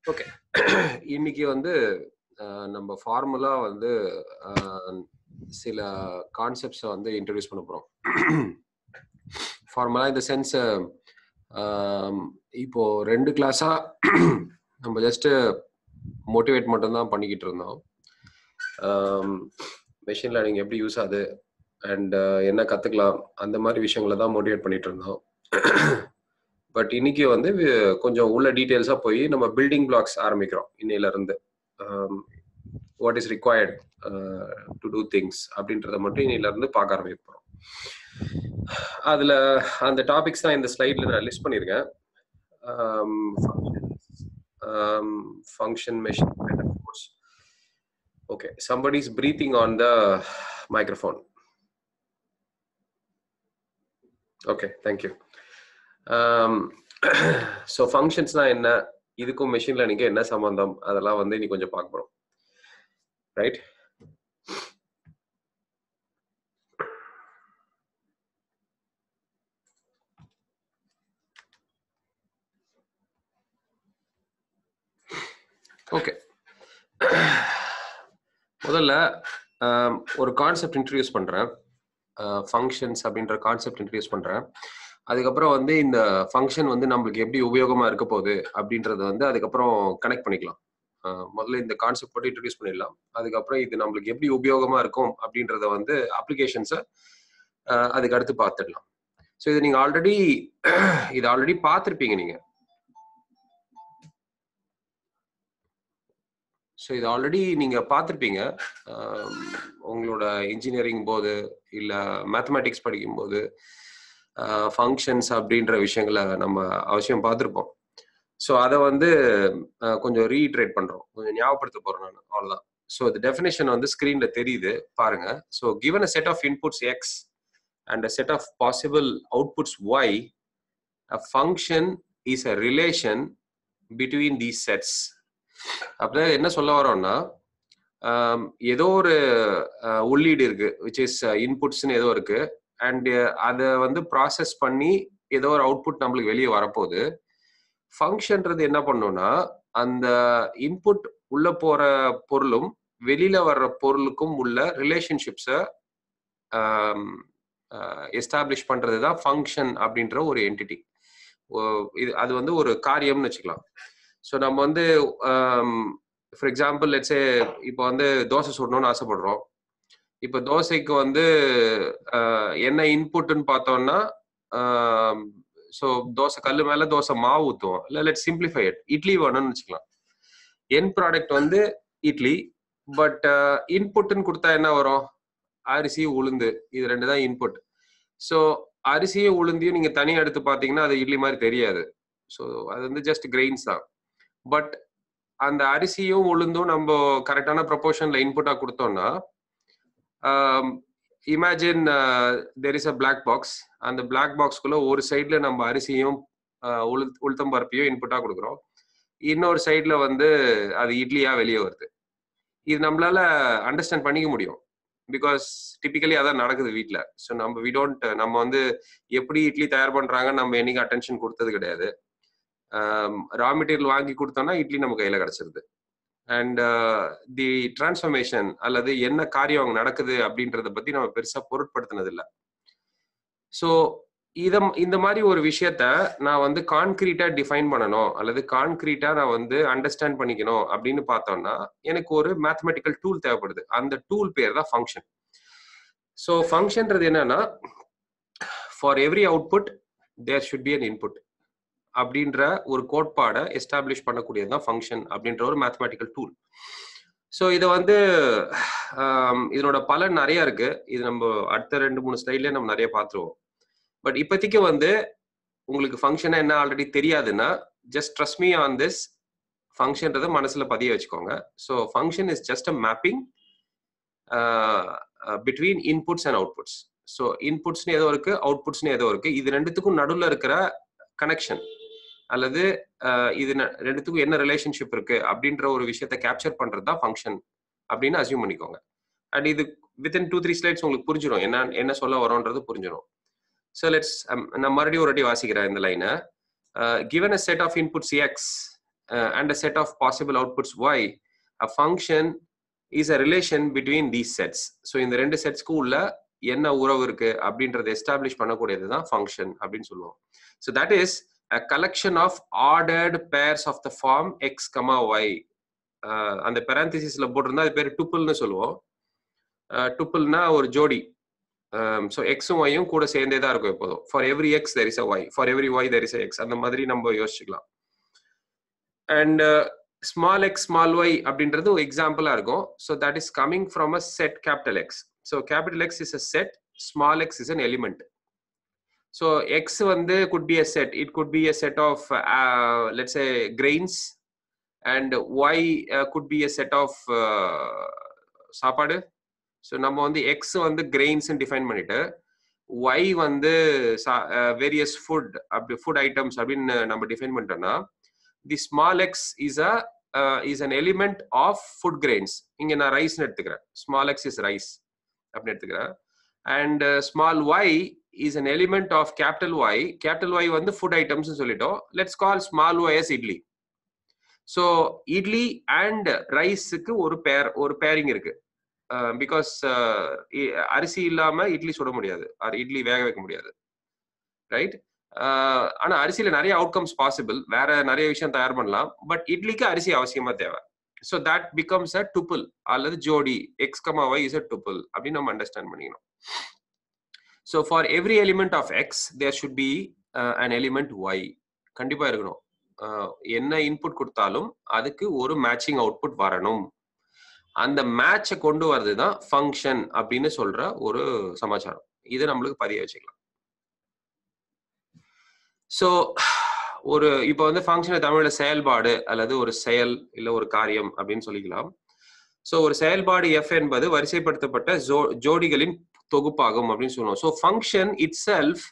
Okay இன்னைக்கு வந்து அஹ், நம்ம ஃபார்முலா வந்து அஹ், சில கான்செப்ட்ஸை வந்து இன்ட்ரடியூஸ் பண்ண போகிறோம் ஃபார்முலா இந்த சென்ஸ் இப்போ ரெண்டு கிளாஸாக நம்ம ஜஸ்ட்டு மோட்டிவேட் மட்டும்தான் பண்ணிக்கிட்டு இருந்தோம் மெஷின் லேர்னிங் எப்படி யூஸ் ஆகுது அண்ட் என்ன கற்றுக்கலாம் அந்த மாதிரி விஷயங்களை தான் மோட்டிவேட் பண்ணிட்டு இருந்தோம் பட் இன்னைக்கு வந்து வி- கொஞ்சம் உள்ள டீட்டெயில்ஸாக போய் நம்ம பில்டிங் பிளாக்ஸ் ஆரம்பிக்கிறோம் இன்னையில இருந்து what is required to do things அப்படின்றத மட்டும் இன்னையில இருந்து பார்க்க ஆரம்பிக்க போகிறோம் அதில் அந்த டாபிக்ஸ் தான் இந்த ஸ்லைடில் நான் லிஸ்ட் பண்ணியிருக்கேன் function machine okay somebody is breathing on the microphone okay thank you so ஃபங்க்ஷன்ஸ்னா என்ன இதுக்கும் மெஷின் லேர்னிங்க்கு என்ன சம்பந்தம் அதெல்லாம் வந்து இன்னைக்கு கொஞ்சம் பார்க்க போகிறோம் ரைட் ஓகே முதல்ல ஆம், ஒரு கான்செப்ட் இன்ட்ரடியூஸ் பண்ணுறேன் ஃபங்க்ஷன்ஸ் அப்படின்ற கான்செப்ட் இன்ட்ரடியூஸ் பண்ணுறேன் அதுக்கப்புறம் வந்து இந்த ஃபங்க்ஷன் வந்து நம்மளுக்கு எப்படி உபயோகமாக இருக்க போகுது அப்படின்றத வந்து அதுக்கப்புறம் கனெக்ட் பண்ணிக்கலாம் ஆஹ் முதல்ல இந்த கான்செப்ட் மட்டும் இன்ட்ரடியூஸ் பண்ணிடலாம் அதுக்கப்புறம் இது நம்மளுக்கு எப்படி உபயோகமாக இருக்கும் அப்படின்றத வந்து அப்ளிகேஷன்ஸை அதுக்கு அடுத்து பார்த்துடலாம் ஸோ இது நீங்கள் ஆல்ரெடி இது ஆல்ரெடி பார்த்துருப்பீங்க நீங்கள் ஸோ இது ஆல்ரெடி நீங்கள் பார்த்துருப்பீங்க உங்களோட இன்ஜினியரிங் போது இல்லை மேத்தமேட்டிக்ஸ் படிக்கும்போது ஃபங்க்ஷன்ஸ் அப்படின்ற விஷயங்களை நம்ம அவசியம் பார்த்துருப்போம் ஸோ அதை வந்து அஹ், கொஞ்சம் ரீட்ரேட் பண்ணுறோம் கொஞ்சம் ஞாபகப்படுத்த போகிறேன் நான் அவ்வளோதான் ஸோ இந்த டெஃபினேஷன் வந்து ஸ்க்ரீனில் தெரியுது பாருங்க so given a set of inputs X and a set of possible outputs Y a function is a relation between these sets அப்படின்னா என்ன சொல்ல வரோம்னா ஆம், ஏதோ ஒரு அஹ், உள்ளீடு இருக்கு விச் இஸ் இன்புட்ஸ்னு ஏதோ இருக்கு அண்ட் அதை வந்து ப்ராசஸ் பண்ணி ஏதோ ஒரு அவுட்புட் நம்மளுக்கு வெளியே வரப்போகுது ஃபங்க்ஷன்றது என்ன பண்ணும்னா அந்த இன்புட் உள்ள போற பொருளும் வெளியில வர்ற பொருளுக்கும் உள்ள ரிலேஷன்ஷிப்ஸை எஸ்டாப்ளிஷ் பண்றது தான் ஃபங்க்ஷன் அப்படின்ற ஒரு என்டிட்டி இது அது வந்து ஒரு காரியம்னு வச்சுக்கலாம் ஸோ நம்ம வந்து ஃபார் எக்ஸாம்பிள் லெட்ஸே இப்போ வந்து தோசை சுடணும்னு ஆசைப்படுறோம் இப்போ தோசைக்கு வந்து ஆஹ், என்ன இன்புட்னு பார்த்தோம்னா ஸோ தோசை கல் மேல தோசை மாவு ஊற்றுவோம் இல்லை லெட் சிம்பிளிஃபை இட் இட்லி வேணும்னு வச்சுக்கலாம் என் ப்ராடக்ட் வந்து இட்லி பட் இன்புட்னு கொடுத்தா என்ன வரும் அரிசி உளுந்து இது ரெண்டு தான் இன்புட் ஸோ அரிசியும் உளுந்தையும் நீங்க தனியாக எடுத்து பார்த்தீங்கன்னா அது இட்லி மாதிரி தெரியாது ஸோ அது வந்து ஜஸ்ட் கிரெயின்ஸ் தான் பட் அந்த அரிசியும் உளுந்தும் நம்ம கரெக்டான ப்ரொபோர்ஷன்ல இன்புட்டா கொடுத்தோம்னா imagine there is a black box அந்த பிளாக் பாக்ஸ்க்குள்ள ஒரு சைட்ல நம்ம அரிசியும் ஆஹ், உளுத் உளுத்தம் பருப்பையும் இன்புட்டா கொடுக்குறோம் இன்னொரு சைட்ல வந்து அது இட்லியா வெளியே வருது இது நம்மளால அண்டர்ஸ்டாண்ட் பண்ணிக்க முடியும் பிகாஸ் டிபிக்கலி அதான் நடக்குது வீட்டில் ஸோ நம்ம வி டோன்ட் நம்ம வந்து எப்படி இட்லி தயார் பண்றாங்க நம்ம என்னைக்கு அட்டென்ஷன் கொடுத்தது கிடையாது ரா மெட்டீரியல் வாங்கி கொடுத்தோம்னா இட்லி நம்ம கையில கிடைச்சிருது அண்ட் தி டிரான்ஸ்ஃபர்மேஷன் அல்லது என்ன காரியம் அங்க நடக்குது அப்படின்றத பத்தி நம்ம பெருசா பொருட்படுத்தினது இல்ல ஸோ இத இந்த மாதிரி ஒரு விஷயத்த நான் வந்து கான்கிரீட்டா டிஃபைன் பண்ணணும் அல்லது கான்கிரீட்டா நான் வந்து அண்டர்ஸ்டாண்ட் பண்ணிக்கணும் அப்படின்னு பார்த்தோம்னா எனக்கு ஒரு மேத்தமெட்டிக்கல் டூல் தேவைப்படுது அந்த டூல் பேர் தான் ஃபங்க்ஷன் ஸோ ஃபங்க்ஷன்றது என்னன்னா for every output there should be an input அப்படின்ற ஒரு கோட்பாடை எஸ்டாப்ளிஷ் பண்ணக்கூடியது தான் ஃபங்க்ஷன் அப்படின்ற ஒரு மேத்தமெட்டிக்கல் டூல் ஸோ இதை வந்து ஆம், இதனோட பலன் நிறைய இருக்கு இது நம்ம அடுத்த ரெண்டு மூணு ஸ்லைட்லேயே நம்ம நிறைய பார்த்துருவோம் பட் இப்போதைக்கு வந்து உங்களுக்கு ஃபங்க்ஷனா என்ன ஆல்ரெடி தெரியாதுன்னா just trust me on this ஃபங்க்ஷன்றதை மனசுல பதிய வச்சுக்கோங்க so function is just a mapping between inputs and outputs so இன்புட்ஸ்னு ஏதோ இருக்கு அவுட்புட்ஸ்னு ஏதோ இருக்கு இது ரெண்டுத்துக்கும் நடுவில் இருக்கிற கனெக்ஷன் அல்லது அஹ், இது ந- ரெண்டுத்துக்கும் என்ன ரிலேஷன்ஷிப் இருக்கு அப்படின்ற ஒரு விஷயத்தை கேப்சர் பண்றது தான் ஃபங்க்ஷன் அப்படின்னு அசியூம் பண்ணிக்கோங்க அண்ட் இது வித்தின் டூ த்ரீ ஸ்லைட்ஸ் உங்களுக்கு புரிஞ்சிடும் என்ன என்ன சொல்ல வரோன்றது புரிஞ்சிடும் ஸோ லெட்ஸ் நான் மறுபடியும் ஒரு வாட்டி வாசிக்கிறேன் இந்த லைனை given a set of inputs X uh, and a set of possible outputs y a function is a relation between these sets so இந்த ரெண்டு செட்ஸ்க்கு உள்ள என்ன உறவு இருக்கு அப்படின்றத எஸ்டாப்ளிஷ் பண்ணக்கூடியது தான் ஃபங்க்ஷன் அப்படின்னு சொல்லுவோம் so that is a collection of ordered pairs of the form X comma Y அந்த பெராந்திசிஸ்ல போட்டிருந்தா அது பேர் டுப்பிள்னு சொல்லுவோம் டுப்பிள்னா ஒரு ஜோடி ஸோ எக்ஸும் ஒய்யும் கூட சேர்ந்தே தான் இருக்கும் எப்போதும் for every X there is a Y for every Y there is X அந்த மாதிரி நம்ம யோசிச்சுக்கலாம் and small X small Y அப்படின்றது ஒரு எக்ஸாம்பிளா இருக்கும் so that is coming from a set capital X so capital X is a set small X is an element so X வந்து could be a set it could be a set of let's a grains and Y could be a set of சாப்பாடு so நம்ம வந்து X வந்து grains define பண்ணிட்டு Y வந்து various food அப்படி food items அப்படின்னு நம்ம டிஃபைன் பண்ணிட்டோம்னா the small X is a is an element of food grains இங்கே நான் ரைஸ்னு எடுத்துக்கிறேன் ஸ்மால் எக்ஸ் இஸ் ரைஸ் அப்படின்னு எடுத்துக்கிறேன் and small y is an element of capital y capital y வந்து ஃபுட் ஐட்டம்ஸ் சொல்லிட்டோம் let's call small y as idli so idli and ரைஸுக்கு ஒரு பேர் ஒரு பேரிங் இருக்கு பிகாஸ் அரிசி இல்லாம இட்லி சுட முடியாது ஆர் இட்லி வேக வைக்க முடியாது ரைட் ஆனா அரிசியில நிறைய அவுட்கம்ஸ் பாசிபிள் வேற நிறைய விஷயம் தயார் பண்ணலாம் பட் இட்லிக்கு அரிசி அவசியமா தேவை so that becomes a tuple அல்லது ஜோடி x comma y is a tuple அப்படின்னு நம்ம அண்டர்ஸ்டாண்ட் பண்ணிக்கணும் so for every element of x there should be an element y கண்டிப்பா இருக்கணும் என்ன இன்புட் கொடுத்தாலும் அதுக்கு ஒரு மேட்சிங் அவுட்புட் வரணும் அந்த மேட்சை கொண்டு வர்றது தான் ஃபங்க்ஷன் அப்படின்னு சொல்ற ஒரு சமாச்சாரம் இது நம்மளுக்கு பதிய வச்சுக்கலாம் ஸோ ஒரு இப்போ வந்து ஃபங்க்ஷனை தமிழ்ல செயல்பாடு அல்லது ஒரு செயல் இல்லை ஒரு காரியம் அப்படின்னு சொல்லிக்கலாம் ஸோ ஒரு செயல்பாடு எஃப் என்பது வரிசைப்படுத்தப்பட்ட ஜோ ஜோடிகளின் தொகுப்பாகும் அப்படின்னு சொல்லுவோம் so function itself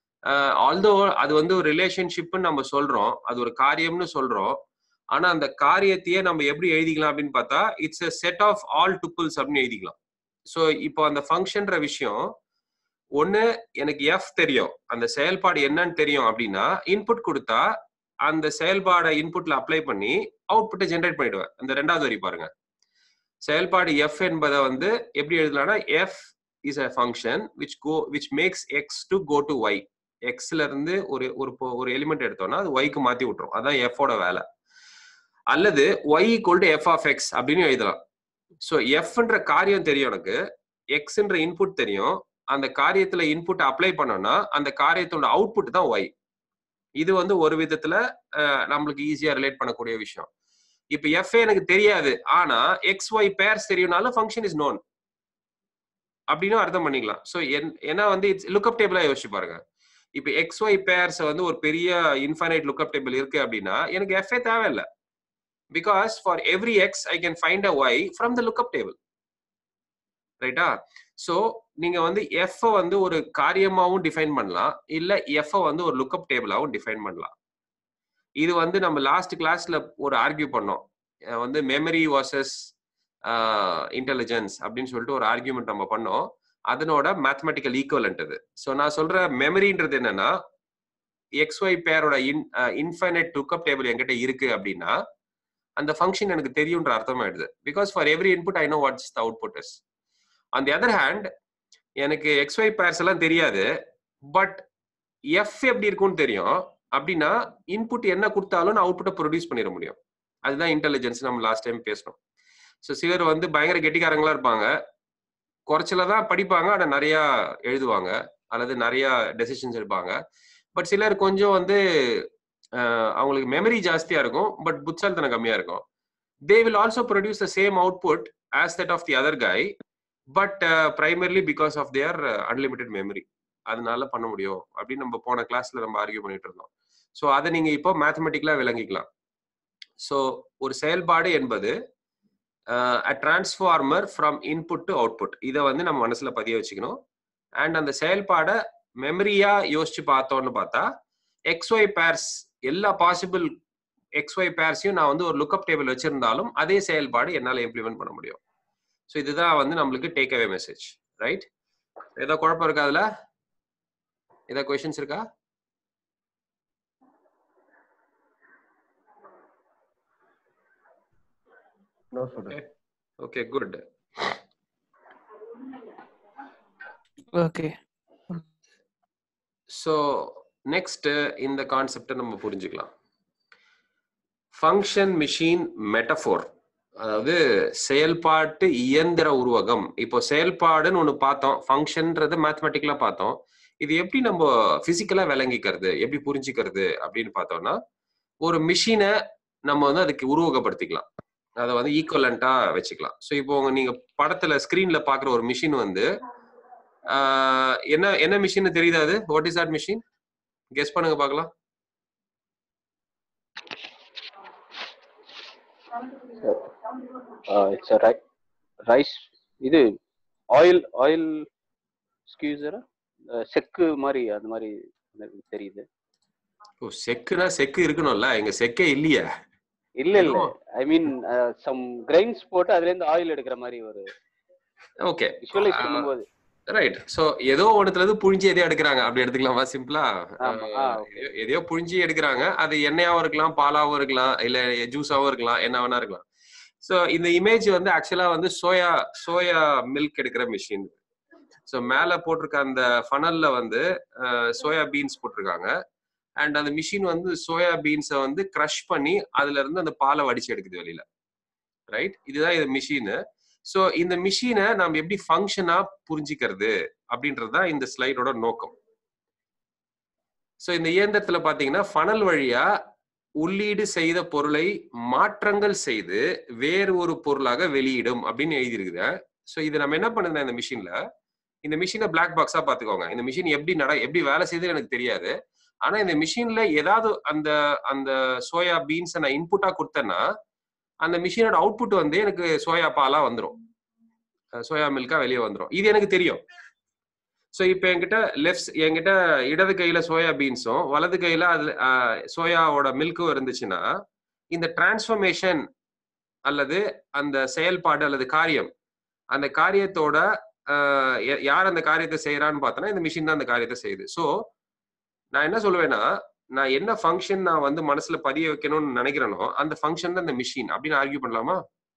although அது வந்து ஒரு ரிலேஷன்ஷிப்னு நம்ம சொல்றோம் அது ஒரு காரியம்னு சொல்றோம் ஆனா அந்த காரியத்தையே நம்ம எப்படி எழுதிக்கலாம் அப்படின்னு பார்த்தா it's a set of all tuples அப்படின்னு எழுதிக்கலாம் ஸோ இப்போ அந்த ஃபங்க்ஷன்ற விஷயம் ஒண்ணு எனக்கு எஃப் தெரியும் அந்த செயல்பாடு என்னன்னு தெரியும் அப்படின்னா இன்புட் கொடுத்தா அந்த செயல்பாடை இன்புட்ல அப்ளை பண்ணி அவுட்புட்டை ஜென்ரேட் பண்ணிடுவேன் அந்த ரெண்டாவது வரி பாருங்க செயல்பாடு எஃப் என்பதை வந்து எப்படி எழுதலாம்னா f is a function which go which maps x to go to y எக்ஸ்ல இருந்து ஒரு ஒரு ஒரு எலிமெண்ட் எடுத்தோம்னா அது ஒய்க்கு மாத்தி விட்டுரும் அதான் எஃபோட வேலை அல்லது y equal to F of X அப்படின்னு எழுதலாம் ஸோ எஃப்ன்ற காரியம் தெரியும் எனக்கு எக்ஸ்ன்ற இன்புட் தெரியும் அந்த காரியத்துல இன்புட் அப்ளை பண்ணோம்னா அந்த காரியத்தோட அவுட்புட் தான் ஒய் இது வந்து ஒரு விதத்துல நம்மளுக்கு ஈஸியா ரிலேட் பண்ணக்கூடிய விஷயம் இப்ப எஃப் எனக்கு தெரியாது ஆனா எக்ஸ் ஒய் பேர்ஸ் தெரியும்னாலும் ஃபங்க்ஷன் இஸ் நோன் அப்படின்னு அர்த்தம் பண்ணிக்கலாம் ஸோ ஏன்னா வந்து இட்ஸ் லுக்அப் டேபிளா யோசிச்சு பாருங்க இப்ப எக்ஸ் ஒய் பேர்ஸ் வந்து ஒரு பெரிய இன்ஃபைனைட் லுக்அப் டேபிள் இருக்கு அப்படின்னா எனக்கு எஃப்ஏ தேவையில்லை because for every x I can find a y from the lookup table ரைட்டா ஸோ நீங்க வந்து எஃப் வந்து ஒரு காரியமாவும் டிஃபைன் பண்ணலாம் இல்ல எஃப் வந்து ஒரு லுக்அப் டேபிளாவும் டிஃபைன் பண்ணலாம் இது வந்து நம்ம லாஸ்ட் கிளாஸ்ல ஒரு ஆர்கியூ பண்ணோம் வந்து மெமரி வாசஸ் இன்டெலிஜென்ஸ் அப்படின்னு சொல்லிட்டு ஒரு ஆர்கியூமெண்ட் நம்ம பண்ணோம் அதனோட மேத்தமெட்டிக்கல் ஈக்குவலன்ட் அது ஸோ நான் சொல்ற மெமரின்றது என்னன்னா எக்ஸ் ஒய் பேரோட இன் இன்ஃபைனைட் லுக்அப் டேபிள் என்கிட்ட இருக்கு அப்படின்னா அந்த ஃபங்க்ஷன் எனக்கு தெரியுன்ற அர்த்தம் ஆயிடுது because for every input I know what's the output is on the other hand எனக்கு எக்ஸ் ஒய் பேர்ஸ் எல்லாம் தெரியாது பட் எஃப் எப்படி இருக்கும்னு தெரியும் அப்படின்னா இன்புட் என்ன கொடுத்தாலும் நான் அவுட்புட்டை ப்ரொடியூஸ் பண்ணிட முடியும் அதுதான் இன்டெலிஜென்ஸ் நம்ம லாஸ்ட் டைம் பேசணும் ஸோ சிலர் வந்து பயங்கர கெட்டிக்காரங்களா இருப்பாங்க குறைச்சல தான் படிப்பாங்க ஆனால் நிறைய எழுதுவாங்க அல்லது நிறைய டெசிஷன்ஸ் எடுப்பாங்க பட் சிலர் கொஞ்சம் வந்து அவங்களுக்கு மெமரி ஜாஸ்தியா இருக்கும் பட் புட்சால்தனம் கம்மியா இருக்கும் they will also produce the same output as that of the other கை but primarily because of their unlimited memory அதனால பண்ண முடியும் அப்படின்னு நம்ம போன கிளாஸ்ல நம்ம ஆர்கியூ பண்ணிட்டு இருந்தோம் ஸோ அதை நீங்க இப்போ மேத்தமெட்டிக்கலா விளங்கிக்கலாம் ஸோ ஒரு செயல்பாடு என்பது a transformer from input to output இதை வந்து நம்ம மனசுல பதிய வச்சுக்கணும் அண்ட் அந்த செயல்பாடை மெமரியா யோசிச்சு பார்த்தோம்னு பார்த்தா எக்ஸ்ஒய் பேர்ஸ் எல்லா பாசிபிள் எக்ஸ்ஒய் பேர்ஸையும் நான் வந்து ஒரு லுக்அப் டேபிள் வச்சிருந்தாலும் அதே செயல்பாடு என்னால் இம்ப்ளிமெண்ட் பண்ண முடியும் ஸோ இதுதான் வந்து நம்மளுக்கு டேக் அவே மெசேஜ் ரைட் ஏதோ குழப்பம் இருக்கா அதுல ஏதோ கொஷின்ஸ் இருக்கா no student okay good okay so next இந்த கான்செப்டை நம்ம புரிஞ்சுக்கலாம் ஃபங்க்ஷன் மிஷின் மெட்டஃபோர் அதாவது செயல்பாட்டு இயந்திர உருவகம் இப்போ செயல்பாடுன்னு ஒன்று பார்த்தோம் ஃபங்க்ஷன்ன்றது மேத்தமெட்டிக்கலா பார்த்தோம் இது எப்படி நம்ம பிசிக்கலா விளங்கிக்கிறது எப்படி புரிஞ்சுக்கிறது அப்படின்னு பார்த்தோம்னா ஒரு மிஷினை நம்ம வந்து அதுக்கு உருவகப்படுத்திக்கலாம் அதை வந்து ஈக்குவலண்டா வச்சுக்கலாம் ஸோ இப்போ உங்க நீங்க படத்துல ஸ்கிரீன்ல பாக்குற ஒரு மிஷின் வந்து ஆஹ், என்ன என்ன மிஷின் தெரியுதா அது what is that machine guess பண்ணுங்க பார்க்கலாம் இட்ஸ் ரைஸ் இது ஆயில் ஆயில் ஸ்கியூசரா செக்கு மாதிரி அது மாதிரி எனக்கு தெரியுது ஓ செக்குனா செக்கு இருக்கணும்ல எங்க செக்கே இல்லையே இல்ல இல்ல ஐ மீன் சம் கிரைன்ஸ் போட்டு அதுல இருந்து ஆயில் எடுக்கிற மாதிரி ஒரு ஓகே விஷுவலைஸ் பண்ணும்போது ரைட் சோ ஏதோ ஒண்ணுத்துல இருந்து புழிஞ்சு எதையோ எடுக்கிறாங்க அப்படி எடுத்துக்கலாமா சிம்பிளா ஆமா, ஆ, okay. எதையோ புழிஞ்சு எடுக்கிறாங்க அது எண்ணெயாவும் இருக்கலாம் பாலாவும் இருக்கலாம் இல்ல ஜூஸாவும் இருக்கலாம் என்ன வேணா இருக்கலாம் சோ இந்த இமேஜ் வந்து ஆக்சுவலா வந்து சோயா சோயா மில்க் எடுக்கிற மிஷின் சோ மேல போட்டிருக்க அந்த ஃபனல்ல வந்து சோயா பீன்ஸ் போட்டிருக்காங்க அண்ட் அந்த மிஷின் வந்து சோயா பீன்ஸை வந்து க்ரஷ் பண்ணி அதுல இருந்து அந்த பாலை வடிச்சு எடுக்குது வெளியில ரைட் இதுதான் இந்த மிஷின் சோ இந்த மிஷினை நம்ம எப்படி ஃபங்க்ஷனா புரிஞ்சுக்கிறது அப்படின்றது தான் இந்த ஸ்லைடோட நோக்கம் சோ இந்த இயந்திரத்துல பாத்தீங்கன்னா ஃபனல் வழியா உள்ளீடு செய்த பொருளை மாற்றங்கள் செய்து வேறு ஒரு பொருளாக வெளியிடும் அப்படின்னு எழுதியிருக்குது சோ இது நம்ம என்ன பண்ணுது இந்த மிஷின்ல இந்த மிஷினை பிளாக் பாக்ஸா பாத்துக்கோங்க இந்த மிஷின் எப்படி நட எப்படி வேலை செய்யுதுன்னு எனக்கு தெரியாது ஆனா இந்த மிஷின்ல ஏதாவது அந்த அந்த சோயா பீன்ஸை நான் இன்புட்டா கொடுத்தேன்னா அந்த மிஷினோட அவுட்புட் வந்து எனக்கு சோயா பாலா வந்துடும் சோயா மில்கா வெளியே வந்துடும் இது எனக்கு தெரியும் ஸோ இப்போ என்கிட்ட லெஃப்ட் என்கிட்ட இடது கையில சோயா பீன்ஸும் வலது கையில அது சோயாவோட மில்க்கும் இருந்துச்சுன்னா இந்த டிரான்ஸ்ஃபர்மேஷன் அல்லது அந்த செயல்பாடு அல்லது காரியம் அந்த காரியத்தோட ஆஹ், ய- யார் அந்த காரியத்தை செய்யறான்னு பார்த்தோன்னா இந்த மிஷின் தான் அந்த காரியத்தை செய்யுது ஸோ நான் என்ன சொல்லுவேன்னா நான் என்ன ஃபங்க்ஷன் நான் வந்து மனசுல பதிய வைக்கணும்னு நினைக்கிறேனோ அந்த ஃபங்க்ஷன் தான் இந்த மிஷின் அப்படின்னு ஆர்கியூ பண்ணலாமா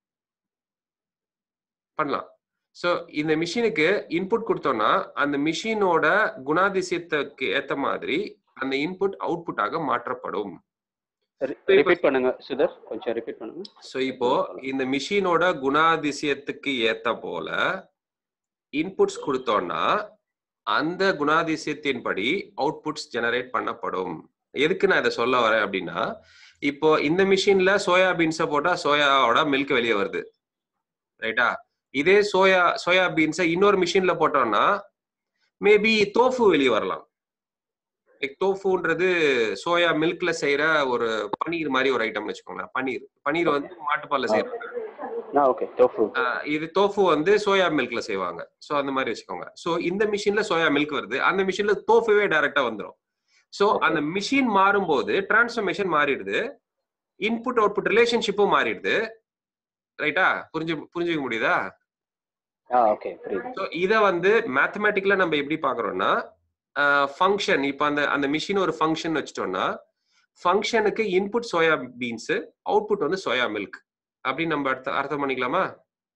பண்ணலாம் ஸோ இந்த மிஷினுக்கு இன்புட் கொடுத்தோம்னா அந்த மிஷினோட குணாதிசயத்துக்கு ஏத்த மாதிரி அந்த இன்புட் அவுட்புட்டாக மாற்றப்படும் ரிப்பீட் பண்ணுங்க சுதர் கொஞ்சம் ரிப்பீட் பண்ணுங்க ஸோ இப்போ இந்த மிஷினோட குணாதிசயத்துக்கு ஏத்த போல இன்புட்ஸ் கொடுத்தோம்னா அந்த குணாதிசயத்தின்படி அவுட்புட்ஸ் ஜெனரேட் பண்ணப்படும் எதுக்கு நான் இதை சொல்ல வரேன் அப்படின்னா இப்போ இந்த மிஷின்ல சோயா பீன்ஸை போட்டா சோயாவோட மில்க் வெளியே வருது ரைட்டா இதே சோயா சோயா பீன்ஸை இன்னொரு மிஷின்ல போட்டோம்னா மேபி தோஃபு வெளியே வரலாம் லைக் தோஃபுன்றது சோயா மில்க்ல செய்யற ஒரு பன்னீர் மாதிரி ஒரு ஐட்டம்னு வச்சுக்கோங்களேன் பன்னீர் பன்னீர் வந்து மாட்டுப்பால்ல செய்யறாங்க ஆ ஓகே டோஃபு ஆஹ் இது தோஃபு வந்து சோயா மில்க்ல செய்வாங்க சோ அந்த மாதிரி வச்சுக்கோங்க சோ இந்த மிஷின்ல சோயா மில்க் வருது அந்த மிஷின்ல தோஃபுவே டைரக்டா வந்துரும் சோ Okay. அந்த மிஷின் மாறும்போது டிரான்ஸ்ஃபர்மேஷன் மாறிடுது இன்புட் அவுட்புட் ரிலேஷன்ஷிப்பும் மாறிடுது ரைட்டா புரிஞ்சு புரிஞ்சுக்க முடியுதா ஆ ஓகே புரியுது ஸோ இதை வந்து மேத்தமேட்டிக்கலா நம்ம எப்படி பாக்குறோம்னா ஃபங்க்ஷன் இப்போ அந்த அந்த மிஷின் ஒரு ஃபங்க்ஷன் வச்சுட்டோம்னா ஃபங்க்ஷனுக்கு இன்புட் சோயா பீன்ஸ் அவுட்புட் வந்து சோயா மில்க் அப்படின்னு நம்ம அர்த்த அர்த்தம் பண்ணிக்கலாமா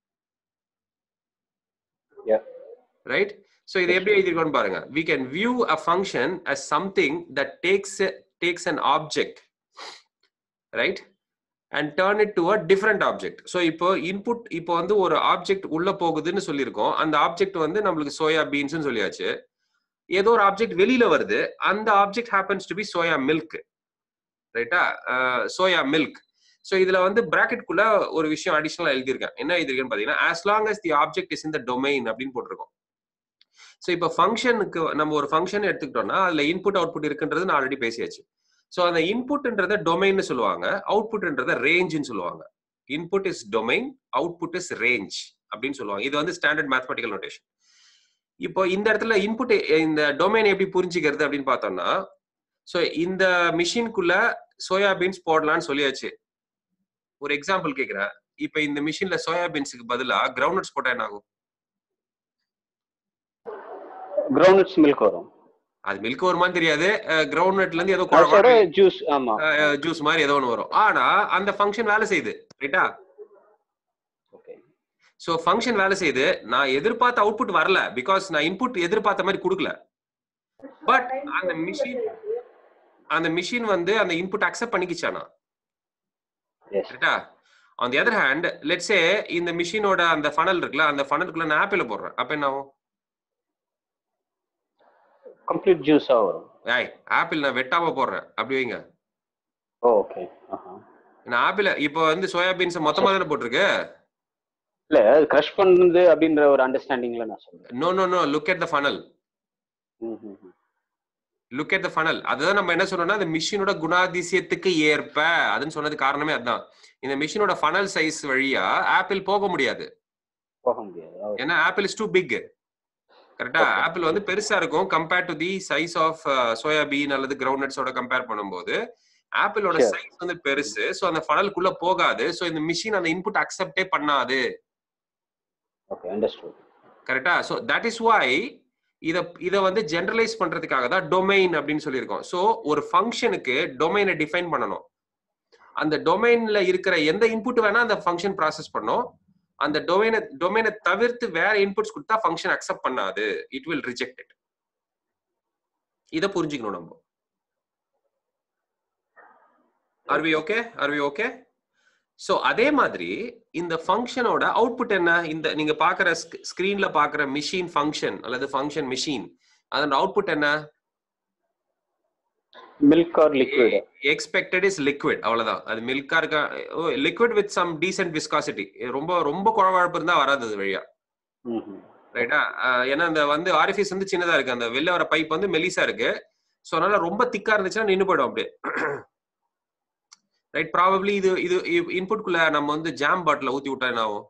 Yeah. ரைட் ஸோ இது எப்படி எழுதிருக்கோம்னு பாருங்க we can view a function as something that takes takes an object right and turn it to a different object so இப்போ இன்புட் இப்போ வந்து ஒரு ஆப்ஜெக்ட் உள்ள போகுதுன்னு சொல்லியிருக்கோம் அந்த ஆப்ஜெக்ட் வந்து நம்மளுக்கு சோயா பீன்ஸ்னு சொல்லியாச்சு ஏதோ ஒரு ஆப்ஜெக்ட் வெளியில வருது அந்த object happens to be soya milk ரைட்டா சோயா மில்க் ஸோ இதுல வந்து பிராக்கெட்குள்ள ஒரு விஷயம் அடிஷனலா எழுதியிருக்கேன் என்ன எழுதியிருக்கேன்னு பாத்தீங்கன்னா as long as the object is in the domain அப்படின்னு போட்டிருக்கோம் ஸோ இப்போ ஃபங்க்ஷனுக்கு நம்ம ஒரு ஃபங்க்ஷன் எடுத்துக்கிட்டோம்னா அதுல இன்புட் அவுட்புட் இருக்குன்றது நான் ஆல்ரெடி பேசியாச்சு ஸோ அந்த இன்புட்ன்றத டொமைன்னு சொல்லுவாங்க அவுட்புட்ன்றத ரேஞ்சுன்னு சொல்லுவாங்க input is domain output is range அப்படின்னு சொல்லுவாங்க இது வந்து ஸ்டாண்டர்ட் மேத்தமெட்டிக்கல் நோட்டேஷன் இப்போ இந்த இடத்துல இன்புட் இந்த டொமைன் எப்படி புரிஞ்சுக்கிறது அப்படின்னு பார்த்தோம்னா ஸோ இந்த மிஷின்குள்ள சோயா பீன்ஸ் போடலாம்னு சொல்லியாச்சு ஒரு எக்ஸாம்பிள் கேட்குறேன் இப்போ இந்த மிஷின்ல சோயா பீன்ஸுக்கு பதிலா கிரவுண்ட்ஸ் போட்டா என்ன ஆகும் கிரவுண்ட்ஸ் மில்க் வரும் அது மில்க் வருமான்னு தெரியாது கிரவுண்ட் இருந்து ஏதோ அதோட ஜூஸ் ஆமா ஜூஸ் மாதிரி ஏதோ ஒன்று வரும் ஆனா அந்த ஃபங்க்ஷன் வேலை செய்யுது ரைட்டா ஸோ ஃபங்க்ஷன் வேலை செய்யுது நான் எதிர்பார்த்த அவுட்புட் வரல பிகாஸ் நான் இன்புட் எதிர்பார்த்த மாதிரி கொடுக்கல பட் அந்த மிஷின் அந்த மிஷின் வந்து அந்த இன்புட் அக்செப்ட் பண்ணிக்கிச்சானா எஸ் கரெக்டா ஆன் தி அதர் ஹேண்ட் லெட்ஸே இந்த மிஷினோட அந்த ஃபனல் இருக்குல்ல அந்த ஃபனலுக்குள்ள நான் ஆப்பிள் போடுறேன் அப்ப என்ன ஆகும் கம்ப்ளீட் ஜூஸா வரும் ஏய் ஆப்பிள் நான் வெட்டாம போடுறேன் அப்படி வைங்க ஓகே நான் ஆப்பிள் இப்போ வந்து சோயாபீன்ஸ் மொத்தமா தானே போட்டிருக்கு இல்ல அது கிரஷ் பண்ணுது அப்படின்ற ஒரு அண்டர்ஸ்டாண்டிங்ல நான் சொல்றேன் no no no look at the funnel ம், ம், ம். லுக் at the funnel அதுதான் நம்ம என்ன சொன்னோம்னா அந்த மிஷினோட குணாதிசயத்துக்கு ஏற்ப அதுன்னு சொன்னது காரணமே அதுதான் இந்த மிஷினோட ஃபனல் சைஸ் வழியா ஆப்பிள் போக முடியாது போக முடியாது ஓ, ஏன்னா ஆப்பிள் இஸ் டூ பிக் கரெக்டா Okay. ஆப்பிள் வந்து பெருசா இருக்கும் compare to the size of soya bean அல்லது கிரவுண்ட் நட்ஸோட கம்பேர் பண்ணும்போது ஆப்பிளோட Sure. சைஸ் வந்து பெருசு சோ அந்த ஃபனலுக்குள்ள போகாது சோ இந்த மிஷின் அந்த இன்புட் அக்செப்டே பண்ணாது ஓகே அண்டர்ஸ்டுட் கரெக்டா சோ தட் இஸ் வை இத இத வந்து ஜெனரலைஸ் பண்றதுக்காக தான் டொமைன் அப்படின்னு சொல்லியிருக்கோம் சோ ஒரு ஃபங்க்ஷனுக்கு டொமைனை டிஃபைன் பண்ணணும் அந்த டொமைன்ல இருக்கிற எந்த இன்புட் வேணா அந்த ஃபங்க்ஷன் ப்ராசஸ் பண்ணும் அந்த டொமைனை டொமைனை தவிர்த்து வேற இன்புட்ஸ் கொடுத்தா ஃபங்க்ஷன் அக்செப்ட் பண்ணாது இட் வில் ரிஜெக்ட் இட் இத புரிஞ்சுக்கணும் நம்ம are we okay are we okay so அதே மாதிரி இந்த ஃபங்க்ஷனோட அவுட்புட் என்ன இந்த நீங்க பாக்குற ஸ்கிரீன்ல பாக்குற மிஷின் ஃபங்க்ஷன் அல்லது ஃபங்க்ஷன் மிஷின் அதோட அவுட்புட் என்ன milk or liquid expected is liquid அவ்வளவுதான் அது மில்கா இருக்கா liquid with some decent viscosity ரொம்ப ரொம்ப குழவழப்பு இருந்தா வராது அது வழியா ரைட்டா ஏன்னா அந்த வந்து ஆரிஃபிஸ் வந்து சின்னதா இருக்கு அந்த வெளில வர பைப் வந்து மெலிசா இருக்கு ஸோ அதனால ரொம்ப திக்கா இருந்துச்சுன்னா நின்று போயிடும் அப்படியே ரைட் ப்ராபப்ளி இது இது இன்புட்குள்ள நம்ம வந்து ஜாம் பாட்டில ஊத்தி விட்டா என்ன ஆகும்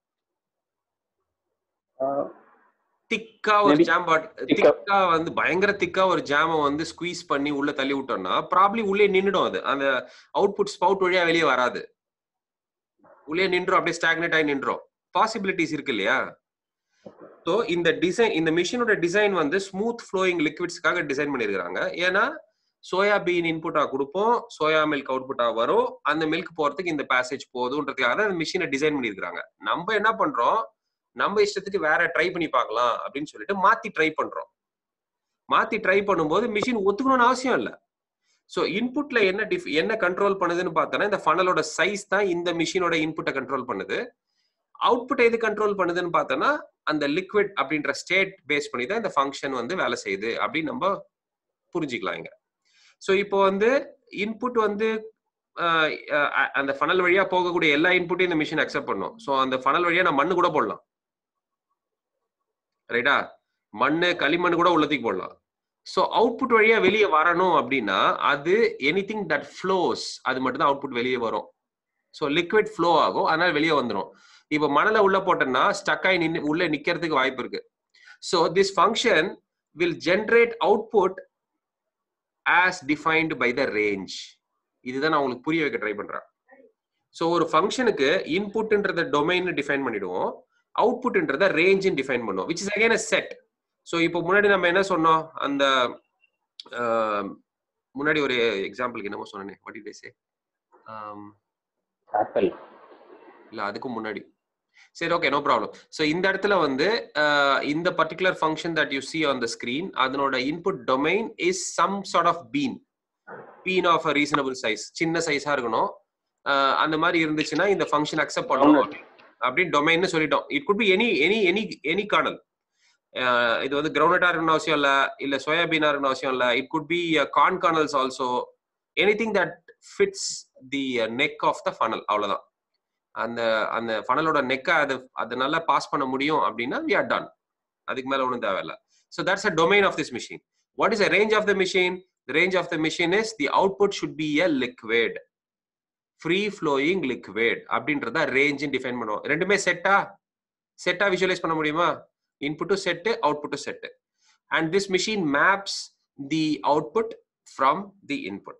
திக்கா ஒரு Maybe ஜாம் பாட் thick-ஆ. திக்கா வந்து பயங்கர திக்கா ஒரு ஜாம வந்து ஸ்குவீஸ் பண்ணி உள்ள தள்ளி விட்டோம்னா ப்ராப்ளி உள்ளே நின்னுடும் அது அந்த அவுட்புட் ஸ்பவுட் வழியா வெளியே வராது உள்ளே நின்றும் அப்படியே ஸ்டாக்னேட் ஆகி நின்றும் பாசிபிலிட்டிஸ் இருக்கு இல்லையா ஸோ இந்த டிசைன் இந்த மிஷினோட டிசைன் வந்து ஸ்மூத் ஃப்ளோயிங் லிக்விட்ஸ்க்காக டிசைன் பண்ணிருக்காங்க ஏன்னா சோயா பீன் இன்புட்டா கொடுப்போம் சோயா மில்க் அவுட்புட்டா வரும் அந்த மில்க் போறதுக்கு இந்த பேசேஜ் போதுன்றதுக்காக தான் இந்த மிஷினை டிசைன் பண்ணிருக்காங்க நம்ம என்ன பண்றோம் நம்ம இஷ்டத்துக்கு வேற ட்ரை பண்ணி பார்க்கலாம் அப்படின்னு சொல்லிட்டு மாத்தி ட்ரை பண்றோம் மாத்தி ட்ரை பண்ணும்போது மிஷின் ஒத்துக்கணும்னு அவசியம் இல்ல சோ இன்புட்ல என்ன டிஃப் என்ன கண்ட்ரோல் பண்ணுதுன்னு பார்த்தோன்னா இந்த ஃபனலோட சைஸ் தான் இந்த மிஷினோட இன்புட்டை கண்ட்ரோல் பண்ணுது அவுட்புட் எது கண்ட்ரோல் பண்ணுதுன்னு பார்த்தோன்னா அந்த லிக்விட் அப்படின்ற ஸ்டேட் பேஸ் பண்ணி தான் இந்த ஃபங்க்ஷன் வந்து வேலை செய்யுது அப்படின்னு நம்ம புரிஞ்சுக்கலாம் இங்க ஸோ இப்போ வந்து இன்புட் வந்து ஆஹ் அஹ் அந்த ஃபனல் வழியா போகக்கூடிய எல்லா இன்புட்டையும் இந்த மிஷின் அக்செப்ட் பண்ணும் ஸோ அந்த ஃபனல் வழியா நான் மண்ணு கூட போடலாம் ரைட்டா மண்ணு களிமண் கூட உள்ளத்துக்கு போடலாம் ஸோ அவுட்புட் வழியா வெளியே வரணும் அப்படின்னா அது எனி திங் தட் ஃப்ளோஸ் அது மட்டும் தான் அவுட்புட் வெளியே வரும் ஸோ லிக்விட் ஃப்ளோ ஆகும் அதனால வெளியே வந்துடும் இப்போ மணலை உள்ள போட்டோம்னா ஸ்டக் ஆகி நின்று உள்ள நிக்கிறதுக்கு வாய்ப்பு இருக்கு so this function will generate output as defined by the range இதுதான் நான் உங்களுக்கு புரிய வைக்க ட்ரை பண்றேன் ஸோ ஒரு ஃபங்க்ஷனுக்கு இன்புட்ன்றத டொமைன் டிஃபைன் பண்ணிடுவோம் அவுட்புட்ன்றத ரேஞ்சுன்னு டிஃபைன் பண்ணுவோம் which is again a set so இப்போ முன்னாடி நம்ம என்ன சொன்னோம் அந்த ஆஹ், முன்னாடி ஒரு எக்ஸாம்பிளுக்கு என்னமோ சொன்னேன் வாட் இட் சே ஆப்பிள் இல்ல அதுக்கு முன்னாடி சரி ஓகே நோ ப்ராப்ளம் ஸோ இந்த இடத்துல வந்து அஹ், இந்த particular function that you see on the screen அதனோட input domain is some sort of bean bean of a reasonable size சின்ன சைஸா இருக்கணும் அஹ், அந்த மாதிரி இருந்துச்சுன்னா இந்த ஃபங்க்ஷன் அக்செப்ட் பண்ணணும் அப்படின்னு டொமைன்னு சொல்லிட்டோம் it could be any any any any kernel இது வந்து கிரவுண்டா இருக்கணும் அவசியம் இல்ல இல்ல சோயாபீனா இருக்கணும் அவசியம் இல்ல it could be corn kernels also anything that fits the neck of the funnel அவ்வளவுதான் அந்த அந்த ஃபனலோட நெக்கை அது அதனால பாஸ் பண்ண முடியும் அப்படின்னா வி ஆர் டன் அதுக்கு மேல ஒன்றும் தேவையில்ல so that's a domain of this machine what is a range of the machine range of the machine is the output should be a liquid free flowing liquid அப்படின்றத range define பண்ணுவோம் ரெண்டுமே செட்டா செட்டா visualize பண்ண முடியுமா இன்புட்டும் set அவுட்புட்டும் set and this machine maps the output from the input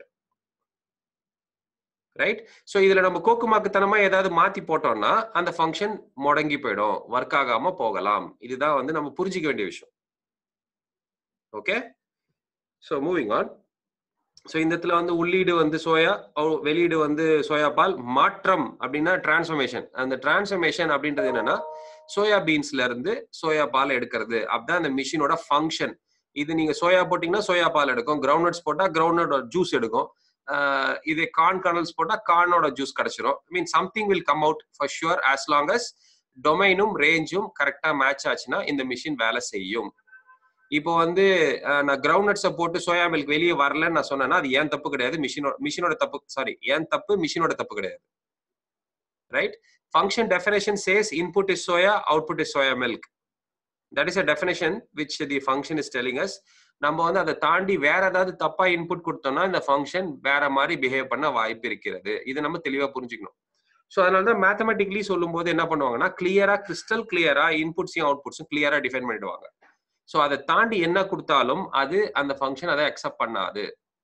right so இதுல நம்ம கோக்குமாக்குத்தனமா ஏதாவது மாத்தி போட்டோம்னா அந்த ஃபங்க்ஷன் முடங்கி போயிடும் ஒர்க் ஆகாம போகலாம் இதுதான் வந்து நம்ம புரிஞ்சிக்க வேண்டிய விஷயம் okay so moving on so இந்த இடத்துல வந்து உள்ளீடு வந்து சோயா அவு- வெளியீடு வந்து சோயா பால் மாற்றம் அப்படின்னா டிரான்ஸ்ஃபர்மேஷன் அந்த டிரான்ஸ்ஃபர்மேஷன் அப்படின்றது என்னன்னா சோயா பீன்ஸ்ல இருந்து சோயா பால் எடுக்கிறது அப்படிதான் அந்த மிஷினோட ஃபங்க்ஷன் இது நீங்க சோயா போட்டீங்கன்னா சோயா பால் எடுக்கும் கிரவுண்ட் நட்ஸ் போட்டா கிரவுண்ட் நட் ஜூஸ் எடுக்கும் ஆஹ் இது கார்ன் கர்னல்ஸ் போட்டா கார்னோட ஜூஸ் கிடைச்சிரும் mean something will come out for sure as long as டொமைனும் ரேஞ்சும் கரெக்டா மேட்ச் ஆச்சுன்னா இந்த மிஷின் வேலை செய்யும் இப்போ வந்து அஹ், நான் கிரவுண்ட் நட்ஸை போட்டு சோயா மில்க் வெளியே வரலன்னு நான் சொன்னேன்னா அது ஏன் தப்பு கிடையாது மிஷினோட மிஷினோட தப்பு சாரி ஏன் தப்பு மிஷினோட தப்பு கிடையாது right function definition says input is soya output is soya milk that is a definition which the function is telling us நம்ம வந்து அதை தாண்டி வேற ஏதாவது தப்பா இன்புட் கொடுத்தோம்னா இந்த ஃபங்க்ஷன் வேற மாதிரி பிஹேவ் பண்ண வாய்ப்பு இருக்கிறது இது நம்ம தெளிவா புரிஞ்சுக்கணும் ஸோ அதனால தான் மேத்தமெட்டிக்கலி சொல்லும்போது என்ன பண்ணுவாங்கன்னா கிளியரா கிறிஸ்டல் கிளியரா இன்புட்ஸையும் அவுட்புட்ஸும் கிளியரா டிஃபைன் பண்ணிடுவாங்க ஸோ அதை தாண்டி என்ன கொடுத்தாலும் அது அந்த ஃபங்க்ஷன் அதை அக்செப்ட் பண்ணாது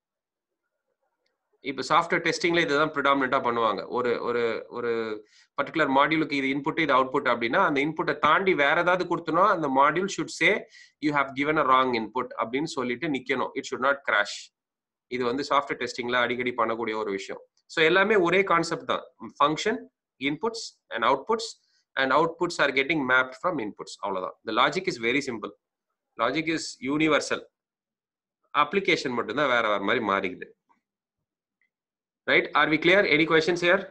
இப்போ சாஃப்ட்வேர் டெஸ்டிங்ல இதுதான் ப்ரிடாமினா பண்ணுவாங்க ஒரு ஒரு ஒரு பர்டிகுலர் மாடியூலுக்கு இது இன்புட் இது அவுட்புட் அப்படின்னா அந்த இன்புட்டை தாண்டி வேற ஏதாவது கொடுத்தனோ அந்த module should say you have given a wrong input அப்படின்னு சொல்லிட்டு நிக்கணும் இட் ஷுட் நாட் கிராஷ் இது வந்து சாஃப்ட்வேர் டெஸ்டிங்ல அடிக்கடி பண்ணக்கூடிய ஒரு விஷயம் ஸோ எல்லாமே ஒரே கான்செப்ட் தான் function inputs and outputs and outputs are getting mapped from inputs அவ்வளவுதான் the logic is very simple logic is universal application மட்டும்தான் வேற வேற மாதிரி மாறிக்குது right are we clear any questions here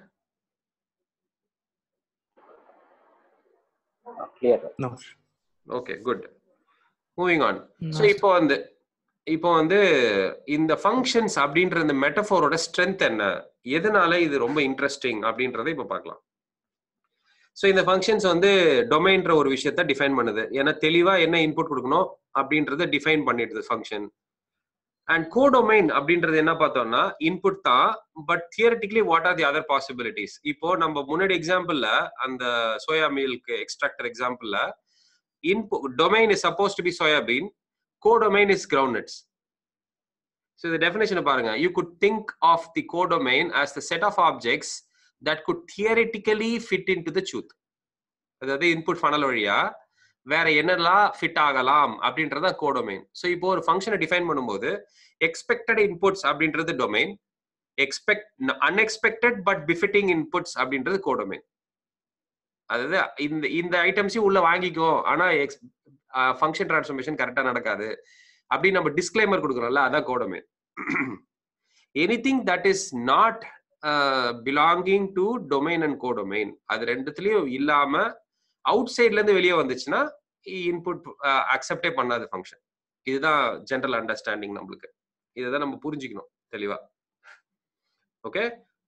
clear No. Okay good moving on No, so இப்போ வந்து இப்போ வந்து இந்த ஃபங்க்ஷன்ஸ் அப்படின்ற இந்த மெட்டஃபோரோட ஸ்ட்ரென்த் என்ன எதனால இது ரொம்ப இன்ட்ரெஸ்டிங் அப்படின்றத இப்போ பார்க்கலாம் ஸோ இந்த ஃபங்க்ஷன்ஸ் வந்து டொமைன்ற ஒரு விஷயத்த டிஃபைன் பண்ணுது ஏன்னா தெளிவா என்ன இன்புட் கொடுக்கணும் அப்படின்றத டிஃபைன் பண்ணிடுது ஃபங்க்ஷன் அண்ட் கோடொமைன் அப்படின்றது என்ன பார்த்தோம்னா இன்புட் தான் but theoretically what are the other possibilities இப்போ நம்ம முன்னாடி எக்ஸாம்பிள்ல அந்த சோயா மில்க் எக்ஸ்ட்ராக்டர் எக்ஸாம்பிள்ல input domain is supposed to be soybean codomain is groundnuts so the definition பாருங்க you could think of the codomain as the set of objects that could theoretically fit into the truth அதாவது input funnel வழியா வேற என்னெல்லாம் fit ஆகலாம் அப்படின்றது தான் codomain so இப்போ ஒரு ஃபங்க்ஷனை டிஃபைன் பண்ணும்போது எக்ஸ்பெக்டட் இன்புட்ஸ் அப்படின்றது domain expect unexpected but befitting inputs அப்படின்றது கோடொமைன் அதாவது இந்த இந்த ஐட்டம்ஸையும் உள்ள வாங்கிக்கோ ஆனா எக்ஸ் ஃபங்க்ஷன் டிரான்ஸ்ஃபர்மேஷன் கரெக்டா நடக்காது அப்படின்னு நம்ம டிஸ்க்ளைமர் கொடுக்குறோம்ல அதான் codomain anything that is not belonging to domain and codomain அது ரெண்டுத்துலயும் இல்லாம அவுட் சைட்ல இருந்து வெளியே வந்துச்சுன்னா இன்புட் அக்செப்டே பண்ணாது ஃபங்க்ஷன் இதுதான் ஜென்ரல் அண்டர்ஸ்டாண்டிங் நம்மளுக்கு இதுதான் நம்ம புரிஞ்சுக்கணும் தெளிவா okay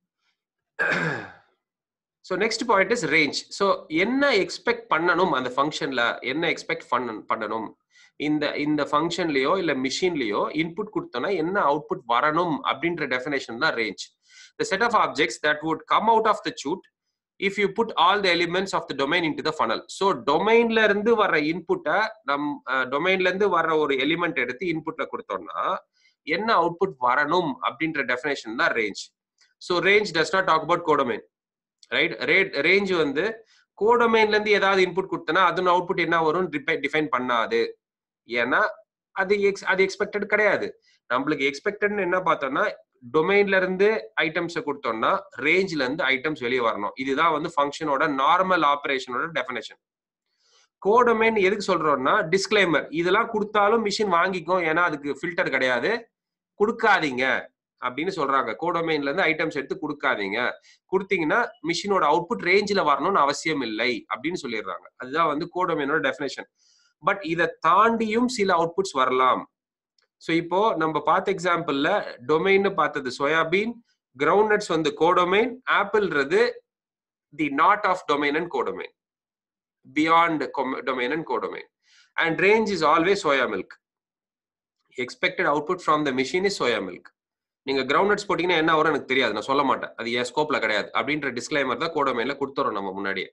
so next point is range so என்ன எக்ஸ்பெக்ட் பண்ணணும் அந்த ஃபங்க்ஷன்ல என்ன எக்ஸ்பெக்ட் பண்ண பண்ணணும் இந்த இந்த ஃபங்க்ஷன்லயோ இல்ல மிஷின்லயோ இன்புட் கொடுத்தோம்னா என்ன அவுட்புட் வரணும் அப்படின்ற டெஃபினேஷன் தான் range the set of objects that would come out of the chute if you put all the elements of the domain into the funnel so டொமைன்ல இருந்து வர இன்புட்டை நம் டொமைன்ல இருந்து வர ஒரு எலிமெண்ட் எடுத்து இன்புட்ல கொடுத்தோம்னா என்ன அவுட்புட் வரணும் அப்படின்ற டெஃபினேஷன் தான் range so range does not talk about codomain right rate range வந்து கோடொமைன்ல இருந்து ஏதாவது இன்புட் கொடுத்தனா அதன் அவுட்புட் என்ன வரும் டிஃபைன் பண்ணாது ஏன்னா அது எக்ஸ் அது எக்ஸ்பெக்டட் கிடையாது நம்மளுக்கு எக்ஸ்பெக்டட்னு என்ன பார்த்தோம்னா டொமைன்ல இருந்து ஐட்டம்ஸை கொடுத்தோம்னா ரேஞ்ச்ல இருந்து ஐட்டம்ஸ் வெளியே வரணும் இதுதான் வந்து ஃபங்க்ஷனோட நார்மல் ஆபரேஷனோட டெஃபினேஷன் கோடொமைன் எதுக்கு சொல்றோம்னா டிஸ்க்ளைமர் இதெல்லாம் கொடுத்தாலும் மிஷின் வாங்கிக்கும் ஏன்னா அதுக்கு ஃபில்டர் கிடையாது கொடுக்காதீங்க அப்படின்னு சொல்றாங்க கோடொமைன்ல இருந்து ஐட்டம்ஸ் எடுத்து கொடுக்காதீங்க கொடுத்தீங்கன்னா மிஷினோட அவுட்புட் ரேஞ்சில் வரணும்னு அவசியம் இல்லை அப்படின்னு சொல்லிடுறாங்க அதுதான் வந்து கோடொமைனோட டெஃபினேஷன் பட் இதை தாண்டியும் சில அவுட்புட்ஸ் வரலாம் ஸோ இப்போ நம்ம பார்த்த எக்ஸாம்பிள்ல டொமைன் பார்த்தது சோயாபீன் கிரவுண்ட் நட்ஸ் வந்து கோடொமைன் ஆப்பிள்ன்றது the not of domain and codomain beyond domain and codomain and range is always soya milk expected output from the machine is soya milk நீங்க ground nuts போட்டீங்கன்னா என்ன வரும் எனக்கு தெரியாது நான் சொல்ல மாட்டேன் அது என் ஸ்கோப்ல கிடையாது அப்படின்ற டிஸ்கிளைமர் தான் கோடமைன்ல கொடுத்துறோம் நம்ம முன்னாடியே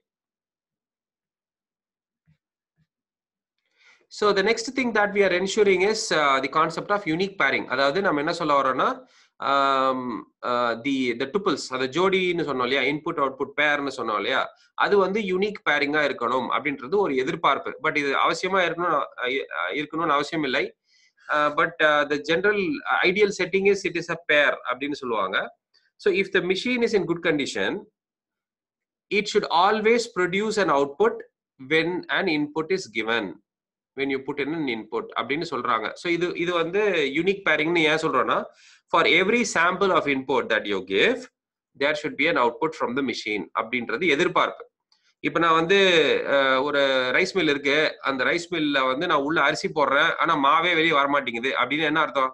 so the next thing that we are ensuring is the concept of unique pairing அதாவது நம்ம என்ன சொல்ல வரோம்னா தி த டுப்பிள்ஸ் அந்த ஜோடின்னு சொன்னோம் இல்லையா இன்புட் அவுட்புட் பேர்னு சொன்னோம் இல்லையா அது வந்து யூனிக் பேரிங்கா இருக்கணும் அப்படின்றது ஒரு எதிர்பார்ப்பு பட் இது அவசியமா இருக்கணும் இருக்கணும்னு அவசியம் இல்லை but the general ideal setting is it is a pair அப்படின்னு சொல்லுவாங்க so if the machine is in good condition it should always produce an output when an input is given when you put in an input அப்படின்னு சொல்றாங்க so இது இது வந்து unique பேரிங்னு ஏன் சொல்றோம்னா for every sample of input that you give there should be an output from the machine அப்படின்றது எதிர்பார்ப்பு இப்போ நான் வந்து அஹ், ஒரு ரைஸ் மில் இருக்கு அந்த ரைஸ் மில்ல வந்து நான் உள்ள அரிசி போடுறேன் ஆனா மாவே வெளியே வரமாட்டேங்குது அப்படின்னு என்ன அர்த்தம்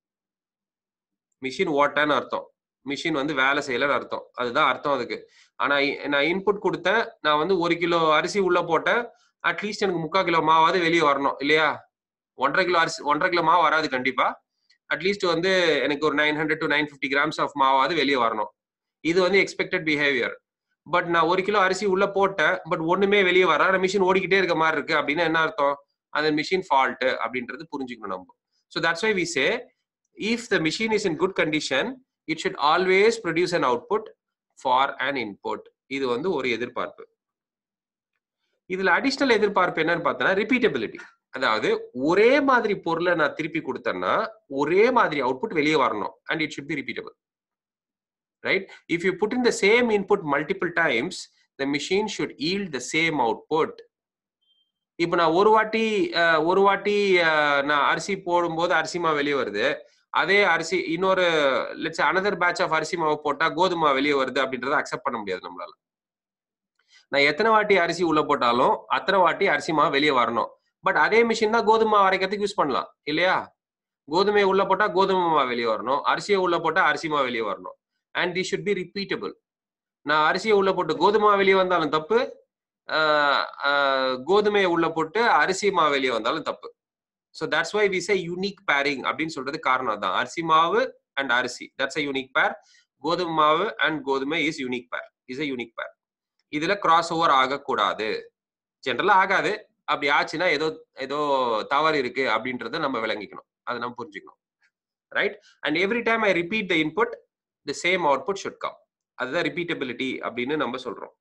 மிஷின் ஓட்டான்னு அர்த்தம் மிஷின் வந்து வேலை செய்யலன்னு அர்த்தம் அதுதான் அர்த்தம் அதுக்கு ஆனா இ- நான் இன்புட் கொடுத்தேன் நான் வந்து ஒரு கிலோ அரிசி உள்ள போட்டேன் அட்லீஸ்ட் எனக்கு முக்கால் கிலோ மாவாவது வெளியே வரணும் இல்லையா ஒன்றரை கிலோ அரிசி ஒன்றரை கிலோ மாவு வராது கண்டிப்பா அட்லீஸ்ட் வந்து எனக்கு ஒரு nine hundred to nine fifty grams of மாவாவது வெளியே வரணும் இது வந்து எக்ஸ்பெக்டட் பிஹேவியர் பட் நான் ஒரு கிலோ அரிசி உள்ள போட்டேன் பட் ஒண்ணுமே வெளியே வர அந்த மிஷின் ஓடிக்கிட்டே இருக்க மாதிரி இருக்கு அப்படின்னா என்ன அர்த்தம் அந்த மிஷின் ஃபால்ட் அப்படின்றது புரிஞ்சுக்கணும் நம்ம so that's why we say if the machine is in good condition it should always produce an output for an input இது வந்து ஒரு எதிர்பார்ப்பு இதுல அடிஷனல் எதிர்பார்ப்பு என்னன்னு பார்த்தோன்னா ரிப்பீட்டபிலிட்டி அதாவது ஒரே மாதிரி பொருளை நான் திருப்பி கொடுத்தேன்னா ஒரே மாதிரி அவுட்புட் வெளியே வரணும் and it should be repeatable right if you put in the same input multiple times the machine should yield the same output இப்போ நான் ஒரு வாட்டி அஹ், ஒரு வாட்டி அஹ், நான் அரிசி போடும்போது அரிசி மாவு வெளியே வருது அதே அரிசி இன்னொரு லெட்ஸ் அனதர் பேட்ச் ஆஃப் அரிசி மாவு போட்டா கோதுமை மாவு வெளியே வருது அப்படின்றத அக்செப்ட் பண்ண முடியாது நம்மளால நான் எத்தனை வாட்டி அரிசி உள்ள போட்டாலும் அத்தனை வாட்டி அரிசி மாவு வெளியே வரணும் பட் அதே மிஷின் தான் கோதுமை மாவு அரைக்கிறதுக்கு யூஸ் பண்ணலாம் இல்லையா கோதுமையை உள்ள போட்டா கோதுமை மாவு வெளியே வரணும் அரிசியை உள்ள போட்டா அரிசி மாவு வெளியே வரணும் and the should be repeatable நான் அரிசியை உள்ள போட்டு கோதுமை மாவு வெளியே வந்தாலும் தப்பு ஆஹ் ஆஹ் கோதுமையை உள்ள போட்டு அரிசி மாவு வெளியே வந்தாலும் தப்பு so that's why we say unique pairing அப்படின்னு சொல்றது காரணம் தான் அரிசி மாவு அண்ட் அரிசி தட்ஸ் அ யூனிக் பேர் கோதுமை மாவு அண்ட் கோதுமை is unique pair is a unique pair இதுல கிராஸ் ஓவர் ஆகக்கூடாது ஜென்ரலா ஆகாது அப்படி ஆச்சுன்னா ஏதோ ஏதோ தவறு இருக்கு அப்படின்றத நம்ம விளங்கிக்கணும் அதை நம்ம புரிஞ்சுக்கணும் right and every time I repeat the input the same output should come அதுதான் ரிப்பீட்டபிலிட்டி அப்படின்னு நம்ம சொல்றோம்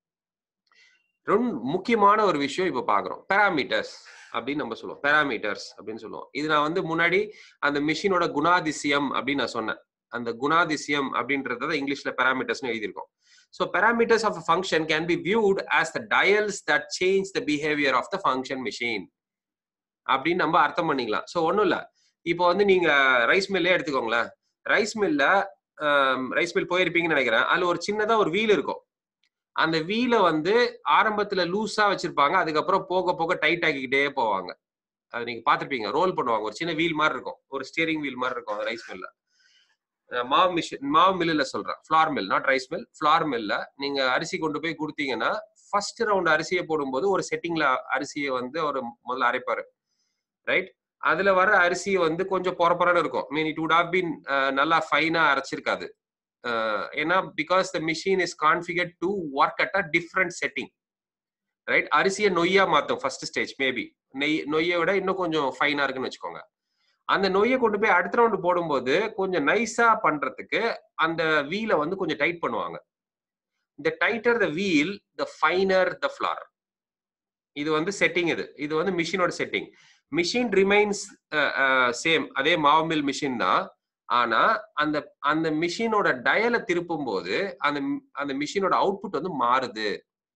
ரொம்ப முக்கியமான ஒரு விஷயம் இப்ப பாக்குறோம் பேராமீட்டர்ஸ் அப்படின்னு நம்ம சொல்லுவோம் பேராமீட்டர்ஸ் அப்படின்னு சொல்லுவோம் இது நான் வந்து முன்னாடி அந்த மிஷினோட குணாதிசயம் அப்படின்னு நான் சொன்னேன் அந்த குணாதிசயம் அப்படின்றத இங்கிலீஷ்ல பேராமீட்டர்ஸ்னு எழுதியிருக்கோம் so parameters of function can be viewed as the dials that change the behaviour of the function machine அப்படின்னு நம்ம அர்த்தம் பண்ணிக்கலாம் ஸோ ஒன்றும் இல்லை இப்போ வந்து நீங்க ரைஸ் மில்லே எடுத்துக்கோங்களேன் ரைஸ் மில்ல ரைஸ் மில் போயிருப்பீங்கன்னு நினைக்கிறேன் அதுல ஒரு சின்னதா ஒரு வீல் இருக்கும் அந்த வீலை வந்து ஆரம்பத்துல லூஸா வச்சிருப்பாங்க அதுக்கப்புறம் போக போக டைட் ஆக்கிக்கிட்டே போவாங்க அது நீங்க பாத்திருப்பீங்க ரோல் பண்ணுவாங்க ஒரு சின்ன வீல் மாதிரி இருக்கும் ஒரு ஸ்டியரிங் வீல் மாதிரி இருக்கும் ரைஸ் மில்ல மாவு மிஷின் மாவு மில்லுல சொல்றேன் flour mill not rice mill flour மில்ல நீங்க அரிசி கொண்டு போய் கொடுத்தீங்கன்னா ஃபர்ஸ்ட் ரவுண்ட் அரிசியை போடும்போது ஒரு செட்டிங்ல அரிசியை வந்து ஒரு முதல்ல அரைப்பாரு ரைட் அதுல வர அரிசி வந்து கொஞ்சம் பொறப்பொறன்னு இருக்கும் mean it would have been நல்லா ஃபைனா அரைச்சிருக்காது அஹ் ஏன்னா because the machine is configure to work at a different setting right அரிசியை நொய்யா மாத்தும் ஃபர்ஸ்ட் ஸ்டேஜ் மேபி நெய் நொய்யை விட இன்னும் கொஞ்சம் ஃபைனா இருக்குன்னு வச்சுக்கோங்க அந்த நொய்யை கொண்டு போய் அடுத்த ரவுண்டு போடும்போது கொஞ்சம் நைஸா பண்றதுக்கு அந்த வீலை வந்து கொஞ்சம் டைட் பண்ணுவாங்க இந்த tighter the wheel the finer the flour இது வந்து செட்டிங் இது இது வந்து மிஷினோட செட்டிங் மிஷின் ரிமைன்ஸ் சேம் அதே மாவு மில் மிஷின் தான் ஆனா அந்த அந்த மிஷினோட டயலை திருப்பும் போது அந்த அந்த மிஷினோட அவுட்புட் வந்து மாறுது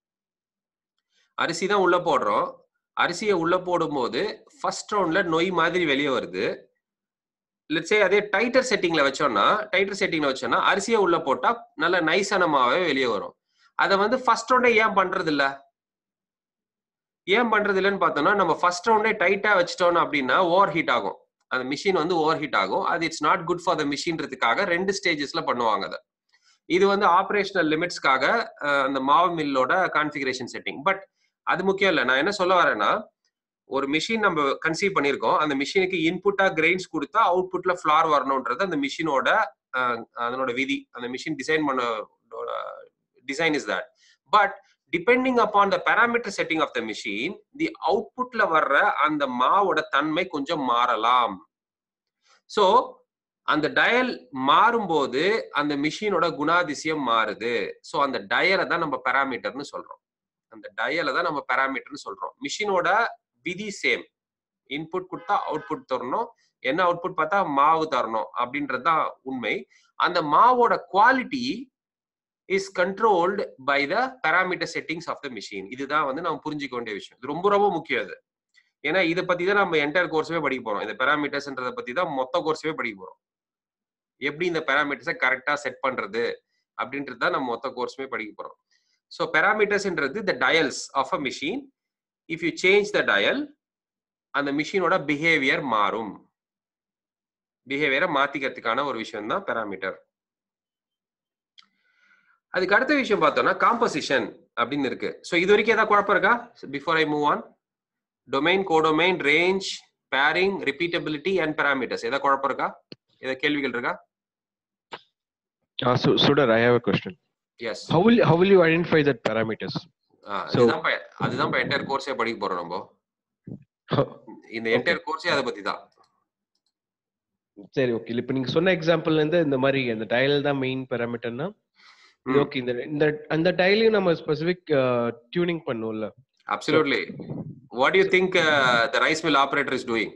அரிசி தான் உள்ள போடுறோம் அரிசியை உள்ள போடும்போது ஃபர்ஸ்ட் ரவுண்ட்ல நொய் மாதிரி வெளியே வருது லெட்ஸே அதே டைட்டர் செட்டிங்ல வச்சோம்னா டைட்டர் செட்டிங்ல வச்சோம்னா அரிசியை உள்ள போட்டா நல்ல நைஸான மாவே வெளியே வரும் அதை வந்து ஃபர்ஸ்ட் ரவுண்டே ஏன் பண்றது இல்ல ஏன் பண்றது இல்லைன்னு பார்த்தோம்னா நம்ம ஃபர்ஸ்ட் ரவுண்டே டைட்டா வச்சிட்டோம் அப்படின்னா ஓவர் ஹீட் ஆகும் அந்த மிஷின் வந்து ஓவர் ஹீட் ஆகும் அது it's not good for the மிஷின்றதுக்காக ரெண்டு ஸ்டேஜஸ்ல பண்ணுவாங்க அதை இது வந்து ஆப்ரேஷனல் லிமிட்ஸ்க்காக அந்த மாவு மில்லோட கான்ஃபிகரேஷன் செட்டிங் பட் அது முக்கியம் இல்லை நான் என்ன சொல்ல வரேன்னா ஒரு மிஷின் நம்ம கன்சீவ் பண்ணியிருக்கோம் அந்த மிஷினுக்கு இன்புட்டா கிரெயின்ஸ் கொடுத்தா அவுட்புட்ல ஃபிளார் வரணுன்றது அந்த மிஷினோட அதனோட விதி அந்த மிஷின் டிசைன் பண்ண design is that but depending upon the parameter setting of the machine the அவுட்புட்ல வர்ற அந்த மாவோட தன்மை கொஞ்சம் மாறலாம் ஸோ அந்த டயல் மாறும்போது அந்த மிஷினோட குணாதிசயம் மாறுது ஸோ அந்த டயலை தான் நம்ம பேராமீட்டர்னு சொல்றோம் அந்த டயலை தான் நம்ம பேராமீட்டர்னு சொல்றோம் மிஷினோட விதி சேம் இன்புட் கொடுத்தா அவுட்புட் தரணும் என்ன அவுட்புட் பார்த்தா மாவு தரணும் அப்படின்றது தான் உண்மை அந்த மாவோட quality is controlled by the parameter settings of the machine இதுதான் வந்து நம்ம புரிஞ்சுக்க வேண்டிய விஷயம் இது ரொம்ப ரொம்ப முக்கியம் அது ஏன்னா இதை பத்தி தான் நம்ம என்டையர் கோர்ஸவே படிக்க போறோம் இந்த பேராமீட்டர்ஸ்ன்றதை பத்தி தான் மொத்த கோர்ஸவே படிக்க போறோம் எப்படி இந்த பேராமீட்டர்ஸை கரெக்டா செட் பண்றது அப்படின்றது தான் நம்ம மொத்த கோர்ஸுமே படிக்க போறோம் ஸோ பேராமீட்டர்ஸ்ன்றது the dials of a machine if you change the dial அந்த மிஷினோட பிஹேவியர் மாறும் பிஹேவியரை மாத்திக்கிறதுக்கான ஒரு விஷயம் தான் பேராமீட்டர் அதுக்கு அடுத்த விஷயம் பார்த்தோம்னா காம்போசிஷன் அப்படின்னு இருக்கு ஸோ இது வரைக்கும் ஏதாவது குழப்பம் இருக்கா before I move on domain codomain range pairing repeatability and parameters ஏதாவது குழப்பம் இருக்கா ஏதாவது கேள்விகள் இருக்கா Uh, so, Sudar, I have a question. Yes How will how will you identify that parameters? So- அதுதான் ப- அதுதான் என்டையர் கோர்ஸே படிக்க போறோம் நம்ம இந்த என்டையர் கோர்ஸே அதை பத்தி தான் சரி ஓகே இப்போ நீங்க சொன்ன எக்ஸாம்பிள்ல இருந்து இந்த மாதிரி அந்த டயல் தான் மெயின் பேராமீட்டர்னா ம். ஓகே இந்த இந்த அந்த டயலையும் நம்ம ஸ்பெசிபிக் டியூனிங் பண்ணுவோம்ல absolutely what you think the rice mill operator is doing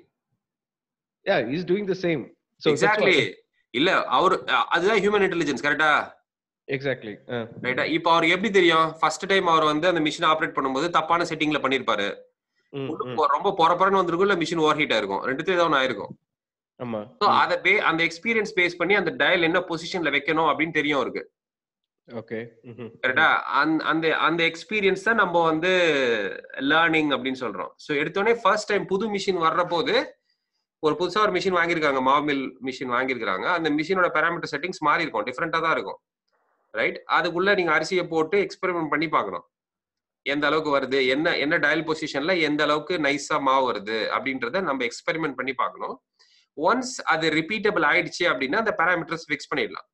yeah is doing the same so exactly இல்ல அவர் அதுதான் ஹியூமன் இன்டெலிஜென்ஸ் கரெக்டா எக்ஸாக்ட்லி ரைட்டா இப்போ அவருக்கு எப்படி தெரியும் ஃபர்ஸ்ட் டைம் அவர் வந்து அந்த மிஷின் ஆபரேட் பண்ணும்போது தப்பான செட்டிங்ல பண்ணிருப்பாரு ரொம்ப பொறப்பறன்னு வந்திருக்கும் இல்ல மிஷின் ஓவர் ஹீட் ஆயிருக்கும் ரெண்டுத்தையும் ஏதாவது ஒண்ணு ஆயிருக்கும் ஆமா ஸோ அதை பே அந்த எக்ஸ்பீரியன்ஸ் பேஸ் பண்ணி அந்த டயல் என்ன பொசிஷன்ல வைக்கணும் அப்படின்னு தெரியும் அவருக்கு ஓகே கரெக்டா அந்த அந்த அந்த எக்ஸ்பீரியன்ஸ் தான் நம்ம வந்து லேர்னிங் அப்படின்னு சொல்றோம் ஸோ எடுத்தோடனே ஃபர்ஸ்ட் டைம் புது மிஷின் வர்ற போது ஒரு புதுசா ஒரு மிஷின் வாங்கியிருக்காங்க மாமில் மிஷின் வாங்கியிருக்காங்க அந்த மிஷினோட பேராமீட்டர் செட்டிங்ஸ் மாறி இருக்கும் டிஃப்ரெண்டா தான் இருக்கும் ரைட் அதுக்குள்ள நீங்க அரிசியை போட்டு எக்ஸ்பெரிமெண்ட் பண்ணி பார்க்கணும் எந்த அளவுக்கு வருது என்ன என்ன டயல் பொசிஷன்ல எந்த அளவுக்கு நைஸா மாவு வருது அப்படின்றத நம்ம எக்ஸ்பெரிமெண்ட் பண்ணி பார்க்கணும் ஒன்ஸ் அது ரிப்பீட்டபிள் ஆயிடுச்சு அப்படின்னா அந்த பேராமீட்டர்ஸ் ஃபிக்ஸ் பண்ணிடலாம்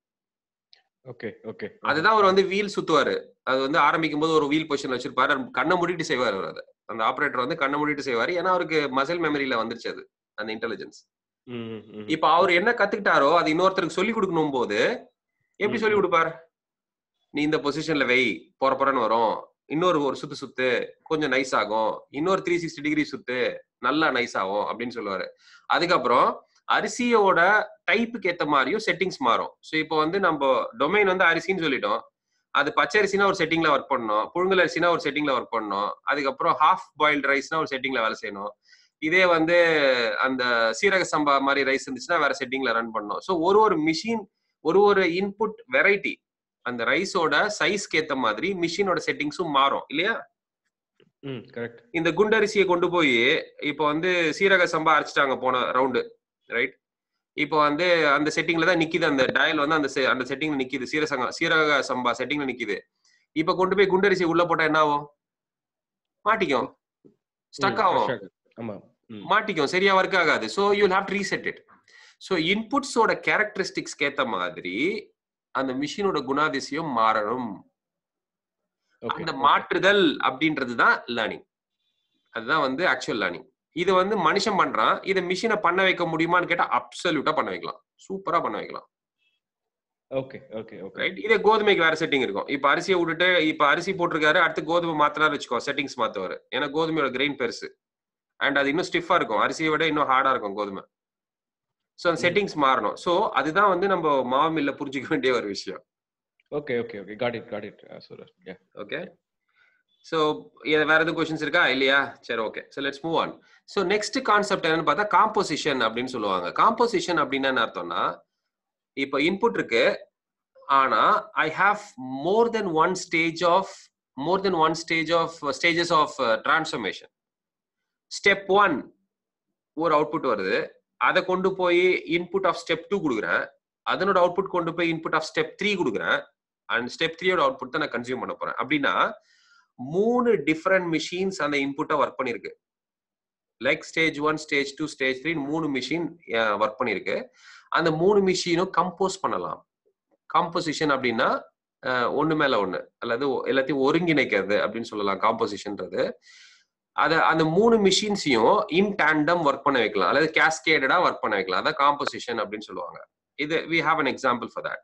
ஓகே ஓகே அதுதான் அவர் வந்து வீல் சுத்துவாரு அது வந்து ஆரம்பிக்கும் போது ஒரு வீல் பொசிஷன் வச்சிருப்பாரு அவர் கண்ணை மூடிட்டு செய்வார் அவர் அதை அந்த ஆபரேட்டர் வந்து கண்ணை மூடிட்டு செய்வாரு ஏன்னா அவருக்கு மசில் மெமரியில வந்துருச்சு அது அந்த இன்டெலிஜென்ஸ் இப்ப அவர் என்ன கத்துக்கிட்டாரோ அது இன்னொருத்தருக்கு சொல்லி கொடுக்கணும் போது எப்படி ம், சொல்லி ம். கொடுப்பார் நீ இந்த பொசிஷன்ல வை போற போறன்னு வரும் இன்னொரு ஒரு சுத்து சுத்து கொஞ்சம் நைஸ் ஆகும் இன்னொரு த்ரீ சிக்ஸ்டி டிகிரி சுத்து நல்லா நைஸ் ஆகும் அப்படின்னு சொல்லுவாரு அதுக்கப்புறம் அரிசியோட டைப்புக்கு ஏத்த மாதிரியும் செட்டிங்ஸ் மாறும் ஸோ இப்போ வந்து நம்ம டொமைன் வந்து அரிசின்னு சொல்லிட்டோம் அது பச்சை அரிசினா ஒரு செட்டிங்ல ஒர்க் பண்ணணும் புழுங்கல் அரிசினா ஒரு செட்டிங்ல ஒர்க் பண்ணணும் அதுக்கப்புறம் ஹாஃப் பாயில்ட் ரைஸ்னா ஒரு செட்டிங்ல வேலை செய்யணும் இதே வந்து அந்த சீரக சம்பா மாதிரி ரைஸ் இருந்துச்சுன்னா வேற செட்டிங்ல ரன் பண்ணணும் ஸோ ஒரு ஒரு மிஷின் ஒரு ஒரு இன்புட் வெரைட்டி அந்த ரைஸோட சைஸ்க்கு ஏத்த மாதிரி மிஷினோட செட்டிங்ஸும் மாறும் இல்லையா ம் கரெக்ட் இந்த குண்டரிசியை கொண்டு போய் இப்போ வந்து சீரக சம்பா அரைச்சிட்டாங்க போன ரவுண்டு ரைட் இப்போ வந்து அந்த செட்டிங்ல தான் நிக்குது அந்த டயல் வந்து அந்த se- அந்த செட்டிங்ல நிக்குது சீரக சீரக சம்பா செட்டிங்ல நிக்குது இப்போ கொண்டு போய் குண்டரிசி உள்ள போட்டா என்ன ஆகும் மாட்டிக்கும் ஸ்டக் ஆகும் ஆமா ம் மாட்டிக்கும் சரியா ஒர்க் ஆகாது so you'll have to reset it so இன்புட்ஸோட கேரக்டரிஸ்டிக்ஸ்க்கு ஏத்த மாதிரி அந்த மிஷினோட குணாதிசயம் மாறணும் ஓகே அந்த மாற்றுதல் அப்படின்றது தான் லேர்னிங் அதுதான் வந்து ஆக்சுவல் லேர்னிங் இது வந்து மனுஷன் பண்றான் இதை மிஷினை பண்ண வைக்க முடியுமான்னு கேட்டா அப்சல்யூட்டா பண்ண வைக்கலாம் சூப்பரா பண்ண வைக்கலாம் ஓகே ஓகே ஓகே ரைட் இதே கோதுமைக்கு வேற செட்டிங் இருக்கும் இப்ப அரிசியை விட்டுட்டு இப்ப அரிசி போட்டிருக்காரு அடுத்து கோதுமை மாத்தினாரு வச்சுக்கோ செட்டிங்ஸ் மாத்துவாரு ஏன்னா கோதுமையோட கிரெயின் பெருசு அண்ட் அது இன்னும் ஸ்டிஃபா இருக்கும் அரிசியை விட இன்னும் ஹார்டா இருக்கும் கோதுமை ஸோ அந்த ம். செட்டிங்ஸ் மாறணும் ஸோ அதுதான் வந்து நம்ம மாவு மில்ல புரிஞ்சுக்க வேண்டிய ஒரு விஷயம் okay okay okay got it got it surer yeah okay so வேற எதுவும் கொஸ்டின்ஸ் இருக்கா இல்லையா சரி okay so let's move on so next concept என்னன்னு பார்த்தா காம்போசிஷன் அப்படின்னு சொல்லுவாங்க காம்போசிஷன் அப்படின்னா என்ன அர்த்தம்னா இப்போ இன்புட் இருக்கு ஆனா I have more then one stage of more then one stage of stages of transformation step one ஒரு அவுட்புட் வருது அதை கொண்டு போய் இன்புட் ஆஃப் ஸ்டெப் டூ கொடுக்குறேன் அதனோட அவுட்புட் கொண்டு போய் இன்புட் ஆஃப் ஸ்டெப் த்ரீ கொடுக்குறேன் அண்ட் ஸ்டெப் த்ரீயோட அவுட்புட் தான் நான் கன்சியூம் பண்ண போறேன் அப்படின்னா மூணு டிஃப்ரெண்ட் மிஷின்ஸ் அந்த இன்புட்டை ஒர்க் பண்ணிருக்கு like stage one stage two stage three மூணு மிஷின் ஒர்க் பண்ணிருக்கு அந்த மூணு மிஷினும் கம்போஸ் பண்ணலாம் காம்போசிஷன் அப்படின்னா அஹ், ஒண்ணு மேல ஒண்ணு அல்லது ஒ- எல்லாத்தையும் ஒருங்கிணைக்கிறது அப்படின்னு சொல்லலாம் காம்போசிஷன்ன்றது அத அந்த மூணு மிஷின்ஸையும் இன் டேண்டம் ஒர்க் பண்ண வைக்கலாம் அல்லது கேஸ்கேடடா ஒர்க் பண்ண வைக்கலாம் அதான் காம்போசிஷன் அப்படின்னு சொல்லுவாங்க இது we have an example for that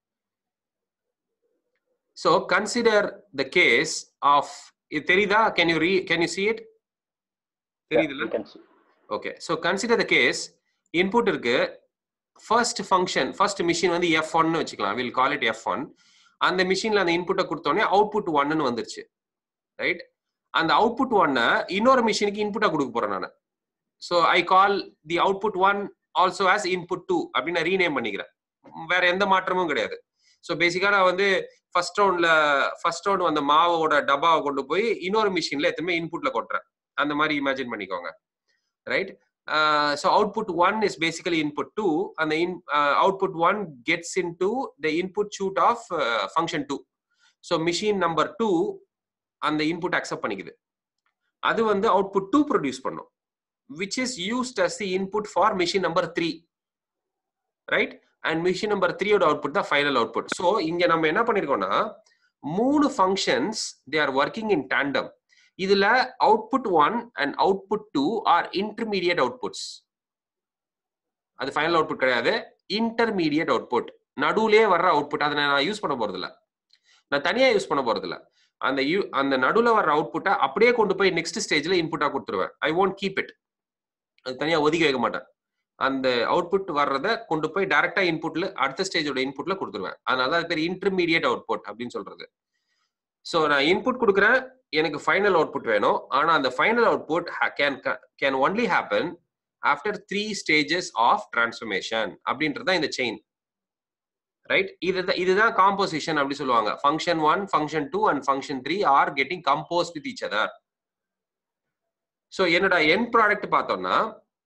so consider the case of இது தெரியுதா can you re can you see it தெரியுதுல்ல You can see. Okay so consider the case input இருக்கு ஃபர்ஸ்ட் ஃபங்க்ஷன் ஃபர்ஸ்ட் மிஷின் வந்து F ஒன்னு வச்சுக்கலாம் will call it F one அந்த மிஷின்ல அந்த இன்புட்டை கொடுத்தோடனே அவுட்புட் ஒன்னு வந்துருச்சு ரைட் அந்த அவுட்புட் ஒன்ன இன்னொரு மிஷினுக்கு இன்புட்டா கொடுக்க போறேன் நான் so I call the output one also as input two அப்படின்னு நான் ரீநேம் பண்ணிக்கிறேன் வேற எந்த மாற்றமும் கிடையாது ஸோ பேசிக்கா நான் வந்து ஃபர்ஸ்ட் ரவுண்ட்ல ஃபர்ஸ்ட் ரவுண்ட் அந்த மாவோட டப்பாவை கொண்டு போய் இன்னொரு மிஷின்ல எத்தனை இன்புட்ல கொட்டுறேன் அந்த மாதிரி இமேஜின் பண்ணிக்கோங்க right so output one is basically input two அந்த in output one gets into the input chute of function two so machine number two அந்த இன்புட் அக்செப்ட் பண்ணிக்குது அது வந்து அவுட்புட் டூ ப்ரொடியூஸ் பண்ணும் which is used as the input for machine number three right and machine number த்ரீயோட output தான் final output so இங்க நம்ம என்ன பண்ணிருக்கோம்னா மூணு ஃபங்க்ஷன்ஸ் they are working in tandem இதுல output one and output two are intermediate outputs அது ஃபைனல் அவுட்புட் கிடையாது இன்டர்மீடியட் அவுட்புட் நடுவுலயே வர்ற அவுட்புட் அதை நான் யூஸ் பண்ண போறது இல்ல நான் தனியா யூஸ் பண்ண போறது இல்ல அந்த யூ அந்த நடுவுல வர்ற அவுட்புட்டை அப்படியே கொண்டு போய் நெக்ஸ்ட் ஸ்டேஜ்ல இன்புட்டா கொடுத்துருவேன் ஐ ஒன்ட் கீப் இட் அது தனியா ஒதுக்கி வைக்க மாட்டேன் அந்த அவுட்புட் வர்றத கொண்டு போய் டைரக்டா இன்புட்ல அடுத்த ஸ்டேஜோட இன்புட்ல கொடுத்துருவேன் அதனால அது பேர் இன்டர்மீடியட் அவுட்புட் அப்படின்னு சொல்றது ஸோ நான் இன்புட் கொடுக்குறேன் எனக்கு ஃபைனல் அவுட்புட் வேணும் ஆனா அந்த final output can can only happen after three stages of transformation அப்படின்றது தான் இந்த செயின் ரைட் இதுதான் இதுதான் காம்போசிஷன் அப்படி சொல்லுவாங்க function one function two and function three are getting compose with each other so என்னோட என் ப்ராடக்ட் பார்த்தோம்னா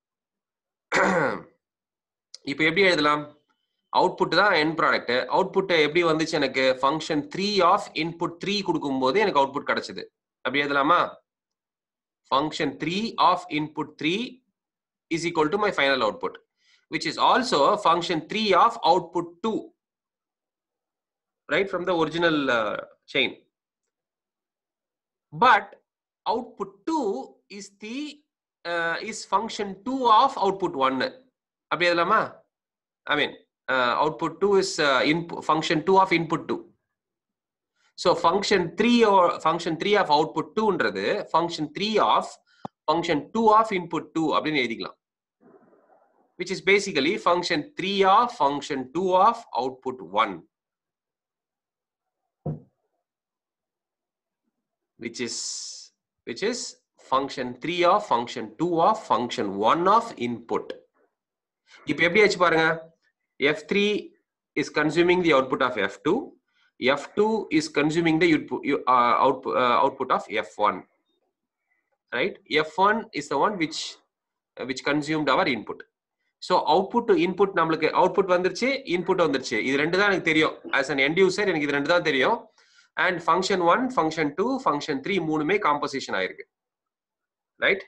இப்போ எப்படி எழுதலாம் அவுட்புட் தான் என் ப்ராடக்ட் அவுட்புட் எப்படி வந்துச்சு எனக்கு function three of input three கொடுக்கும்போது எனக்கு அவுட்புட் கிடைச்சது அப்படி எழுதலாமா function three of input three is equal to my final output which is also function 3 of output 2 right from the original uh, chain but output 2 is the uh, is function 2 of output 1 அப்படி எழுதலாமா ஐ மீன் output 2 is uh, input, function 2 of input 2 so function 3 or function 3 of output 2 ன்றது function 3 of function 2 of input 2 அப்படின்னு எழுதிக்கலாம் which is basically function 3 of function 2 of output 1 which is which is function 3 of function 2 of function 1 of input இப்போ எப்படி ஆச்சு பாருங்க f3 is consuming the output of f2 f2 is consuming the output, uh, output, uh, output of f1 right f1 is the one which uh, which consumed our input so output to input நம்மளுக்கு output வந்துருச்சு input வந்துருச்சு இது ரெண்டு தான் எனக்கு தெரியும் as an end user எனக்கு இது ரெண்டு தான் தெரியும் and function one function two function three மூணுமே காம்போசிஷன் ஆயிருக்கு right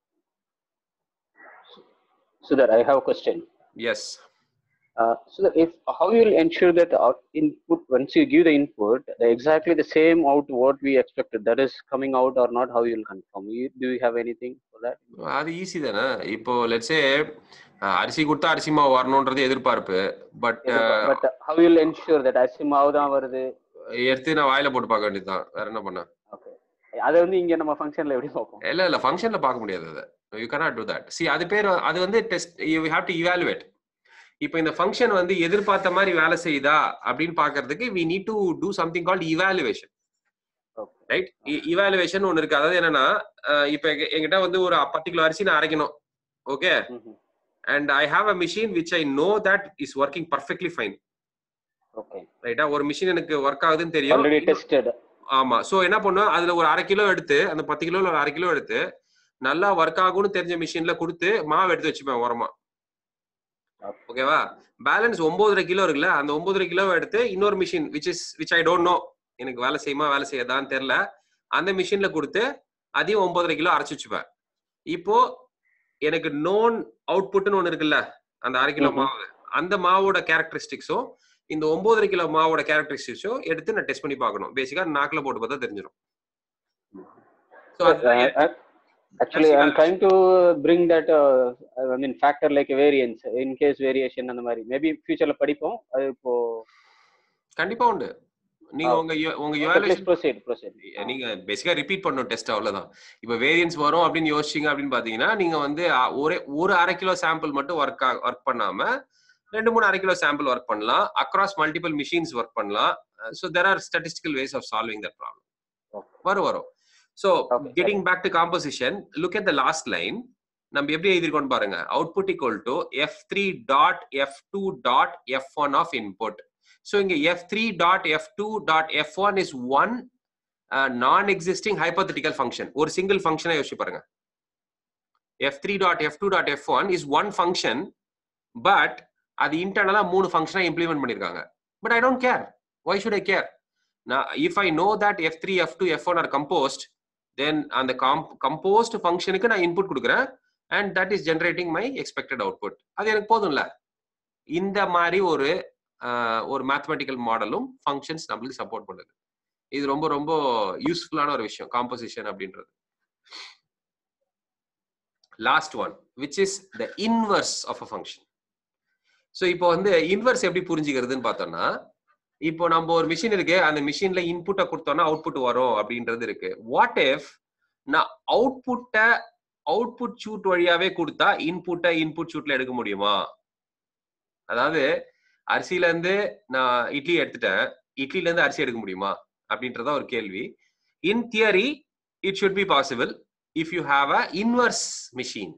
Sudhar, I have a question. Yes Uh, so that if how you will ensure that out input once you give the input the exactly the same out what we expected that is coming out or not how you will confirm you, do you have anything for that அது easy தானே இப்போ let's say அரிசி கொடுத்தா அரிசி மாவு வரணுன்றது எதிர்பார்ப்பு but but uh, how you will ensure that அரிசி மாவு தான் வருது எடுத்து நான் வாயில போட்டு பார்க்க வேண்டியதுதான் வேற என்ன பண்ண ஓகே அதை வந்து இங்க நம்ம ஃபங்க்ஷன்ல எப்படி பார்ப்போம் இல்ல இல்ல ஃபங்க்ஷன்ல பார்க்க முடியாது அதை you cannot do that see அது பேர் அது வந்து test you have to evaluate இப்போ இந்த ஃபங்க்ஷன் வந்து எதிர்பார்த்த மாதிரி வேலை செய்யுதா அப்படின்னு பாக்குறதுக்கு we need to do something called evaluation okay right evaluation ஒன்னு இருக்கு அதாவது என்னன்னா அஹ் இப்ப எங்க- என்கிட்ட வந்து ஒரு பர்டிகுலர் அரிசி நான் அரைக்கணும் okay and I have a machine which I know that is working perfectly fine okay ரைட்டா ஒரு மிஷின் எனக்கு ஒர்க் ஆகுதுன்னு தெரியும் ஆல்ரெடி டெஸ்டட் ஆமா சோ என்ன பண்ணுவேன் அதுல ஒரு அரை கிலோ எடுத்து அந்த பத்து கிலோல ஒரு அரை கிலோ எடுத்து நல்லா ஒர்க் ஆகும்னு தெரிஞ்ச மிஷின்ல கொடுத்து மாவு எடுத்து வச்சுப்பேன் ஓரமா ஓகேவா பேலன்ஸ் ஒன்பதரை கிலோ இருக்குல்ல அந்த ஒன்பதரை கிலோ எடுத்து இன்னொரு machine which is which I don't know எனக்கு வேலை செய்யுமா வேலை செய்யாதான்னு தெரியல அந்த மிஷின்ல கொடுத்து அதையும் ஒன்பதரை கிலோ அரைச்சு வச்சுப்பேன் இப்போ எனக்கு நோன் அவுட்புட்னு ஒண்ணு இருக்குல்ல அந்த அரை கிலோ ம்ஹும். மாவு அந்த மாவோட கேரக்டரிஸ்டிக்ஸும் இந்த ஒன்பதரை கிலோ மாவோட கேரக்டரிஸ்டிக்ஸும் எடுத்து நான் டெஸ்ட் பண்ணி பார்க்கணும் பேசிக்கா நாக்குல போட்டு பார்த்தா தெரிஞ்சிடும் So, அதுதான் actually That's i'm evaluation. trying to bring that uh, i mean factor like a variance in case variation அந்த மாதிரி மேபி ஃபியூச்சர்ல படிப்போம் அது இப்போ கண்டிப்பா உண்டு நீங்க Ah, உங்க ev- உங்க Okay, please evaluation proceed, proceed. நீங்க பேசிக்கா ரிப்பீட் பண்ணும் டெஸ்ட் அவ்வளவுதான் இப்ப வேரியன்ஸ் வரும் அப்படின்னு யோசிச்சீங்க அப்படின்னு பாத்தீங்கன்னா நீங்க வந்து அ- ஒரே ஒரு அரை கிலோ சாம்பிள் மட்டும் ஒர்க் ஒர்க் பண்ணாம ரெண்டு மூணு அரை கிலோ சாம்பிள் ஒர்க் பண்ணலாம் அக்ராஸ் மல்டிபிள் மிஷின்ஸ் ஒர்க் பண்ணலாம் so there are statistical ways of solving that problem Okay. வரும் வரும் so Okay, getting back to composition look at the last line நம்ம எப்படி எழுதிருக்கோம் பாருங்க output equal to F three dot F two dot F one of input so இங்க F three dot F two dot F one is one non existing hypothetical function ஒரு single ஃபங்க்ஷனை யோசிச்சு பாருங்க F three dot F two dot F one is one function but அது இன்டர்னலா மூணு ஃபங்க்ஷனா implement பண்ணிருக்காங்க but I don't care why should I care நான் if I know that F three F two F one are composed then அந்த composed ஃபங்க்ஷனுக்கு நான் input கொடுக்குறேன் and that is generating my expected output அது எனக்கு போதும்ல இந்த மாதிரி ஒரு ஆஹ், ஒரு மேத்தமெட்டிக்கல் மாடலும் ஃபங்க்ஷன்ஸ் நம்மளுக்கு சப்போர்ட் பண்ணுது இது ரொம்ப ரொம்ப யூஸ்ஃபுல்லான ஒரு விஷயம் காம்போசிஷன் அப்படின்றது last one which is the inverse of a function so இப்போ வந்து இன்வர்ஸ் எப்படி புரிஞ்சுக்கிறதுன்னு பார்த்தோம்னா இப்போ நம்ம ஒரு மிஷின் இருக்கு அந்த மிஷின்ல இன்புட்டை கொடுத்தோம்னா அவுட்புட் வரும் அப்படின்றது இருக்கு வாட் இஃப் நான் அவுட்புட்டை அவுட்புட் ஷூட் வழியாவே கொடுத்தா இன்புட்டை இன்புட் ஷூட்ல எடுக்க முடியுமா அதாவது அரிசியில இருந்து நான் இட்லி எடுத்துட்டேன் இட்லில இருந்து அரிசி எடுக்க முடியுமா அப்படின்றதா ஒரு கேள்வி in theory it should be possible if you have a inverse machine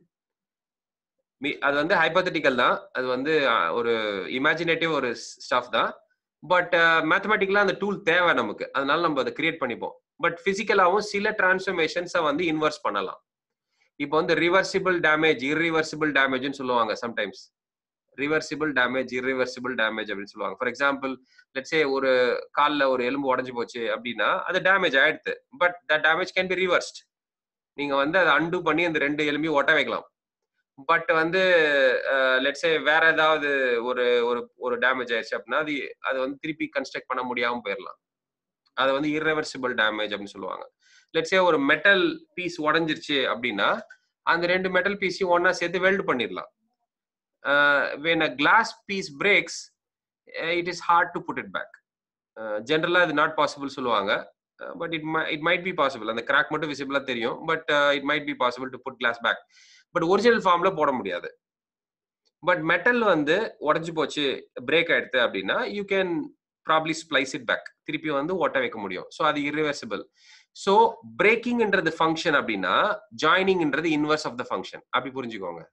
அது வந்து ஹைபோதட்டிக்கல் தான் அது வந்து அஹ், ஒரு இமேஜினேட்டிவ் ஒரு ஸ்டஃப் தான் பட் மேத்தமெட்டிக்கலா அந்த டூல் தேவை நமக்கு அதனால நம்ம அதை கிரியேட் பண்ணிப்போம் பட் பிசிக்கலாவும் சில டிரான்ஸ்ஃபர்மேஷன்ஸை வந்து இன்வர்ஸ் பண்ணலாம் இப்போ வந்து ரிவர்சிபிள் டேமேஜ் இர்ரிவர்சிபிள் டேமேஜ்னு சொல்லுவாங்க sometimes reversible damage irreversible damage அப்படின்னு சொல்லுவாங்க ஃபார் எக்ஸாம்பிள் லெட்ஸே ஒரு கால்ல ஒரு எலும்பு உடஞ்சு போச்சு அப்படின்னா அது டேமேஜ் ஆயிடுது but the damage can be reversed நீங்க வந்து அதை அண்டு பண்ணி அந்த ரெண்டு எலும்பையும் ஒட்ட வைக்கலாம் பட் வந்து லெட்ஸே வேற ஏதாவது ஒரு ஒரு ஒரு டேமேஜ் ஆயிடுச்சு அப்படின்னா அது அது வந்து திருப்பி கன்ஸ்ட்ரக்ட் பண்ண முடியாம போயிடலாம் அது வந்து irreversible டேமேஜ் அப்படின்னு சொல்லுவாங்க லெட்ஸே ஒரு மெட்டல் பீஸ் உடஞ்சிருச்சு அப்படின்னா அந்த ரெண்டு மெட்டல் பீஸையும் ஒண்ணா சேர்த்து வெல்ட் பண்ணிடலாம் when a glass piece breaks it is hard to put it back ஜென்ரலா இது நாட் பாசிபிள் சொல்லுவாங்க but it it might be possible அந்த கிராக் மட்டும் விசிபிளா தெரியும் but it might be possible to put glass back but original ஃபார்ம்ல போட முடியாது பட் மெட்டல் வந்து உடஞ்சு போச்சு பிரேக் ஆயிடுது அப்படின்னா you can probably splice it back திருப்பி வந்து ஒட்ட வைக்க முடியும் ஸோ அது irreversible ஸோ பிரேக்கிங்ன்றது ஃபங்க்ஷன் அப்படின்னா ஜாயினிங்ன்றது இன்வர்ஸ் ஆஃப் த ஃபங்க்ஷன் அப்படி புரிஞ்சுக்கோங்க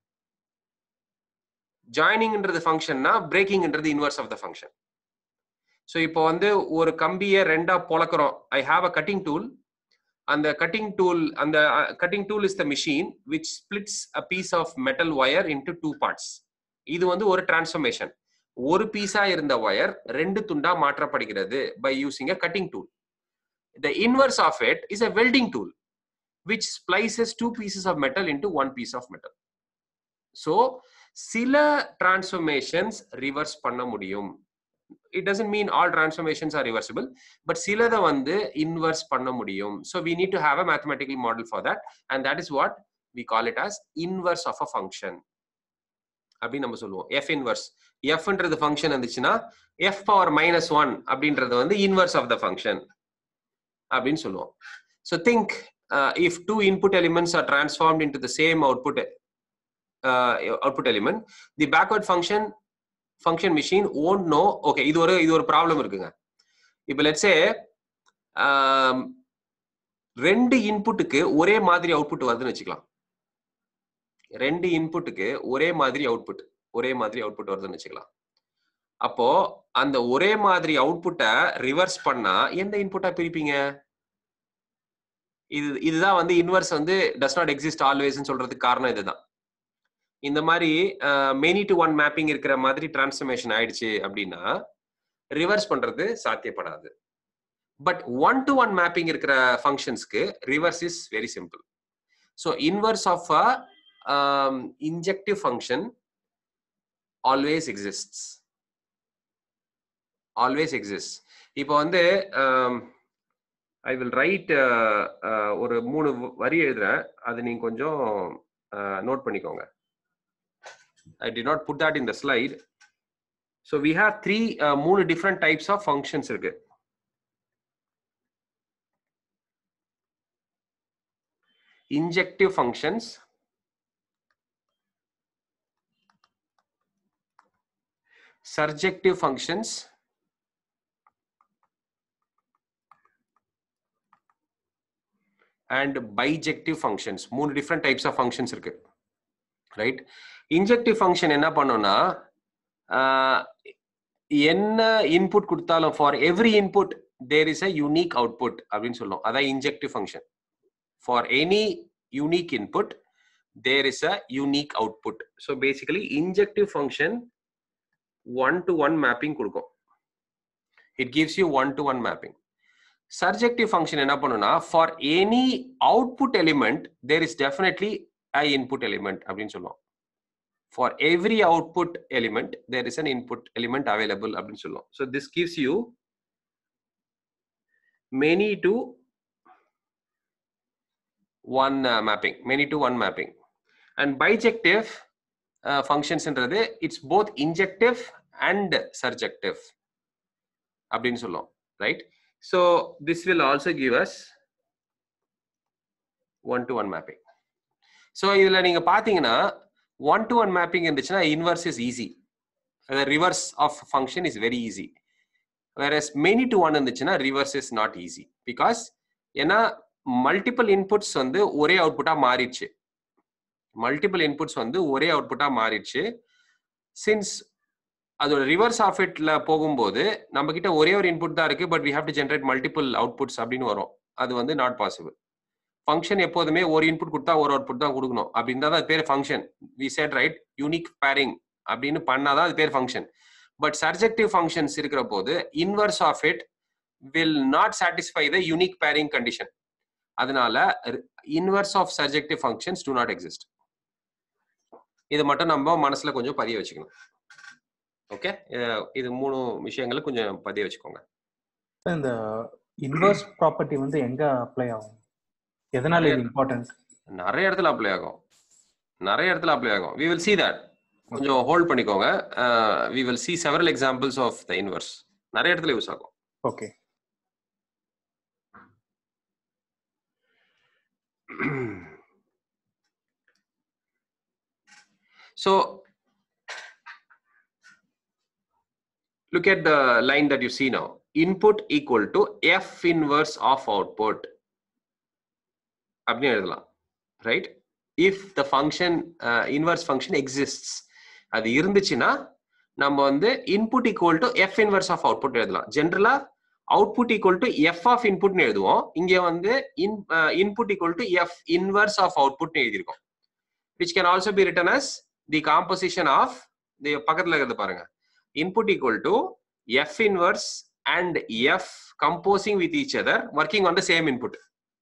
ஜாயினிங்ன்றது ஃபங்க்ஷன்னா பிரேக்கிங்ன்றது inverse of the function so இப்போ வந்து ஒரு கம்பியை ரெண்டா பொளக்குறோம் I have a cutting tool அந்த கட்டிங் டூல் அந்த cutting tool is the machine which splits a piece of metal wire into two parts இது வந்து ஒரு டிரான்ஸ்ஃபர்மேஷன் ஒரு பீஸா இருந்த ஒயர் ரெண்டு துண்டா மாற்றப்படுகிறது by using a cutting tool the inverse of it is a welding tool which splices two pieces of metal into one piece of metal so சில transformations reverse பண்ண முடியும் it doesn't mean all transformations are reversible but சிலதை வந்து inverse பண்ண முடியும் so we need to have a mathematical model for that and that is what we call it as inverse of a function அப்படின்னு நம்ம சொல்லுவோம் F inverse எஃப்ன்றது function இருந்துச்சுன்னா F power minus one அப்படின்றது வந்து இன்வர்ஸ் ஆஃப் த ஃபங்க்ஷன் அப்படின்னு சொல்லுவோம் so think if two input elements are transformed into the same output output element the backward function function machine won't know okay இது ஒரு இது ஒரு problem இருக்குங்க இப்போ லெட்ஸே ரெண்டு இன்புட்டுக்கு ஒரே மாதிரி அவுட்புட் வருதுன்னு வச்சுக்கலாம் ரெண்டு இன்புட்டுக்கு ஒரே மாதிரி அவுட்புட் ஒரே மாதிரி அவுட்புட் வருதுன்னு வச்சுக்கலாம் அப்போ அந்த ஒரே மாதிரி அவுட்புட்டை ரிவர்ஸ் பண்ணா எந்த இன்புட்டா பிரிப்பீங்க இது இதுதான் வந்து இன்வர்ஸ் வந்து டஸ் நாட் எக்ஸிஸ்ட் ஆல்வேஸ்ன்னு சொல்றதுக்கு காரணம் இதுதான் இந்த மாதிரி மெனி டு ஒன் மேப்பிங் இருக்கிற மாதிரி டிரான்ஸ்ஃபர்மேஷன் ஆயிடுச்சு அப்படின்னா ரிவர்ஸ் பண்றது சாத்தியப்படாது but one to one mapping இருக்கிற ஃபங்க்ஷன்ஸ்க்கு reverse is very simple so inverse of a injective function always exist always exist இப்போ வந்து ஐ வில் ரைட் ஒரு மூணு வரி எழுதுறேன் அது நீங்க கொஞ்சம் நோட் பண்ணிக்கோங்க I did not put that in the slide. So we have three uh, மூணு different types of functions இருக்கு injective functions surjective functions and bijective functions மூணு different types of functions இருக்கு ரைட் இன்ஜெக்டிவ் ஃபங்க்ஷன் என்ன பண்ணும்னா ஆஹ், என்ன input கொடுத்தாலும் for every input there is a unique output அப்படின்னு சொல்லுவோம் அதான் injective function for any unique input there is a unique output so basically injective function one to one mapping கொடுக்கும் it gives you one to one mapping surjective function என்ன பண்ணுனா for any output element there is definitely a input element அப்படின்னு சொல்லுவோம் for every output element there is an input element available அப்படின்னு சொல்லுவோம் so this gives you many to one mapping many to one mapping and bijective ஃபங்க்ஷன்ஸ்ன்றது it's both injective and surjective அப்படின்னு சொல்லுவோம் right so this will also give us one to one mapping so இதில் நீங்கள் பார்த்தீங்கன்னா one to one mapping இருந்துச்சுன்னா inverse is easy reverse of function is very easy வேற many to one இருந்துச்சுன்னா reverse is not easy because ஏன்னா multiple inputs வந்து ஒரே அவுட்புட்டா மாறிடுச்சு மல்டிபிள் இன்புட்ஸ் வந்து ஒரே அவுட்புட்டா மாறிடுச்சு சின்ஸ் அதோட ரிவர்ஸ் ஆஃப் இட்ல போகும்போது நம்ம கிட்ட ஒரே ஒரு இன்புட் தான் இருக்கு but we have to generate multiple outputs அப்படின்னு வரும் அது வந்து நாட் பாசிபிள் ஃபங்க்ஷன் எப்போதுமே ஒரு இன்புட் கொடுத்தா ஒரு அவுட்புட் தான் கொடுக்கணும் அப்படின்னு தான் அது பேர் function we set right unique pairing அப்படின்னு பண்ணாதான் அது பேர் ஃபங்க்ஷன் பட் சர்ஜெக்டிவ் ஃபங்க்ஷன்ஸ் இருக்கிற போது inverse of it will not satisfy the unique pairing condition அதனால inverse of surjective functions do not exist இது மட்டும் நம்ம மனசுல கொஞ்சம் பதிய வச்சுக்கணும் ஓகே இது மூணு விஷயங்களை கொஞ்சம் பதிய வச்சுக்கோங்க இந்த இன்வர்ஸ் ப்ராப்பர்ட்டி வந்து எங்க அப்ளை ஆகும் எதனால இது இம்பார்ட்டன்ட் நிறைய இடத்துல அப்ளை ஆகும் நிறைய இடத்துல அப்ளை ஆகும் வி வில் see that கொஞ்சம் ஹோல்ட் பண்ணிக்கோங்க we will see several examples of the inverse நிறைய இடத்துல யூஸ் ஆகும் okay so look at the line that you see now input equal to f inverse of output அப்படின்னு எழுதலாம் right if the function inverse function exists அது இருந்துச்சுன்னா நம்ம வந்து input equal to F inverse of output எழுதலாம் ஜென்ரலா output equal to F of இன்புட்னு எழுதுவோம் இங்க வந்து input equal to F inverse of அவுட்புட்னு எழுதியிருக்கோம் which can also be written as the composition of the பக்கத்துல இருக்கிறது பாருங்க input equal to F inverse and F composing with each other working on the same input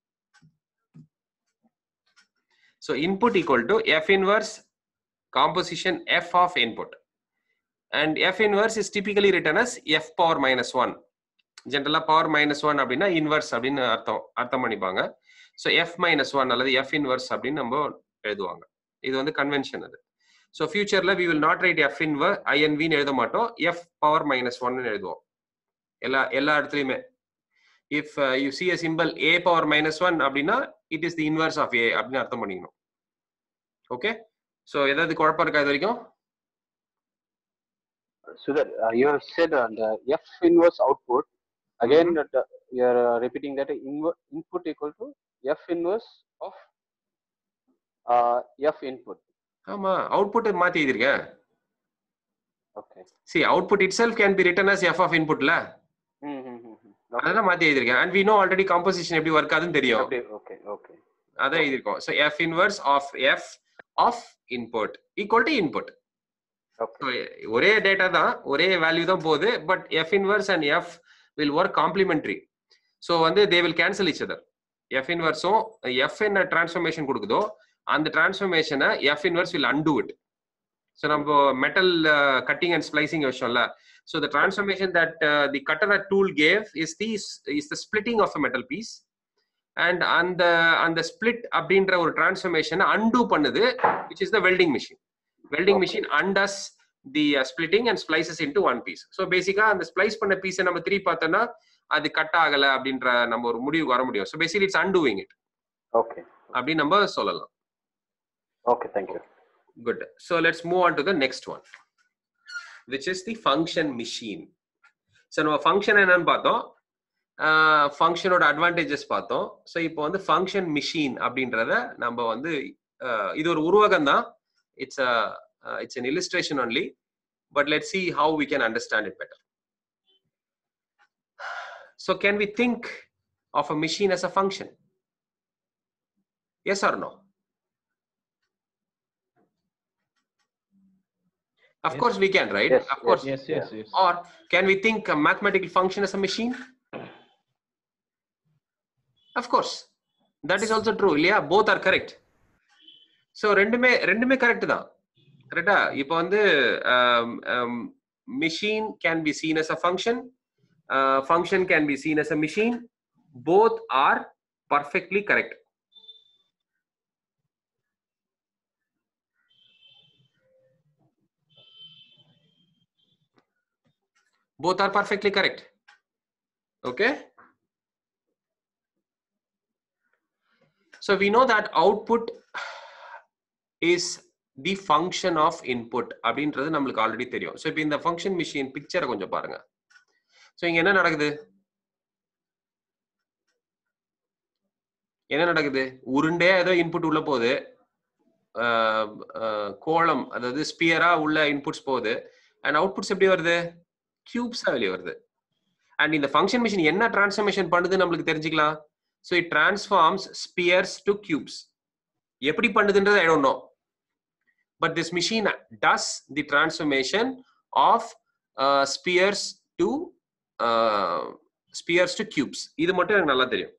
So input equal to F inverse composition F of input. And F inverse is typically written as F power minus 1. ஜென்ரலா power minus one அப்படின்னா inverse அப்படின்னு அர்த்தம் அர்த்தம் பண்ணிப்பாங்க so F minus one அல்லது F inverse அப்படின்னு நம்ம எழுதுவாங்க இது வந்து கன்வென்ஷன் அது ஸோ ஃபியூச்சர்ல we will not write F inverse ஐஎன்வின்னு எழுத மாட்டோம் எஃப் பவர் மைனஸ் ஒன்னு எழுதுவோம் எல்லா எல்லா இடத்துலையுமே if you see a simple A power minus one அப்படின்னா it is the inverse of A அப்படின்னு அர்த்தம் பண்ணிக்கணும் ஓகே ஸோ ஏதாவது குழப்பம் இருக்கா இது வரைக்கும் So that uh, you have said on the F inverse output, again that uh, you are uh, repeating that inv- input equal to F inverse of uh, F input. ஆமா output மாத்தி எழுதிருக்கேன் Okay. See output itself can be written as F of இன்புட்ல Mm-hmm. அதான் மாத்தி எழுதிருக்கேன் and we know already composition எப்படி work ஆகுதுன்னு தெரியும் Okay. Okay. Okay. அதான் எழுதிருக்கோம் so F inverse of F of input equal to input Okay. ஒரே டேட்டா தான் ஒரே வேல்யூ தான் போகுது but F inverse and F will work complementary so வந்து they will cancel each other F இன்வர்ஸும் F என்ன டிரான்ஸ்ஃபர்மேஷன் கொடுக்குதோ அந்த டிரான்ஸ்ஃபர்மேஷனை F inverse will undo it so நம்ம மெட்டல் கட்டிங் அண்ட் ஸ்ப்ளைசிங் விஷயம்ல so the transformation that the cutter tool gave is the is the splitting of a metal piece and அந்த அந்த split அப்படின்ற ஒரு டிரான்ஸ்ஃபர்மேஷனை அன்டூ பண்ணுது which is the welding machine welding machine undoes the splitting and splices into one piece so basically அந்த ஸ்பிளைஸ் பண்ண பீஸை நம்ம திருப்பி பார்த்தோம்னா அது கட் ஆகல அப்படின்ற நம்ம ஒரு முடிவுக்கு வர முடியும் so basically it's undoing it Okay. அப்படின்னு நம்ம சொல்லலாம் Okay, thank you. Good. So let's move on to the next one, which is the function machine. So நம்ம ஃபங்க்ஷன் என்னன்னு பார்த்தோம் ஃபங்க்ஷனோட அட்வான்டேஜஸ் பார்த்தோம் ஸோ இப்போ வந்து ஃபங்க்ஷன் மிஷின் அப்படின்றத நம்ம வந்து uh, இது ஒரு உருவகம் தான் it's it's an illustration only but let's see how we can understand it better so can we think of a machine as a function yes or no of Yes. course we can right Yes, of course Yes, yes, yes. or can we think a mathematical function as a machine of course that is also true இல்லையா both are correct so ரெண்டுமே ரெண்டுமே correct தான் கரெக்டா இப்போ வந்து machine can be seen as a function uh, function can be seen as a machine both are perfectly correct both are perfectly correct okay so we know that output is the function of input அப்படின்றது நம்மளுக்கு already தெரியும் so இப்போ இந்த function machine பிக்சரை கொஞ்சம் பாருங்க so இங்க என்ன நடக்குது என்ன நடக்குது உருண்டையா ஏதோ இன்புட் உள்ள போகுது ஆஹ் ஆஹ் கோளம் அதாவது ஸ்பியரா உள்ள இன்புட்ஸ் போகுது அண்ட் அவுட்புட்ஸ் எப்படி வருது கியூப்ஸா வெளியே வருது அண்ட் இந்த ஃபங்க்ஷன் மிஷின் என்ன டிரான்ஸ்ஃபர்மேஷன் பண்ணுது நம்மளுக்கு தெரிஞ்சுக்கலாம் so it transforms spheres to cubes எப்படி பண்ணுதுன்றது I don't know but this machine does the transformation of uh, spheres to uh, spheres to cubes இது மட்டும் எனக்கு நல்லா தெரியும்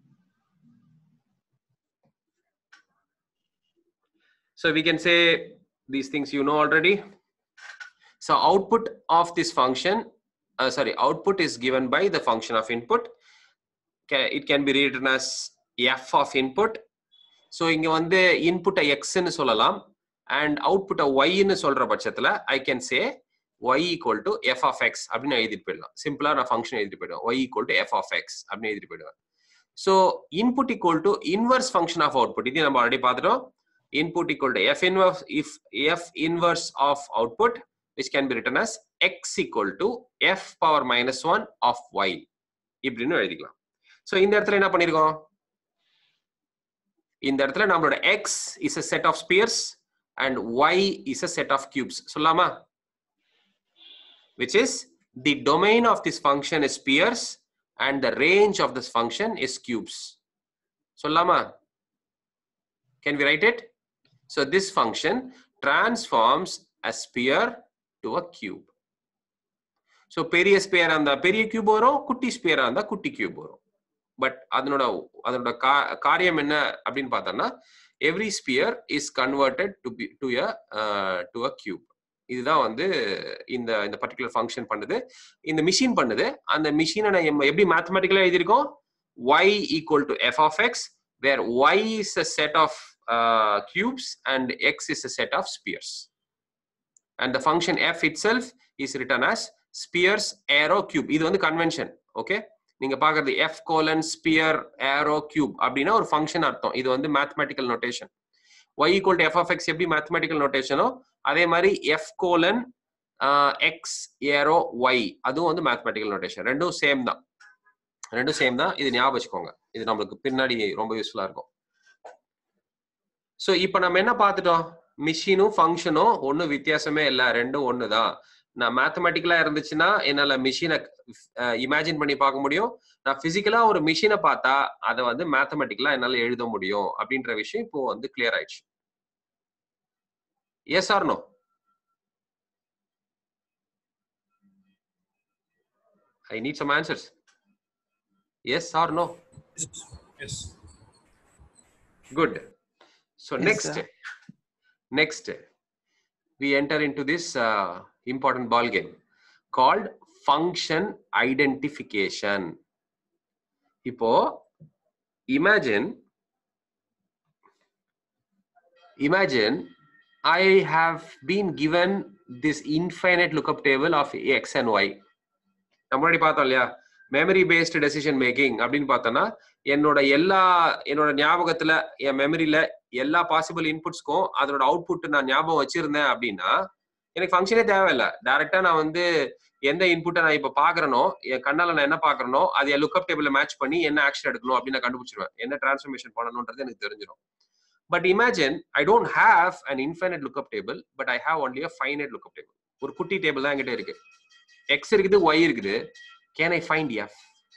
so we can say these things you know already so output of this function uh, sorry output is given by the function of input Ca- it can be written as f of input so இங்க வந்து input x ன்னு சொல்லலாம் and அவுட்புட்டை ஒய்ன்னு சொல்ற பட்சத்துல I can say Y equal to F of X அப்படின்னு எழுதிட்டு போயிடலாம் சிம்பிளா நான் ஃபங்க்ஷன் எழுதிட்டு போயிடுவேன் Y equal to F of X அப்படின்னு எழுதிட்டு போயிடுவேன் so input equal to inverse function of output இது நம்ம ஆல்ரெடி பார்த்துட்டோம் input equal to F inverse if F inverse of output which can be written as X equal to F power minus one of Y இப்படின்னு எழுதிக்கலாம் so இந்த இடத்துல என்ன பண்ணிருக்கோம் இந்த இடத்துல நம்மளோட X is a set of spheres and y is a set of cubes சொல்லலாமா which is the domain of this function is spheres and the range of this function is cubes சொல்லலாமா can we write it so this function transforms a sphere to a cube so பெரிய sphere அந்த பெரிய cube வரும் குட்டி ஸ்பியரா இருந்தா குட்டி cube வரும் but அதனோட அதனோட கா- காரியம் என்ன அப்படின்னு பார்த்தோம்னா every sphere is converted to be to a to a cube இதுதான் வந்து இந்த இந்த பர்டிகுலர் ஃபங்க்ஷன் பண்ணுது இந்த மிஷின் பண்ணுது அந்த மிஷினை நான் எம்ம- எப்படி மேத்தமெட்டிக்கலா எழுதியிருக்கோம் y equal to F of X where y is a set of cubes and x is a set of spheres and the function f itself is written as spheres arrow cube இது வந்து convention okay நீங்க பாக்குறது F colon sphere arrow cube அப்படின்னா ஒரு function அர்த்தம் இது வந்து mathematical notation Y equal to F of X எப்படி மேத்தமெட்டிக்கல் நோட்டேஷனோ அதே மாதிரி F colon X arrow Y அதுவும் வந்து மேத்தமெட்டிக்கல் நோட்டேஷன் ரெண்டும் சேம் தான் ரெண்டும் சேம் தான் இது ஞாபகம் வச்சுக்கோங்க இது நம்மளுக்கு பின்னாடி ரொம்ப யூஸ்ஃபுல்லா இருக்கும் ஸோ இப்போ நம்ம என்ன பார்த்துட்டோம் மிஷினும் ஃபங்க்ஷனும் ஒன்றும் வித்தியாசமே இல்லை ரெண்டும் ஒன்று தான் நான் மேத்தமெட்டிக்கலா இருந்துச்சுன்னா என்னால மிஷினை இமேஜின் பண்ணி பார்க்க முடியும் நான் பிசிக்கலா ஒரு மிஷினை பார்த்தா அதை வந்து மேத்தமெட்டிக்கலா என்னால எழுத முடியும் அப்படின்ற விஷயம் இப்போ வந்து கிளியர் ஆயிடுச்சு yes or no I need some answers yes or no Yes. good so Yes, next sir. next we enter into this uh, important ball game called function identification இப்போ imagine imagine i have been given this infinite lookup table of x and y நம்ம முன்னாடி பார்த்தோம் இல்லையா memory based decision making அப்படின்னு பார்த்தோன்னா என்னோட எல்லா என்னோட ஞாபகத்துல என் மெமரியில எல்லா பாசிபிள் இன்புட்ஸ்க்கும் அதோட அவுட்புட் நான் ஞாபகம் வச்சிருந்தேன் அப்படின்னா எனக்கு ஃபங்க்ஷனே தேவையில்லை டைரக்டா நான் வந்து எந்த இன்புட்டை நான் இப்ப பாக்குறனோ என் கண்ணால நான் என்ன பாக்குறனோ அது என் லுக்அப் டேபிள்ல மேட்ச் பண்ணி என்ன ஆக்ஷன் எடுக்கணும் அப்படின்னு நான் கண்டுபிடிச்சிருவேன் என்ன டிரான்ஸ்ஃபர்மேஷன் பண்ணணும்ன்றது எனக்கு தெரிஞ்சிடும் but imagine I don't have an infinite lookup table but I have only a finite lookup table ஒரு குட்டி டேபிள் தான் என்கிட்ட இருக்கு எக்ஸ் இருக்குது ஒய் இருக்குது கேன் ஐ ஃபைண்ட் எஃப்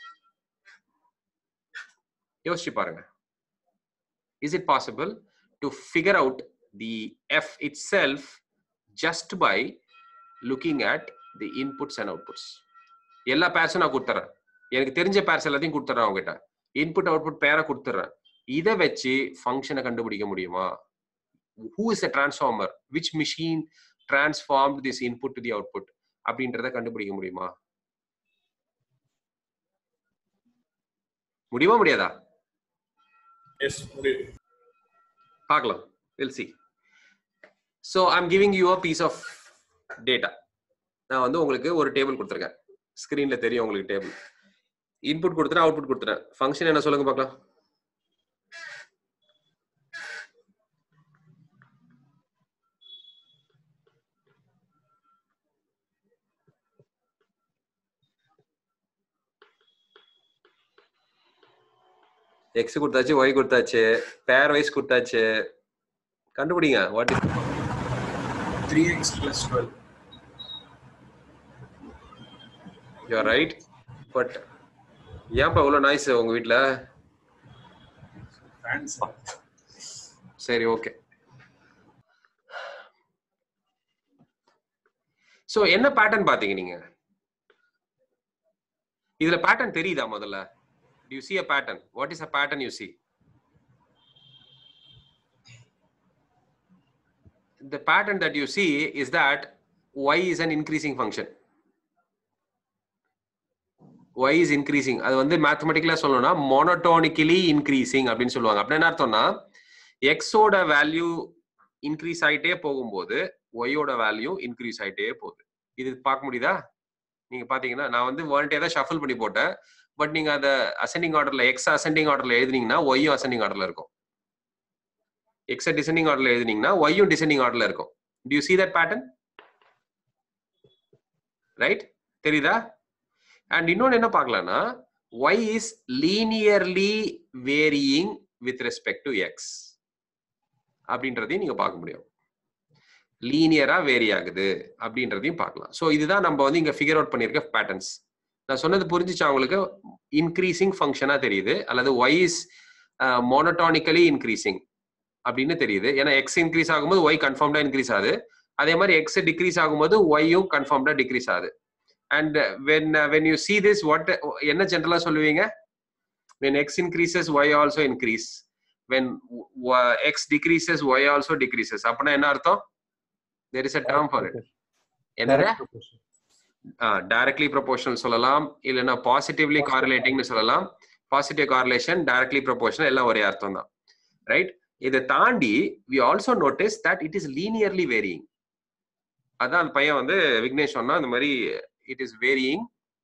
யோசிச்சு பாருங்க is it possible to figure out the F itself just by looking at the inputs and outputs எல்லா பேர்ஸும் நான் கொடுத்துறேன் எனக்கு தெரிஞ்ச பேர்ஸ் எல்லாத்தையும் கொடுத்துறேன் அவங்ககிட்ட இன்புட் அவுட்புட் பேரை கொடுத்துறேன் இதை வச்சு ஃபங்க்ஷனை கண்டுபிடிக்க முடியுமா who is a transformer which machine transform this input to the output அப்படின்றத கண்டுபிடிக்க முடியுமா முடியுமா முடியாதா எஸ் முடியுது பார்க்கலாம் will see so I'm giving you a piece of data நான் வந்து உங்களுக்கு ஒரு டேபிள் கொடுத்துருக்கேன் ஸ்க்ரீன்ல தெரியும் உங்களுக்கு டேபிள் இன்புட் கொடுத்துறேன் அவுட்புட் கொடுத்துறேன் ஃபங்க்ஷன் என்ன சொல்லுங்க பார்க்கலாம் எக்ஸ் கொடுத்தாச்சு ஒய் கொடுத்தாச்சு பேர் வைஸ் கொடுத்தாச்சு கண்டுபிடிங்க what is three X plus twelve you are right but ஏன்ப்பா இவ்வளோ நாய்ஸ் உங்க வீட்டில் ஃபேன்ஸ் சரி ஓகே ஸோ என்ன பேட்டர்ன் பாத்தீங்க நீங்க இதுல பேட்டர்ன் தெரியுதா முதல்ல you see a pattern what is a pattern you see the pattern that you see is that y is an increasing function y is increasing அது வந்து மேத்தமெட்டிக்கலா சொல்லணும்னா மோனோட்டோனிக்கலி இன்க்ரீசிங் அப்படின்னு சொல்லுவாங்க அப்படின்னு என்ன அர்த்தம்னா எக்ஸோட வேல்யூ இன்க்ரீஸ் ஆயிட்டே போகும்போது ஒய்யோட வேல்யூ இன்க்ரீஸ் ஆயிட்டே போகுது இது பார்க்க முடியுதா நீங்க பாத்தீங்கன்னா நான் வந்து வாலண்டியரா தான் ஷஃபிள் பண்ணி போட்டேன் பட் நீங்க அதை அசெண்டிங் ஆர்டர்ல எக்ஸ் அசெண்டிங் ஆர்டர்ல எழுதுனீங்கன்னா ஒய்யும் அசெண்டிங் ஆர்டர்ல இருக்கும் எக்ஸ் டிசெண்டிங் ஆர்டர்ல எழுதுனீங்கன்னா ஒய்யும் டிசெண்டிங் ஆர்டர்ல இருக்கும் do you see that pattern right தெரியுதா அண்ட் இன்னொன்னு என்ன பார்க்கலாம்னா y is linearly varying with respect to X அப்படின்றதையும் நீங்க பார்க்க முடியும் லீனியரா வேரி ஆகுது அப்படின்றதையும் பார்க்கலாம் ஸோ இதுதான் நம்ம வந்து இங்க ஃபிகர் அவுட் பண்ணியிருக்க பேட்டர்ன்ஸ் நான் சொன்னது புரிஞ்சுச்சா உங்களுக்கு இன்க்ரீசிங் ஃபங்க்ஷனா தெரியுது அல்லது ஒய் இஸ் மோனோட்டானிக்கலி இன்க்ரீசிங் அப்படின்னு தெரியுது ஏன்னா எக்ஸ் இன்க்ரீஸ் ஆகும்போது ஒய் கன்ஃபார்ம்டா இன்க்ரீஸ் ஆகுது அதே மாதிரி எக்ஸ் டிக்ரீஸ் ஆகும்போது ஒய்யும் கன்ஃபார்ம்டா டிக்ரீஸ் ஆகுது and when when you see this what என்ன ஜென்ரலா சொல்லுவீங்க when x increases y also increase when w- x decreases y also decreases அப்படின்னா என்ன அர்த்தம் there is a term for it என்னது Direct proportion. டைரக்ட்லி ப்ரொபோஷனல் சொல்லலாம் இல்லைன்னா பாசிட்டிவ்லி காரிலேட்டிங்னு சொல்லலாம் பாசிட்டிவ் காரிலேஷன் டைரக்ட்லி ப்ரொபோஷனல் எல்லாம் ஒரே அர்த்தம் தான் ரைட் இதை தாண்டி we also notice that it is linearly varying அதான் அந்த பையன் வந்து விக்னேஷ் சொன்னா இந்த மாதிரி it is varying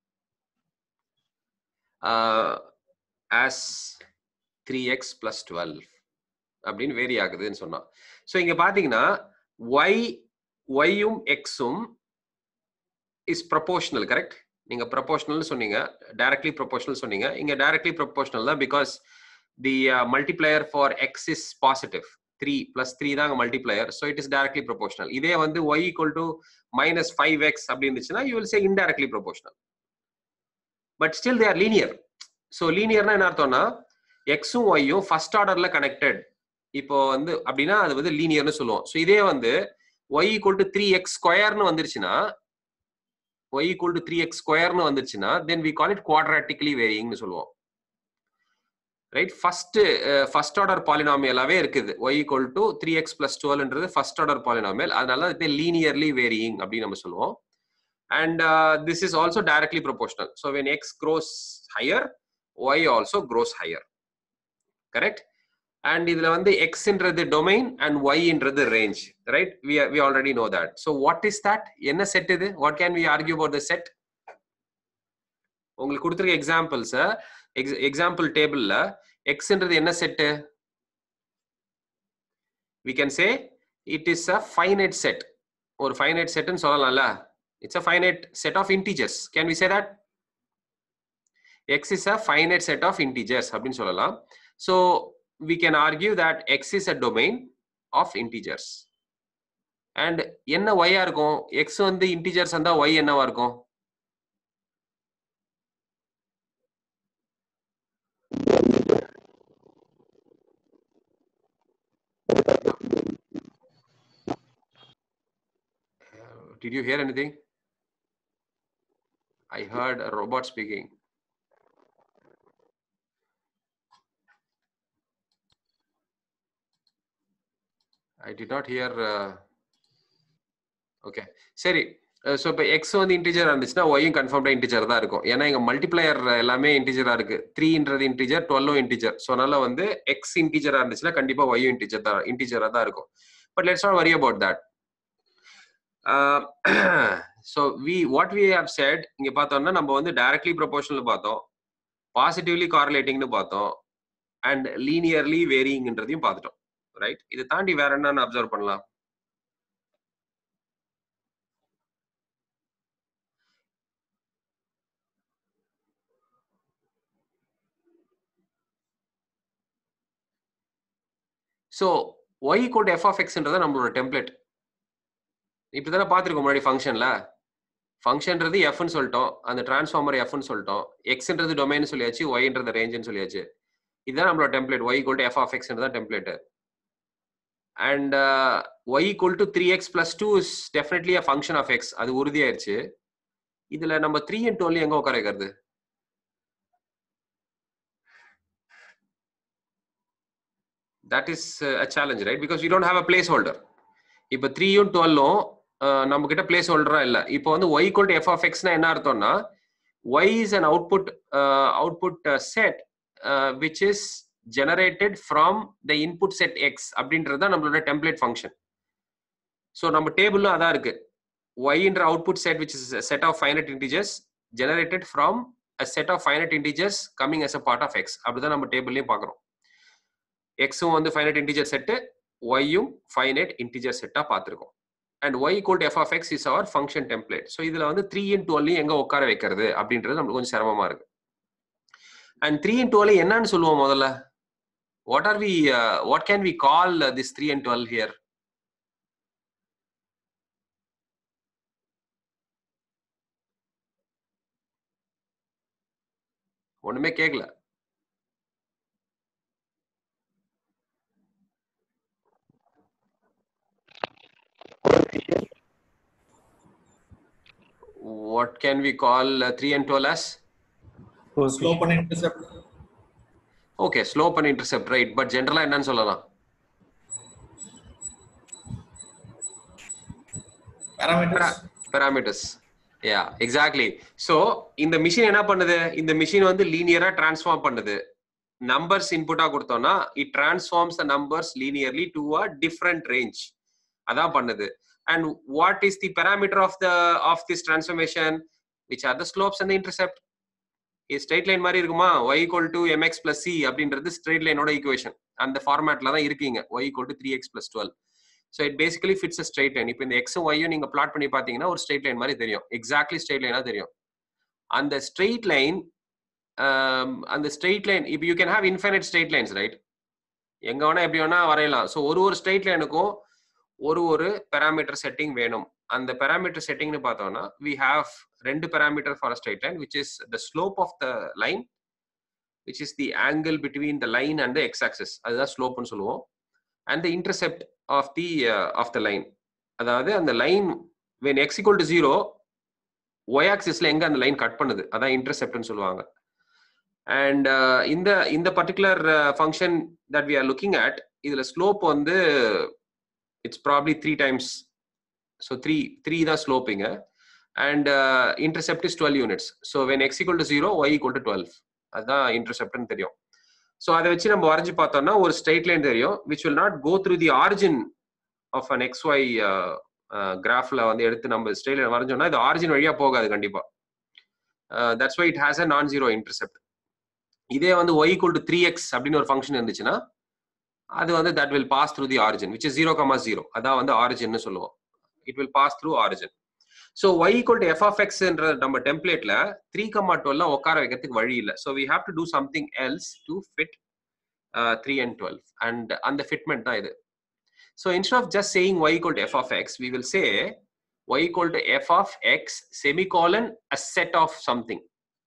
as three X plus twelve அப்படின்னு வேரி ஆகுதுன்னு சொன்னான் ஸோ இங்க பாத்தீங்கன்னா ஒய் ஒய்யும் எக்ஸும் இஸ் ப்ரொபோஷனல் கரெக்ட் நீங்க ப்ரொபோஷனல் சொன்னீங்க டைரக்ட்லி ப்ரொபோஷனல் சொன்னீங்க இங்க டைரக்ட்லி ப்ரொபோஷனல் தான் because the multiplier for X is positive three plus three தாங்க multiplier so it is directly proportional இதே வந்து Y equal to minus five X அப்படி இருந்துச்சுன்னா you will say indirectly proportional but still they are linear so லீனியர்னா என்ன அர்த்தம்னா எக்ஸும் ஒய்யும் first ஆர்டர்ல கனெக்டட் இப்போ வந்து அப்படின்னா அது வந்து லீனியர்னு சொல்லுவோம் ஸோ இதே வந்து Y equal to three X ஸ்கொயர்னு வந்துருச்சுன்னா y equal to 3x ஸ்கொயர்னு வந்துருச்சுன்னா then we call it quadratically வேரியிங்னு சொல்லுவோம் ரைட் ஃபர்ஸ்ட் ஃபர்ஸ்ட் ஆர்டர் பாலினாமியலாவே இருக்குது y equal to three X plus டுவெல்ன்றது ஃபர்ஸ்ட் ஆர்டர் பாலினாமியல் அதனால இது லீனியர்லி வேரியிங் அப்படின்னு நம்ம சொல்லுவோம் and this is also directly proportional so when X grows higher Y also grows higher correct and இதுல வந்து எக்ஸ்ன்றது டொமைன் அண்ட் ஒய்ன்றது range right we we already know that so what is that என்ன set இது what can we argue about the set உங்களுக்கு கொடுத்துருக்க examples example டேபிள்ல எக்ஸ்ன்றது என்ன set we can say it is a finite set ஒரு finite செட்னு சொல்லலாம்ல it's a finite set of integers can we say that X is a finite set of integers அப்படின்னு சொல்லலாம் so we can argue that X is a domain of integers and என்ன ஒய்யா இருக்கும் X வந்து integers இருந்தா Y என்னவா இருக்கும் Did you hear anything? I heard a robot speaking. I did not hear. Uh... Okay. சரி ஸோ இப்போ X வந்து இன்டிஜர் இருந்துச்சுன்னா ஒய்யும் கன்ஃபார்ம்டாக இன்டிஜர் தான் இருக்கும் ஏன்னா இங்கே மல்டிப்ளையர் எல்லாமே இன்டிஜராக இருக்கு த்ரீன்றது இன்டிஜர் டுவெல்லும் இன்டிஜர் ஸோ அதனால வந்து எக்ஸ் இன்டிஜராக இருந்துச்சுன்னா கண்டிப்பாக ஒய்யும் இன்டிஜர் தான் இன்டிஜராக தான் இருக்கும் but let's not worry about that so we what we have said இங்கே பார்த்தோம்னா நம்ம வந்து டைரக்ட்லி ப்ரொபோஷனல் பார்த்தோம் பாசிட்டிவ்லி கார்லேட்டிங்னு பார்த்தோம் அண்ட் லீனியர்லி வேரிங்ன்றதையும் பார்த்துட்டோம் ரைட் இதை தாண்டி வேற என்னன்னு அப்சர்வ் பண்ணலாம் so y called f of எக்ஸ்ன்றத நம்மளோட டெம்ப்ளேட் இப்படி தானே பார்த்துருக்கோம் முன்னாடி ஃபங்க்ஷனில் ஃபங்க்ஷன்றது எஃப்னு சொல்லிட்டோம் அந்த டிரான்ஸ்ஃபார்மர் எஃப்னு சொல்லிட்டோம் எக்ஸ்ன்றது டொமைன் சொல்லியாச்சு ஒய்ன்றது ரேஞ்சுன்னு சொல்லியாச்சு இதுதான் நம்மளோட template y called f of x தான் template and y equal to three X plus two is definitely a function of x அது உறுதியாயிருச்சு இதுல நம்ம த்ரீ அண்ட் டுவெல் எங்க உட்கார வைக்கிறது that is a challenge right because you don't have a placeholder இப்போ த்ரீயும் டுவெல்லும் நம்ம கிட்ட பிளேஸ் ஹோல்டரா இல்ல இப்போ வந்து Y equal to F of எக்ஸ்னா என்ன அர்த்தம்னா y is an output output set which is generated from the input set x அப்படின்றது தான் நம்மளோட டெம்ப்ளேட் ஃபங்க்ஷன் ஸோ நம்ம டேபிளும் அதான் இருக்கு ஒய்ன்ற output set which is set of finite integers generated from a set of finite integers coming as a part of x அப்படிதான் நம்ம டேபிள்லயும் பார்க்குறோம் எக்ஸும் வந்து ஃபைனட் இன்டிஜர் செட்டு ஒய்யும் ஃபைனட் இன்டிஜர் செட்டாக பார்த்துருக்கோம் and y equal f of x is our function template so இதில் வந்து த்ரீ இன் டுவெல்லையும் எங்கே உட்கார வைக்கிறது அப்படின்றது நம்மளுக்கு கொஞ்சம் சிரமமா இருக்கு அண்ட் த்ரீ இன் டுவெல் என்னன்னு சொல்லுவோம் முதல்ல what are we what can we call this three and twelve here ஒண்ணுமே கேட்கல what can we call uh, 3 and 12 as Slope and intercept. okay slope and intercept right but general என்னன்னு சொல்லலாம் Parameters. parameters yeah exactly so இந்த machine என்ன பண்ணுது இந்த machine வந்து லீனியரா transform பண்ணுது நம்பர்ஸ் இன்புட்டா கொடுத்தோம்னா it transforms the numbers linearly to a different range அதான் பண்ணுது and what is the parameter of the of this transformation which are the slopes and the intercept straight line மாதிரி இருக்குமா y equal to mx plus c அப்படின்றது straight லைனோட equation அந்த ஃபார்மேட்ல தான் இருக்கீங்க y equal to 3x plus 12 so it basically fits a straight line இப்போ இந்த எக்ஸும் ஒய்யும் நீங்க பிளாட் பண்ணி பார்த்தீங்கன்னா ஒரு ஸ்ட்ரெயிட் லைன் மாதிரி தெரியும் எக்ஸாக்ட்லி ஸ்ட்ரெயிட் லைனா தெரியும் அந்த ஸ்ட்ரெயிட் லைன் அந்த ஸ்ட்ரெயிட் லைன் இப்போ you can have infinite straight lines right எங்க வேணா எப்படி வேணா வரையலாம் ஸோ ஒரு ஒரு ஸ்ட்ரெயிட் லைனுக்கும் ஒரு ஒரு பெராமீட்டர் செட்டிங் வேணும் அந்த பெராமீட்டர் செட்டிங்னு பார்த்தோம்னா வி ஹாவ் ரெண்டு parameter for straight line which is the slope of the line which is the angle between the line and the x axis அதுதான் ஸ்லோப்னு சொல்லுவோம் and the intercept of the of the line அதாவது அந்த line when x equal to zero y ஆக்சிஸ்ல எங்க அந்த line cut பண்ணுது அதான் இன்டர்செப்ட்னு சொல்லுவாங்க அண்ட் இந்த இந்த particular function that we are looking at இதுல ஸ்லோப் வந்து it's probably three times so three three தான் ஸ்லோப்பிங்க and intercept is twelve units so when x equal to zero y equal to twelve அதுதான் இன்டர்செப்ட்னு தெரியும் so அதை வச்சு நம்ம வரைஞ்சு பார்த்தோம்னா ஒரு ஸ்ட்ரெயிட் லைன் தெரியும் which will not go through the origin of an x y கிராஃப்ல வந்து எடுத்து நம்ம ஸ்ட்ரெயிட் லைன் வரைஞ்சோம்னா இது ஆரிஜின் வழியா போகாது கண்டிப்பா that's why it has a non zero intercept இதே வந்து Y equal to three x அப்படின்னு ஒரு ஃபங்க்ஷன் இருந்துச்சுன்னா அது வந்து that will pass through the origin which is zero comma zero அதான் வந்து ஆரிஜின்னு சொல்லுவோம் it will pass through origin so y equal to F of எக்ஸ்ன்ற நம்ம டெம்ப்ளேட்ல த்ரீ கமா டுவெல் உட்கார வைக்கிறதுக்கு வழி இல்லை so we have to do something else to fit three and twelve and அந்த ஃபிட்மெண்ட் தான் இது so instead of just saying y equal to F of x we will say Y equal to F of x semicolon a set of something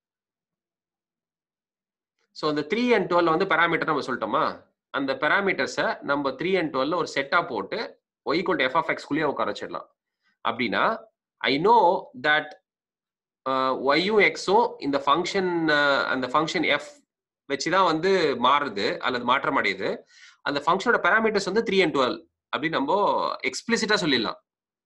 so அந்த three and twelve வந்து parameter நம்ம சொல்லிட்டோமா அந்த பேராமீட்டர்ஸை நம்ம three and டுவெல்ல ஒரு செட்டா போட்டு y equal to F of எக்ஸ்குள்ளேயே உட்கார வச்சிடலாம் அப்படின்னா ஐ நோ தட் ஒய்யும் எக்ஸும் இந்த ஃபங்க்ஷன் அந்த ஃபங்க்ஷன் எஃப் வச்சு தான் வந்து மாறுது அல்லது மாற்றம் அடையுது அந்த ஃபங்க்ஷனோட பேராமீட்டர்ஸ் வந்து த்ரீ அண்ட் டுவெல் அப்படின்னு நம்ம எக்ஸ்பிளிசிட்டா சொல்லிடலாம்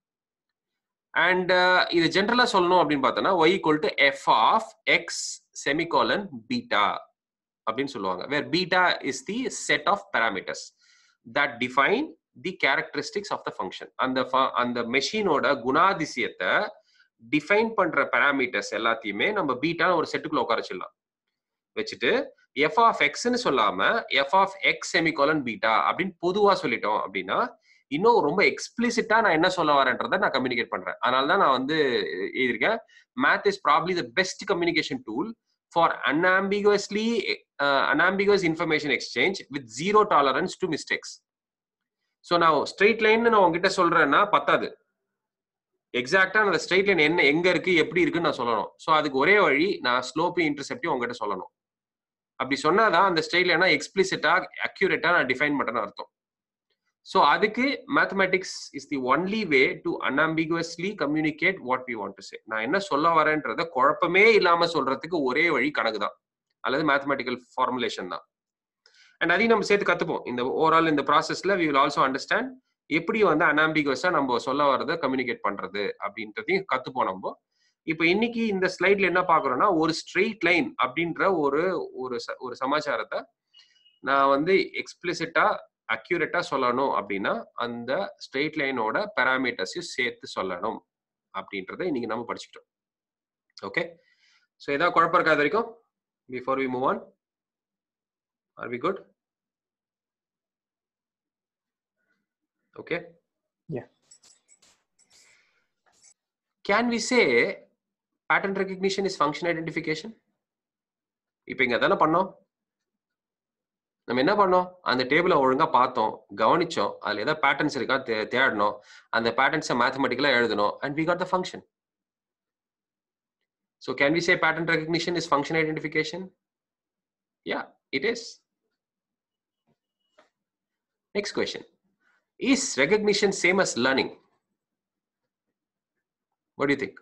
அண்ட் இது ஜென்ரலா சொல்லணும் அப்படின்னு பார்த்தோம்னா y equal to F of x semicolon beta அப்படின்னு சொல்லுவாங்க where beta is the set of parameters that define the characteristics of the function அந்த அந்த மெஷினோட குணாதிசயத்தை டிஃபைன் பண்ற பேராமீட்டர்ஸ் எல்லாத்தையுமே நம்ம பீட்டா ஒரு செட்டுக்குள்ள உட்கார வச்சிடலாம் வச்சுட்டு எஃப் ஆஃப் எக்ஸ்ன்னு சொல்லாம f of x semicolon beta அப்படின்னு பொதுவா சொல்லிட்டோம் அப்படின்னா இன்னும் ரொம்ப எக்ஸ்பிளிசிட்டா நான் என்ன சொல்ல வரேன்றதை நான் கம்யூனிகேட் பண்றேன் அதனால தான் நான் வந்து எழுதியிருக்கேன் math is probably the best communication tool for unambiguously uh, unambiguous information exchange with zero tolerance to mistakes so நான் ஸ்ட்ரெயிட் லைன் நான் உங்ககிட்ட சொல்றேன்னா பத்தாது எக்ஸாக்டா அந்த ஸ்ட்ரெயிட் லைன் என்ன எங்க இருக்கு எப்படி இருக்குன்னு நான் சொல்லணும் ஸோ அதுக்கு ஒரே வழி நான் ஸ்லோப்பையும் இன்டர்செப்டையும் உங்ககிட்ட சொல்லணும் அப்படி சொன்னாதான் அந்த ஸ்ட்ரெயிட் லைனா எக்ஸ்பிளிசிட்டா அக்யூரேட்டா நான் டிஃபைன் பண்றேன்னு அர்த்தம் ஸோ அதுக்கு mathematics is the only way to unambiguously communicate what we want to say நான் என்ன சொல்ல வரேன்றத குழப்பமே இல்லாம சொல்றதுக்கு ஒரே வழி கணக்கு தான் அல்லது மேத்தமெட்டிக்கல் ஃபார்முலேஷன் தான் அண்ட் அதையும் நம்ம சேர்த்து கத்துப்போம் இந்த ஓவரால் இந்த ப்ராசஸ்ல வி வில் ஆல்சோ அண்டர்ஸ்டாண்ட் எப்படி வந்து அனாம்பிகஸா நம்ம சொல்ல வரதை கம்யூனிகேட் பண்றது அப்படின்றதையும் கத்துப்போம் நம்ம இப்போ இன்னைக்கு இந்த ஸ்லைட்ல என்ன பாக்குறோம்னா ஒரு ஸ்ட்ரெயிட் லைன் அப்படின்ற ஒரு ஒரு ஒரு சமாச்சாரத்தை நான் வந்து எக்ஸ்பிளிசிட்டா அக்யூரேட்டா சொல்லணும் அப்படின்னா அந்த ஸ்ட்ரெயிட் லைனோட பேராமீட்டர்ஸையும் சேர்த்து சொல்லணும் அப்படின்றத இன்னைக்கு நம்ம படிச்சுக்கிட்டோம் ஓகே ஸோ ஏதாவது குழப்பம் இருக்காது வரைக்கும் before we move on are we good okay Yeah. Can we say pattern recognition is function identification? இப்போ இங்க தானே பண்ணோம் நம்ம என்ன பண்ணோம் அந்த டேபிளை ஒழுங்கா பார்த்தோம் கவனிச்சோம் அதுல ஏதாவது பேட்டர்ன்ஸ் இருக்கா தே- தேடணும் அந்த பேட்டர்ன்ஸை மேத்தமெட்டிக்கலா எழுதணும் and we got the function so can we say pattern recognition is function identification yeah it is next question is recognition same as learning What do you think?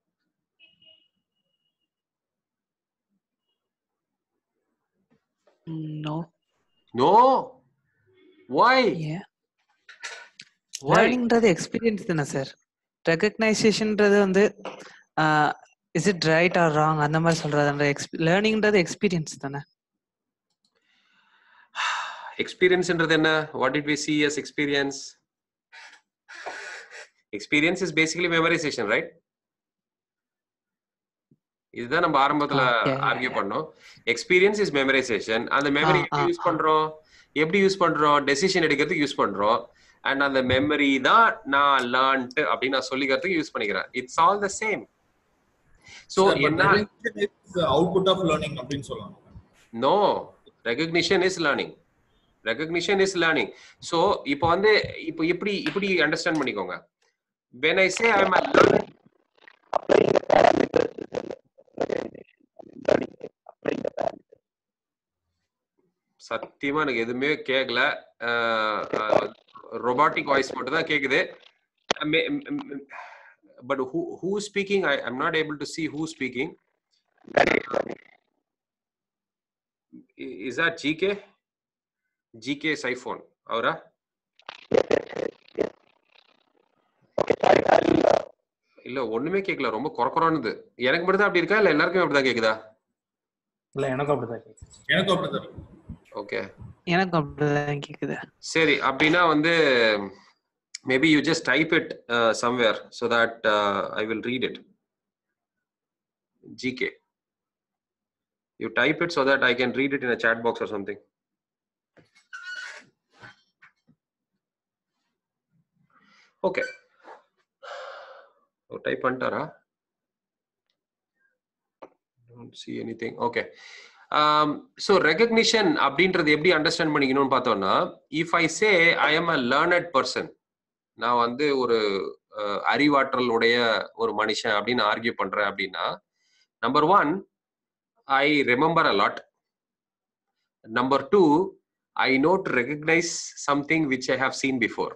No. No. Why? Yeah. Why? லேர்னிங்ன்றது experience தானே sir ரெகக்னைசேஷன்ன்றது வந்து is it right or wrong அந்த மாதிரி சொல்றது லேர்னிங்ன்றது experience தானே Experience-ன்றது என்ன? What did we see as experience? Experience is basically memorization, right? இதுதான் நம்ம ஆரம்பத்துல Okay. ஆர்கியூ பண்ணோம் எக்ஸ்பீரியன்ஸ் இஸ் மெமரைசேஷன் அந்த மெமரி ஆ, எப்படி ஆ, யூஸ் ஆ. பண்றோம் எப்படி யூஸ் பண்றோம் டெசிஷன் எடுக்கிறதுக்கு யூஸ் பண்றோம் அண்ட் அந்த மெமரி தான் நான் லேர்ன்ட் அப்படின்னு நான் சொல்லிக்கிறதுக்கு யூஸ் பண்ணிக்கிறேன் it's all the same so என்ன அவுட்புட் ஆஃப் லேர்னிங் அப்படின்னு சொல்லலாம் no recognition is learning recognition is learning so இப்போ வந்து இப்போ இப்படி இப்படி அண்டர்ஸ்டாண்ட் பண்ணிக்கோங்க when I say I am learning applying the parameters is a recognition. I mean, learning, right? applying the parameters. சத்தியமா எனக்கு எதுவுமே கேட்கல ரொபாட்டிக் வாய்ஸ் மட்டும் தான் கேக்குது but who who speaking I am not able to see who speaking Ganesh, Ganesh. Is or GK GK சைஃபோன் அவரா Yes, yes, yes, yes. Okay, sorry, I'll, uh, இல்ல ஒண்ணுமே கேட்கல ரொம்ப குறக்குறானுது எனக்கு மட்டும் தான் அப்படி இருக்கா இல்ல எல்லாருக்குமே அப்படிதான் கேக்குதா இல்ல எனக்கும் அப்படிதான் கேக்குது. எனக்கும் அப்படிதான் இருக்கு. ஓகே எனக்கு அப்படிதான் கேக்குது சரி அப்படின்னா வந்து maybe you just type it somewhere so that I will read it GK. You type it so that I can read it in a chat box or something. Okay. Oh, type பண்ணிட்டாரா don't see anything okay um, so recognition அப்படின்றது எப்படி understand பண்ணிக்கணும்னு பார்த்தோம்னா if I say I am a learned person நான் வந்து ஒரு அஹ், அறிவாற்றல் உடைய ஒரு மனுஷன் அப்படின்னு ஆர்கியூ பண்றேன் அப்படின்னா number one I remember a lot number two I note recognize something which I have seen before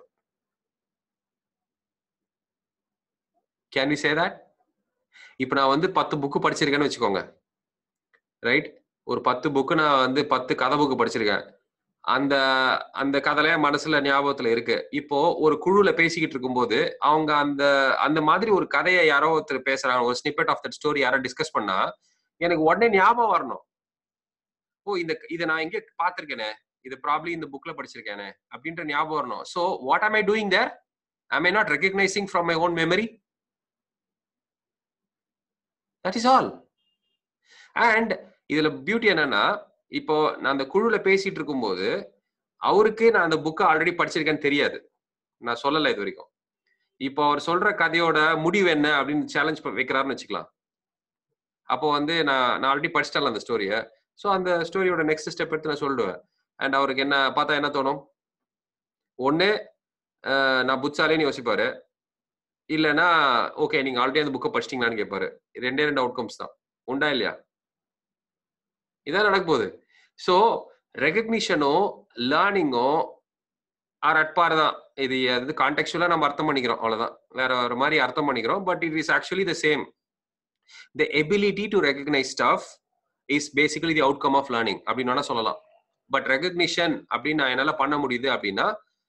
can we say that இப்போ நான் வந்து பத்து புக்கு படிச்சிருக்கேன்னு வச்சுக்கோங்க ரைட் ஒரு பத்து புக்கு நான் வந்து பத்து கதை புக்கு படிச்சிருக்கேன் அந்த அந்த கதையில என் மனசுல ஞாபகத்துல இருக்கு இப்போ ஒரு குழுல பேசிக்கிட்டு இருக்கும்போது அவங்க அந்த அந்த மாதிரி ஒரு கதையை யாரோ ஒருத்தர் பேசுறாங்க ஒரு ஸ்னிப்பெட் ஆஃப் தட் ஸ்டோரி யாரோ டிஸ்கஸ் பண்ணா எனக்கு உடனே ஞாபகம் வரணும் ஓ இந்த இதை நான் எங்க பார்த்திருக்கேனே இது ப்ராப்ளி இந்த புக்ல படிச்சிருக்கேனே அப்படின்ற ஞாபகம் வரணும் so what am I doing there am I not recognizing from my own memory that is all and இதுல பியூட்டி என்னன்னா இப்போ நான் அந்த குழுல பேசிட்டு இருக்கும்போது அவருக்கு நான் அந்த புக்கை ஆல்ரெடி படிச்சிருக்கேன்னு தெரியாது நான் சொல்லல இது வரைக்கும் இப்போ அவர் சொல்ற கதையோட முடிவு என்ன அப்படின்னு சேலஞ்ச் வைக்கிறாருன்னு வச்சுக்கலாம் அப்போ வந்து நான் நான் ஆல்ரெடி படிச்சிட்டேன் அந்த ஸ்டோரியை ஸோ அந்த ஸ்டோரியோட நெக்ஸ்ட் ஸ்டெப் எடுத்து நான் சொல்லிடுவேன் அண்ட் அவருக்கு என்ன பார்த்தா என்ன தோணும் ஒன்று நான் புட்சாலேன்னு யோசிப்பாரு இல்லைன்னா ஓகே நீங்க ஆல்ரெடி அந்த புக்கை படிச்சிட்டீங்களான்னு கேட்பாரு ரெண்டே ரெண்டு அவுட்கம்ஸ் தான் உண்டா இல்லையா இதான் நடக்க போகுது ஸோ ரெகக்னிஷனோ லேர்னிங்கோ ஆர் அட்பார் தான் இது அது கான்டெக்சுவலா நம்ம அர்த்தம் பண்ணிக்கிறோம் அவ்வளவுதான் வேற ஒரு மாதிரி அர்த்தம் பண்ணிக்கிறோம் but it is actually the same the ability to recognize stuff is basically the outcome of learning அப்படின்னு வேணா சொல்லலாம் பட் ரெகக்னிஷன் அப்படின்னு நான் என்னால பண்ண முடியுது அப்படின்னா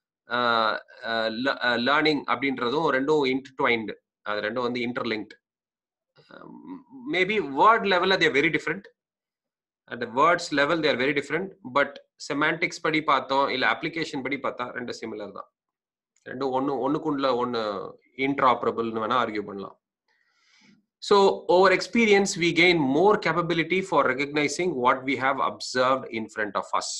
லேர்னிங் அப்படின்றதும் ரெண்டும் இன்டர்ட்வைன்டு அது ரெண்டும் வந்து இன்டர்லிங்க்ட் மேபி வேர்ட் லெவலில் there very different at words level there very different but semantics படி பார்த்தோம் இல்லை அப்ளிகேஷன் படி பார்த்தா ரெண்டு சிமிலர் தான் ரெண்டும் ஒன்று ஒன்றுக்குள்ள ஒன்று இன்ட்ராப்ரபிள்னு வேணா ஆர்கியூ பண்ணலாம் So, over experience, we gain more capability for recognizing what we have observed in front of us.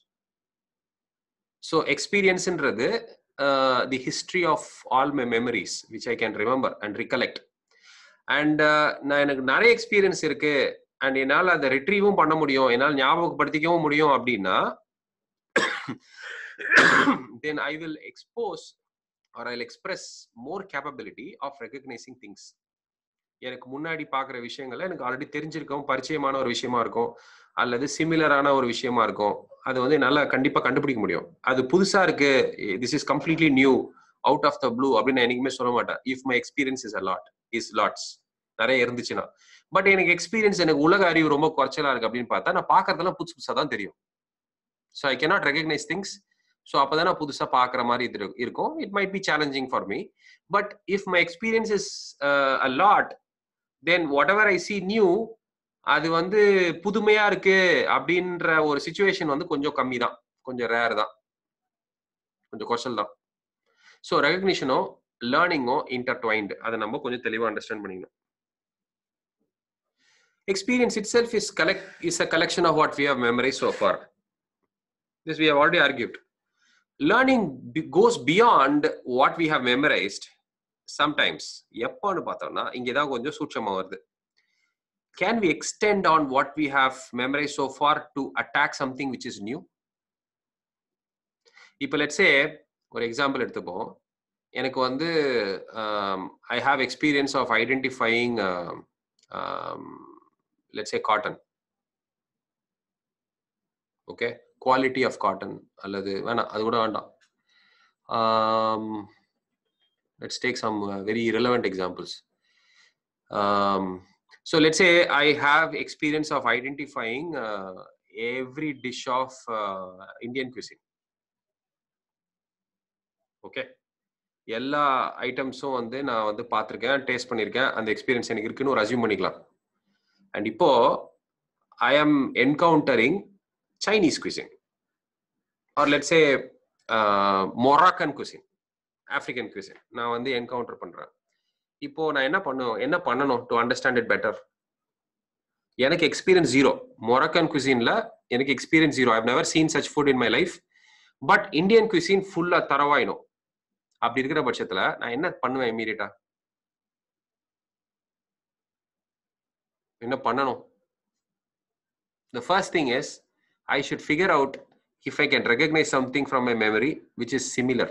So, experience in uh, the history of all my memories, which I can remember and recollect. And நான் எனக்கு நிறைய experience இருக்கு and என்னால் அதை ரிட்ரீவும் பண்ண முடியும் என்னால் ஞாபகப்படுத்திக்கவும் முடியும் அப்படின்னா then I will expose or I express more capability of recognizing things எனக்கு முன்னாடி பார்க்குற விஷயங்களை எனக்கு ஆல்ரெடி தெரிஞ்சிருக்கும் பரிச்சயமான ஒரு விஷயமா இருக்கும் அல்லது சிமிலரான ஒரு விஷயமா இருக்கும் அது வந்து என்னால் கண்டிப்பாக கண்டுபிடிக்க முடியும் அது புதுசாக இருக்கு this is completely new out of the blue அப்படின்னு நான் என்னைக்குமே சொல்ல மாட்டேன் if my experience is a lot is lots நிறைய இருந்துச்சுன்னா பட் எனக்கு எக்ஸ்பீரியன்ஸ் எனக்கு உலக அறிவு ரொம்ப குறைச்சலா இருக்கு அப்படின்னு பார்த்தா நான் பார்க்கறதெல்லாம் புதுசு புதுசாக தான் தெரியும் so I cannot recognize things so அப்போதான் நான் புதுசாக பார்க்குற மாதிரி இது இருக்கும் it might be challenging for me but if my experience is a lot then whatever I see new அது வந்து புதுமையா இருக்கு அப்படின்ற ஒரு சுச்சுவேஷன் வந்து கொஞ்சம் கம்மி தான் கொஞ்சம் ரேர் தான் கொஞ்சம் கொஷல் தான் ஸோ ரெகக்னிஷனோ லேர்னிங்கோ இன்டர்ட்வைன்டு அதை நம்ம கொஞ்சம் தெளிவாக அண்டர்ஸ்டாண்ட் பண்ணிக்கணும் experience itself is collect is a collection of what we have memorized so far this we have already argued learning be, goes beyond what we have memorized sometimes எப்போன்னு பார்த்தோம்னா இங்கே தான் கொஞ்சம் சூட்சமா வருது can we extend on what we have memorized so far to attack something which is new இப்போ let's say ஒரு example எடுத்துப்போம் எனக்கு வந்து I have experience of identifying let's say cotton okay quality of cotton அல்லது வேணாம் அது கூட வேண்டாம் let's take some very relevant examples so let's a I have experience of identifying every dish of Indian cuisine okay எல்லா ஐட்டம்ஸும் வந்து நான் வந்து பார்த்துருக்கேன் டேஸ்ட் பண்ணியிருக்கேன் அந்த எக்ஸ்பீரியன்ஸ் எனக்கு இருக்குன்னு ஒரு அசியூம் பண்ணிக்கலாம் அண்ட் இப்போ I am encountering Chinese cuisine or let's a Moroccan cuisine African cuisine நான் வந்து என்கவுண்டர் பண்றேன் இப்போ நான் என்ன பண்ணும் என்ன பண்ணணும் டு அண்டர்ஸ்டாண்ட் இட் பெட்டர் எனக்கு எக்ஸ்பீரியன்ஸ் ஜீரோ மொரக்கன் குசின்ல எனக்கு experience zero I've never seen such food in my life but Indian cuisine ஃபுல்லா தரவாயினும் அப்படி இருக்கிற பட்சத்துல நான் என்ன பண்ணுவேன் இமீடியட்டா என்ன பண்ணணும் the first thing is i should figure out if i can recognize something from my memory which is similar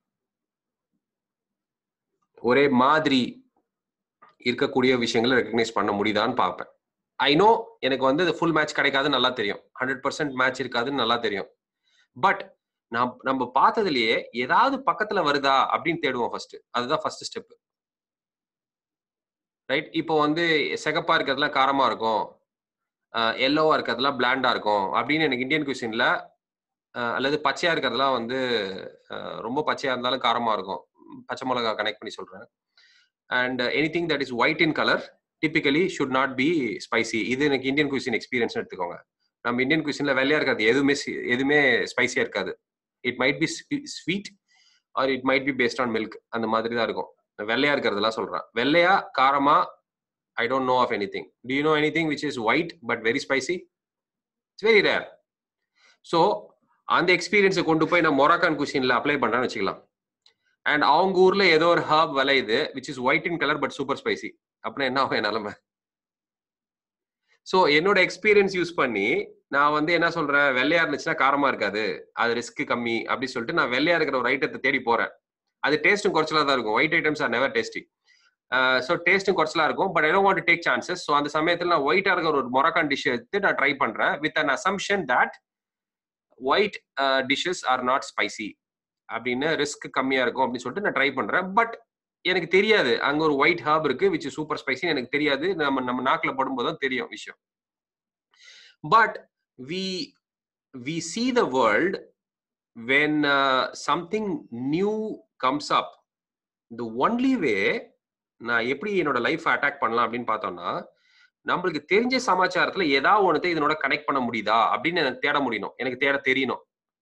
ஒரே மாதிரி இருக்கக்கூடிய விஷயங்களை ரெக்கக்னைஸ் பண்ண முடியுதான்னு பார்ப்பேன் ஐ நோ எனக்கு வந்து ஃபுல் மேட்ச் கிடைக்காதுன்னு நல்லா தெரியும் ஹண்ட்ரட் பர்சன்ட் மேட்ச் இருக்காதுன்னு நல்லா தெரியும் பட் நான் நம்ம பார்த்ததுலயே ஏதாவது பக்கத்துல வருதா அப்படின்னு தேடுவோம் ஃபர்ஸ்ட் அதுதான் ஃபர்ஸ்ட் ஸ்டெப் ரைட் இப்போ வந்து சிகப்பா இருக்கிறதுலாம் காரமா இருக்கும் எல்லோவா இருக்கிறதுலாம் பிளாண்டா இருக்கும் அப்படின்னு எனக்கு இந்தியன் குசின்ல அல்லது பச்சையா இருக்கிறதுலாம் வந்து அஹ், ரொம்ப பச்சையா இருந்தாலும் காரமா இருக்கும் பச்சை மிளகா கனெக்ட் பண்ணி சொல்றேன் and anything that is white in colour typically should not be spicy இது எனக்கு இந்தியன் குசின் எக்ஸ்பீரியன்ஸ் எடுத்துக்கோங்க நம்ம இந்தியன் குசின்ல வெள்ளையா இருக்காது எதுவுமே சி- எதுவுமே ஸ்பைசியா இருக்காது it might be sweet or it might be based on milk அந்த மாதிரி தான் இருக்கும் வெள்ளையா இருக்கிறதெல்லாம் சொல்றேன் வெள்ளையா காரமா I don't know of anything to you know anything which is white but very spicy it's very rare so அந்த எக்ஸ்பீரியன்ஸை கொண்டு போய் நான் மொராக்கான் குசின்ல அப்ளை பண்றேன்னு வச்சுக்கலாம் அண்ட் அவங்க ஊர்ல ஏதோ ஒரு ஹர்ப் விளையுது which is white in colour but super spicy அப்படின்னா என்ன ஆகும் என் நிலைமை ஸோ என்னோட எக்ஸ்பீரியன்ஸ் யூஸ் பண்ணி நான் வந்து என்ன சொல்றேன் வெள்ளையா இருந்துச்சுன்னா காரமா இருக்காது அது ரிஸ்க் கம்மி அப்படி சொல்லிட்டு நான் வெள்ளையா இருக்கிற ஒரு ஐட்டத்தை தேடி போறேன் அது டேஸ்ட்டும் குறைச்சலா தான் இருக்கும் white items are never tasty so டேஸ்ட்டும் குறைச்சலா இருக்கும் but I don't want take chances so அந்த சமயத்தில் நான் ஒயிட்டா இருக்கிற ஒரு மொரக்கான் டிஷ் எடுத்து நான் ட்ரை பண்றேன் with an assumption that white dishes are not spicy அப்படின்னு ரிஸ்க் கம்மியா இருக்கும் அப்படின்னு சொல்லிட்டு நான் ட்ரை பண்றேன் பட் எனக்கு தெரியாது அங்க ஒரு ஒயிட் ஹர்ப் இருக்கு விச் சூப்பர் ஸ்பைசி எனக்கு தெரியாது நம்ம நம்ம நாக்குல படும்போது தான் தெரியும் விஷயம் but we we see the world when uh, something new comes up the only way நான் எப்படி என்னோட லைஃப் அட்டாக் பண்ணலாம் அப்படின்னு பார்த்தோம்னா நம்மளுக்கு தெரிஞ்ச சமாச்சாரத்துல ஏதாவது ஒன்றத்தை இதனோட கனெக்ட் பண்ண முடியுதா அப்படின்னு எனக்கு தேட முடியணும் எனக்கு தேட தெரியணும்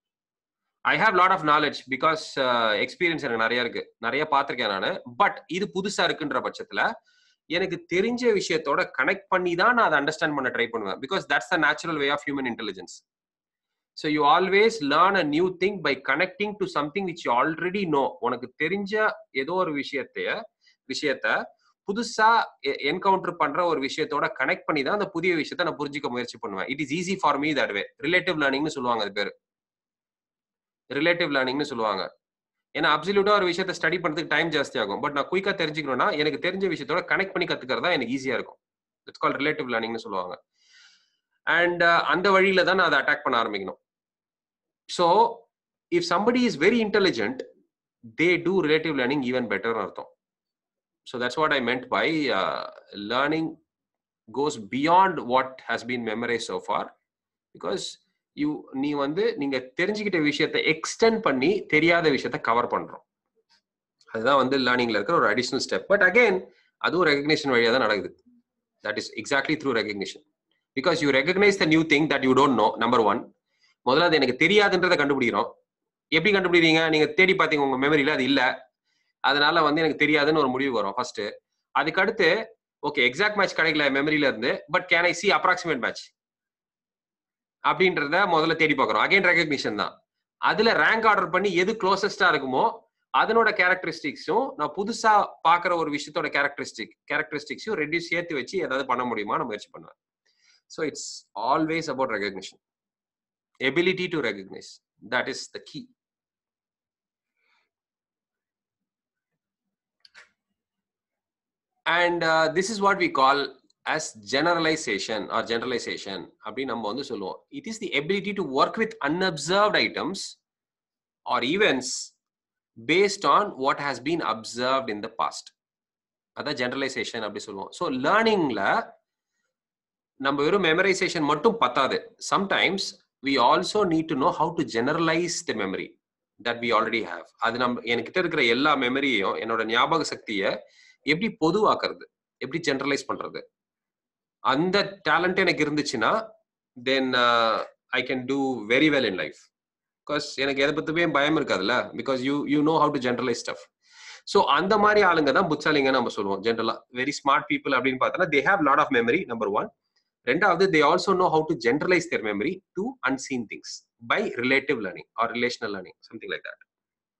I have lot of knowledge because experience எனக்கு நிறைய இருக்கு நிறைய பார்த்திருக்கேன் நான் பட் இது புதுசா இருக்குன்ற பட்சத்துல எனக்கு தெரிஞ்ச விஷயத்தோட கனெக்ட் பண்ணி தான் நான் அதை அண்டர்ஸ்டாண்ட் பண்ண ட்ரை பண்ணுவேன் because that's the natural way of human intelligence so you always learn a new thing by connecting to something which you already know உனக்கு தெரிஞ்ச ஏதோ ஒரு விஷயத்தைய விஷயத்த புதுசா என்கவுண்டர் பண்ற ஒரு விஷயத்தோட கனெக்ட் பண்ணி தான் அந்த புதிய விஷயத்த நான் புரிஞ்சுக்க முயற்சி பண்ணுவேன் it is easy for me that way relative லேர்னிங்னு சொல்லுவாங்க அது பேரு ரிலேட்டிவ் லேர்னிங்னு சொல்லுவாங்க ஏன்னா அப்சல்யூட்டா ஒரு விஷயத்த ஸ்டடி பண்றதுக்கு டைம் ஜாஸ்தி ஆகும் பட் நான் குயிக்கா தெரிஞ்சுக்கணும்னா எனக்கு தெரிஞ்ச விஷயத்தோட கனெக்ட் பண்ணி கத்துக்கிறது தான் எனக்கு ஈஸியா இருக்கும் இட்ஸ் கால் ரிலேட்டிவ் லேர்னிங்னு சொல்லுவாங்க அண்ட் அந்த வழியில தான் நான் அதை அட்டாக் பண்ண ஆரம்பிக்கணும் so if somebody is very intelligent they do relative learning even பெட்டர்னு அர்த்தம் so that's what I meant by learning goes beyond what has been memorise so far because you நீ வந்து நீங்க தெரிஞ்சுக்கிட்ட விஷயத்த எக்ஸ்டெண்ட் பண்ணி தெரியாத விஷயத்த கவர் பண்றோம் அதுதான் வந்து லேர்னிங்ல இருக்கிற ஒரு அடிஷனல் ஸ்டெப் பட் அகைன் அதுவும் ரெகக்னேஷன் வழியா தான் நடக்குது that is exactly through recognition because you recognise the new thing that you don't know number one முதல்ல அது எனக்கு தெரியாதுன்றதை கண்டுபிடிக்கிறோம் எப்படி கண்டுபிடிக்கிறீங்க நீங்க தேடி பார்த்தீங்க உங்க மெமரியில அது இல்ல அதனால வந்து எனக்கு தெரியாதுன்னு ஒரு முடிவு வரும் ஃபர்ஸ்ட் அதுக்கு அடுத்து ஓகே எக்ஸாக்ட் மேட்ச் கிடைக்கல மெமரியில இருந்து but can I see approximate match அப்படின்றத முதல்ல தேடி பார்க்குறோம் அகைன் ரெகக்னிஷன் தான் அதுல ரேங்க் ஆர்டர் பண்ணி எது க்ளோசஸ்டா இருக்குமோ அதனோட கேரக்டரிஸ்டிக்ஸும் நான் புதுசா பாக்குற ஒரு விஷயத்தோட கேரக்டரிஸ்டிக் கேரக்டரிஸ்டிக்ஸையும் ரெடியூஸ் சேர்த்து வச்சு ஏதாவது பண்ண முடியுமா நான் முயற்சி பண்ணுவேன் so it's always about recognition ability to recognise that is the key and this is what we call as generalization or generalization அப்படின்னு நம்ம வந்து சொல்லுவோம் it is the ability to work with unobserved items or events based on what has been observed in the past அதான் generalisation அப்படி சொல்லுவோம் so லேர்னிங்ல நம்ம வெறும் மெமரைசேஷன் மட்டும் பத்தாது sometimes we also need to know how to generalise the memory that we already have அது நம்ம என்கிட்ட இருக்கிற எல்லா மெமரியும் என்னோட ஞாபக சக்தியை எப்படி பொதுவாக்குறது எப்படி ஜெனரலைஸ் பண்றது அந்த டேலண்ட் எனக்கு இருந்துச்சுன்னா then I can do very well in life because எனக்கு எதை பத்தியுமே பயம் இருக்காதுல்ல because you you know how to generalise stuff so அந்த மாதிரி ஆளுங்க தான் புத்தாலிங்க நம்ம சொல்லுவோம் ஜென்ரலா வெரி ஸ்மார்ட் பீப்புள் அப்படின்னு பார்த்தோன்னா they have lot of memory number one ரெண்டாவது they also know how to generalise their memory to unseen things by relative learning or relational learning something like that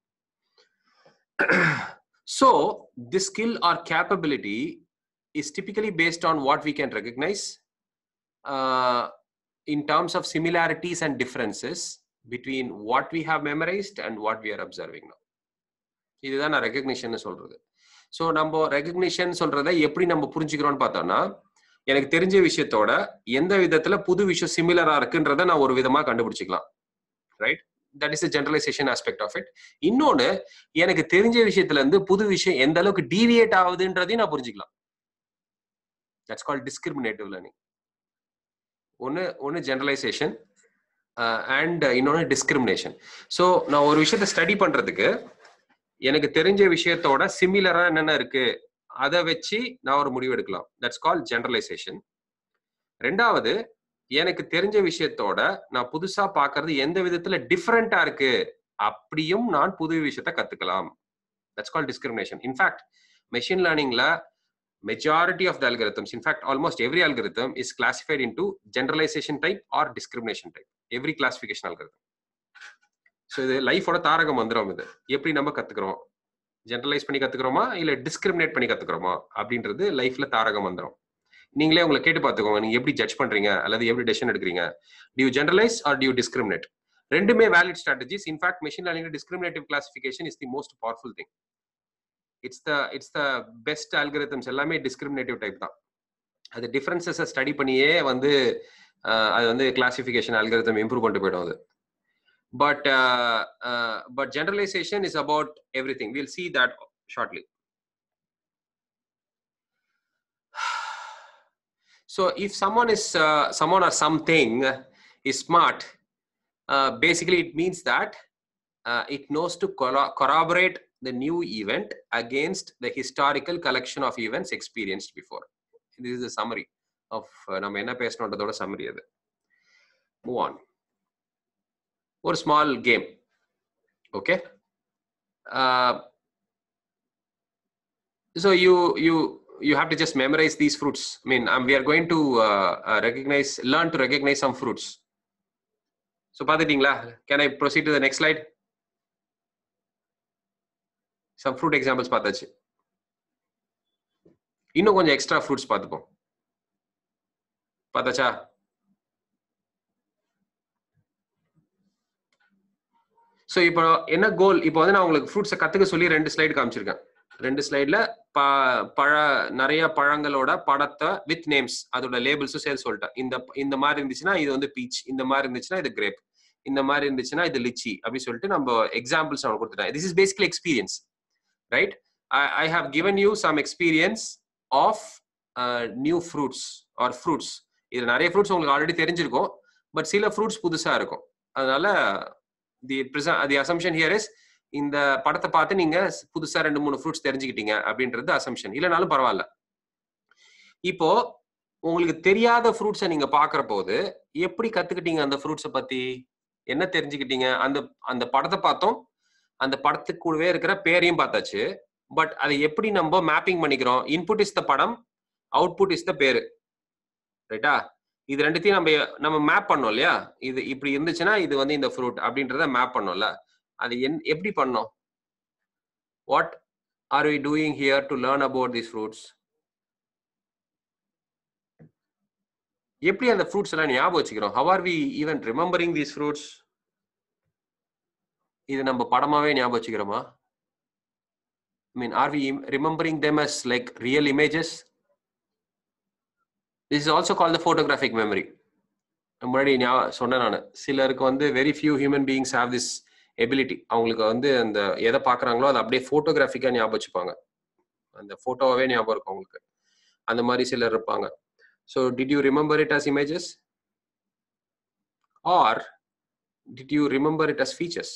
so this skill or capability is typically based on what we can recognize uh, in terms of similarities and differences between what we have memorized and what we are observing now இதுதான் நான் recognition சொல்றது so நம்ம recognition சொல்றதை எப்படி நம்ம புரிஞ்சுக்கிறோம்னு பார்த்தோம்னா எனக்கு தெரிஞ்ச விஷயத்தோட எந்த விதத்துல புது விஷயம் சிமிலரா இருக்குன்றத நான் ஒரு விதமா கண்டுபிடிச்சிக்கலாம் right that is generalisation aspect of it இன்னொன்னு எனக்கு தெரிஞ்ச விஷயத்துல இருந்து புது விஷயம் எந்த அளவுக்கு டீவியேட் ஆகுதுன்றதையும் நான் புரிஞ்சுக்கலாம் தட்ஸ் கால் டிஸ்கிரிமினேட்டிவ் லேர்னிங் ஒன்று ஒன்று ஜெனரலைசேஷன் அண்ட் இன்னொன்று டிஸ்கிரிமினேஷன் ஸோ நான் ஒரு விஷயத்த ஸ்டடி பண்றதுக்கு எனக்கு தெரிஞ்ச விஷயத்தோட சிமிலரா என்னென்ன இருக்கு அதை வச்சு நான் ஒரு முடிவு எடுக்கலாம் தட்ஸ் கால் ஜெனரலைசேஷன் ரெண்டாவது எனக்கு தெரிஞ்ச விஷயத்தோட நான் புதுசா பாக்குறது எந்த விதத்துல டிஃப்ரெண்டா இருக்கு அப்படியும் நான் புது விஷயத்த கத்துக்கலாம் that's call discrimination in fact machine லேர்னிங்ல majority of the algorithms in fact almost every algorithm is classified into generalisation type or discrimination type every classification algorithm so இது லைஃபோட தாரக மந்திரம் இது எப்படி நம்ம கத்துக்கிறோம் ஜென்ரலைஸ் பண்ணி கத்துக்கிறோமா இல்ல டிஸ்கிரிமினேட் பண்ணி கத்துக்கிறோமா அப்படின்றது லைஃப்ல தாரக மந்திரம் நீங்களே உங்களை கேட்டு பார்த்துக்கோங்க நீங்க எப்படி ஜட்ஜ் பண்றீங்க அல்லது எப்படி டெசிஷன் எடுக்கிறீங்க do generalise or do discriminate ரெண்டுமே valid strategies in fact machine learning discriminative classification is the most powerful thing it's the it's the best algorithms எல்லாமே டிஸ்கிரிமினேட்டிவ் டைப் தான் அது டிஃபரன்சஸை ஸ்டடி பண்ணியே வந்து அது வந்து கிளாசிஃபிகேஷன் அல்கரிதம் இம்ப்ரூவ் பண்ணிட்டு போயிடும் அது but uh, uh, but generalization is about everything we'll see that shortly so if someone is uh, someone or something is smart basically it means that it knows to corro- corroborate the new event against the historical collection of events experienced before this is a summary of நம்ம என்ன பேசணுன்றதோட summary அது move on ஒரு small game okay so you you you have to just memorize these fruits i mean um, we are going to uh, uh, recognize learn to recognize some fruits so பாத்துட்டீங்களா can i proceed to the next slide some fruit examples பார்த்தாச்சு இன்னும் கொஞ்சம் extra fruits பார்த்துப்போம் பார்த்தாச்சா so இப்போ என்ன கோல் இப்போ வந்து நான் உங்களுக்கு ஃப்ரூட்ஸை கற்றுக்க சொல்லி ரெண்டு ஸ்லைடு காமிச்சிருக்கேன் ரெண்டு ஸ்லைடில் ப பழ நிறைய பழங்களோட படத்தை வித் நேம்ஸ் அதோட லேபிள்ஸும் சேர்த்து சொல்லிட்டேன் இந்த இந்த மாதிரி இருந்துச்சுன்னா இது வந்து பீச் இந்த மாதிரி இருந்துச்சுன்னா இது கிரேப் இந்த மாதிரி இருந்துச்சுன்னா இது லிச்சி அப்படின்னு சொல்லிட்டு நம்ம எக்ஸாம்பிள்ஸ் அவனுக்கு கொடுத்துட்டேன் this is basically experience right I have given you some experience of new fruits or fruits இது நிறைய ஃப்ரூட்ஸ் உங்களுக்கு ஆல்ரெடி தெரிஞ்சிருக்கும் பட் சில ஃப்ரூட்ஸ் புதுசாக இருக்கும் அதனால the the assumption here is இந்த படத்தை பார்த்து நீங்க புதுசா ரெண்டு மூணு ஃப்ரூட்ஸ் தெரிஞ்சுக்கிட்டீங்க அப்படின்றது அசம்ஷன் இல்லைனாலும் பரவாயில்ல இப்போ உங்களுக்கு தெரியாத ஃப்ரூட்ஸை நீங்க பாக்குற போது எப்படி கத்துக்கிட்டீங்க அந்த ஃப்ரூட்ஸை பத்தி என்ன தெரிஞ்சுக்கிட்டீங்க அந்த அந்த படத்தை பார்த்தோம் அந்த படத்துக்கு கூடவே இருக்கிற பேரையும் பார்த்தாச்சு பட் அதை எப்படி நம்ம மேப்பிங் பண்ணிக்கிறோம் இன்புட் இஸ் த படம் அவுட்புட் இஸ் த பேரு ரைட்டா இது ரெண்டுத்தையும் நம்ம நம்ம மேப் பண்ணோம் இல்லையா இது இப்படி இருந்துச்சுன்னா இது வந்து இந்த ஃப்ரூட் அப்படின்றத மேப் பண்ணோம்ல அது என் எப்படி பண்ணோம் what are we doing here to learn about this fruits எப்படி அந்த ஃப்ரூட்ஸ் எல்லாம் ஞாபகம் வச்சுக்கிறோம் how are we even remembering these fruits இது நம்ம படமாவே ஞாபகம் வச்சுக்கிறோமா I mean are we remembering them as like real images this is also call the photographic memory முன்னாடி ஞாபகம் சொன்னேன் நான் சிலருக்கு வந்து very few human beings have this ability அவங்களுக்கு வந்து அந்த எதை பார்க்குறாங்களோ அதை அப்படியே ஃபோட்டோகிராஃபிக்காக ஞாபகம் வச்சுப்பாங்க அந்த ஃபோட்டோவே ஞாபகம் இருக்கும் அவங்களுக்கு அந்த மாதிரி சிலர் இருப்பாங்க so did you remember it as images or did you remember it as features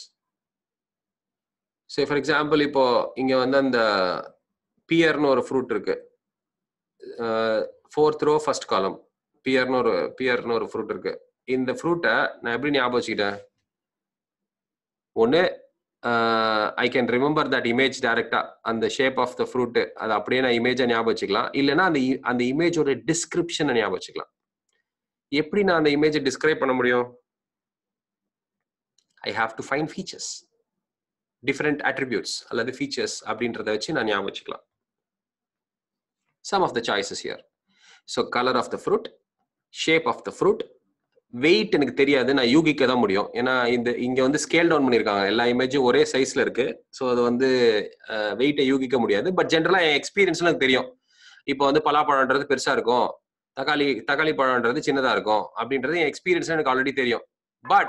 so for example இப்போ இங்கே வந்து அந்த பியர்னு ஒரு ஃப்ரூட் இருக்கு ஃபோர்த் ரோ ஃபர்ஸ்ட் காலம் பியர்னு ஒரு பியர்னு ஒரு ஃப்ரூட் இருக்கு இந்த ஃப்ரூட்டை நான் எப்படி ஞாபகம் வச்சுக்கிட்டேன் ஒன்று I can remember that image டைரக்டா அந்த ஷேப் ஆஃப் த ஃப்ரூட் அதை அப்படியே நான் இமேஜை ஞாபகம் வச்சுக்கலாம் இல்லைன்னா அந்த அந்த இமேஜோட டிஸ்கிரிப்ஷனை ஞாபகம் வச்சுக்கலாம் எப்படி நான் அந்த இமேஜை டிஸ்கிரைப் பண்ண முடியும் I have to find features different attributes அல்லது ஃபீச்சர்ஸ் அப்படின்றத வச்சு நான் ஞாபகம் வச்சுக்கலாம் some of the choices here so colour of the fruit shape of the fruit weight எனக்கு தெரியாது நான் யூகிக்க தான் முடியும் ஏன்னா இந்த இங்க வந்து ஸ்கேல் டவுன் பண்ணியிருக்காங்க எல்லா இமேஜும் ஒரே சைஸ்ல இருக்கு ஸோ அது வந்து வெயிட்டை யூகிக்க முடியாது பட் ஜென்ரலா என் எக்ஸ்பீரியன்ஸ்ல எனக்கு தெரியும் இப்போ வந்து பலாப்பழம்ன்றது பெருசா இருக்கும் தக்காளி தக்காளி பழம்ன்றது சின்னதா இருக்கும் அப்படின்றது என் எக்ஸ்பீரியன்ஸ் எனக்கு ஆல்ரெடி தெரியும் பட்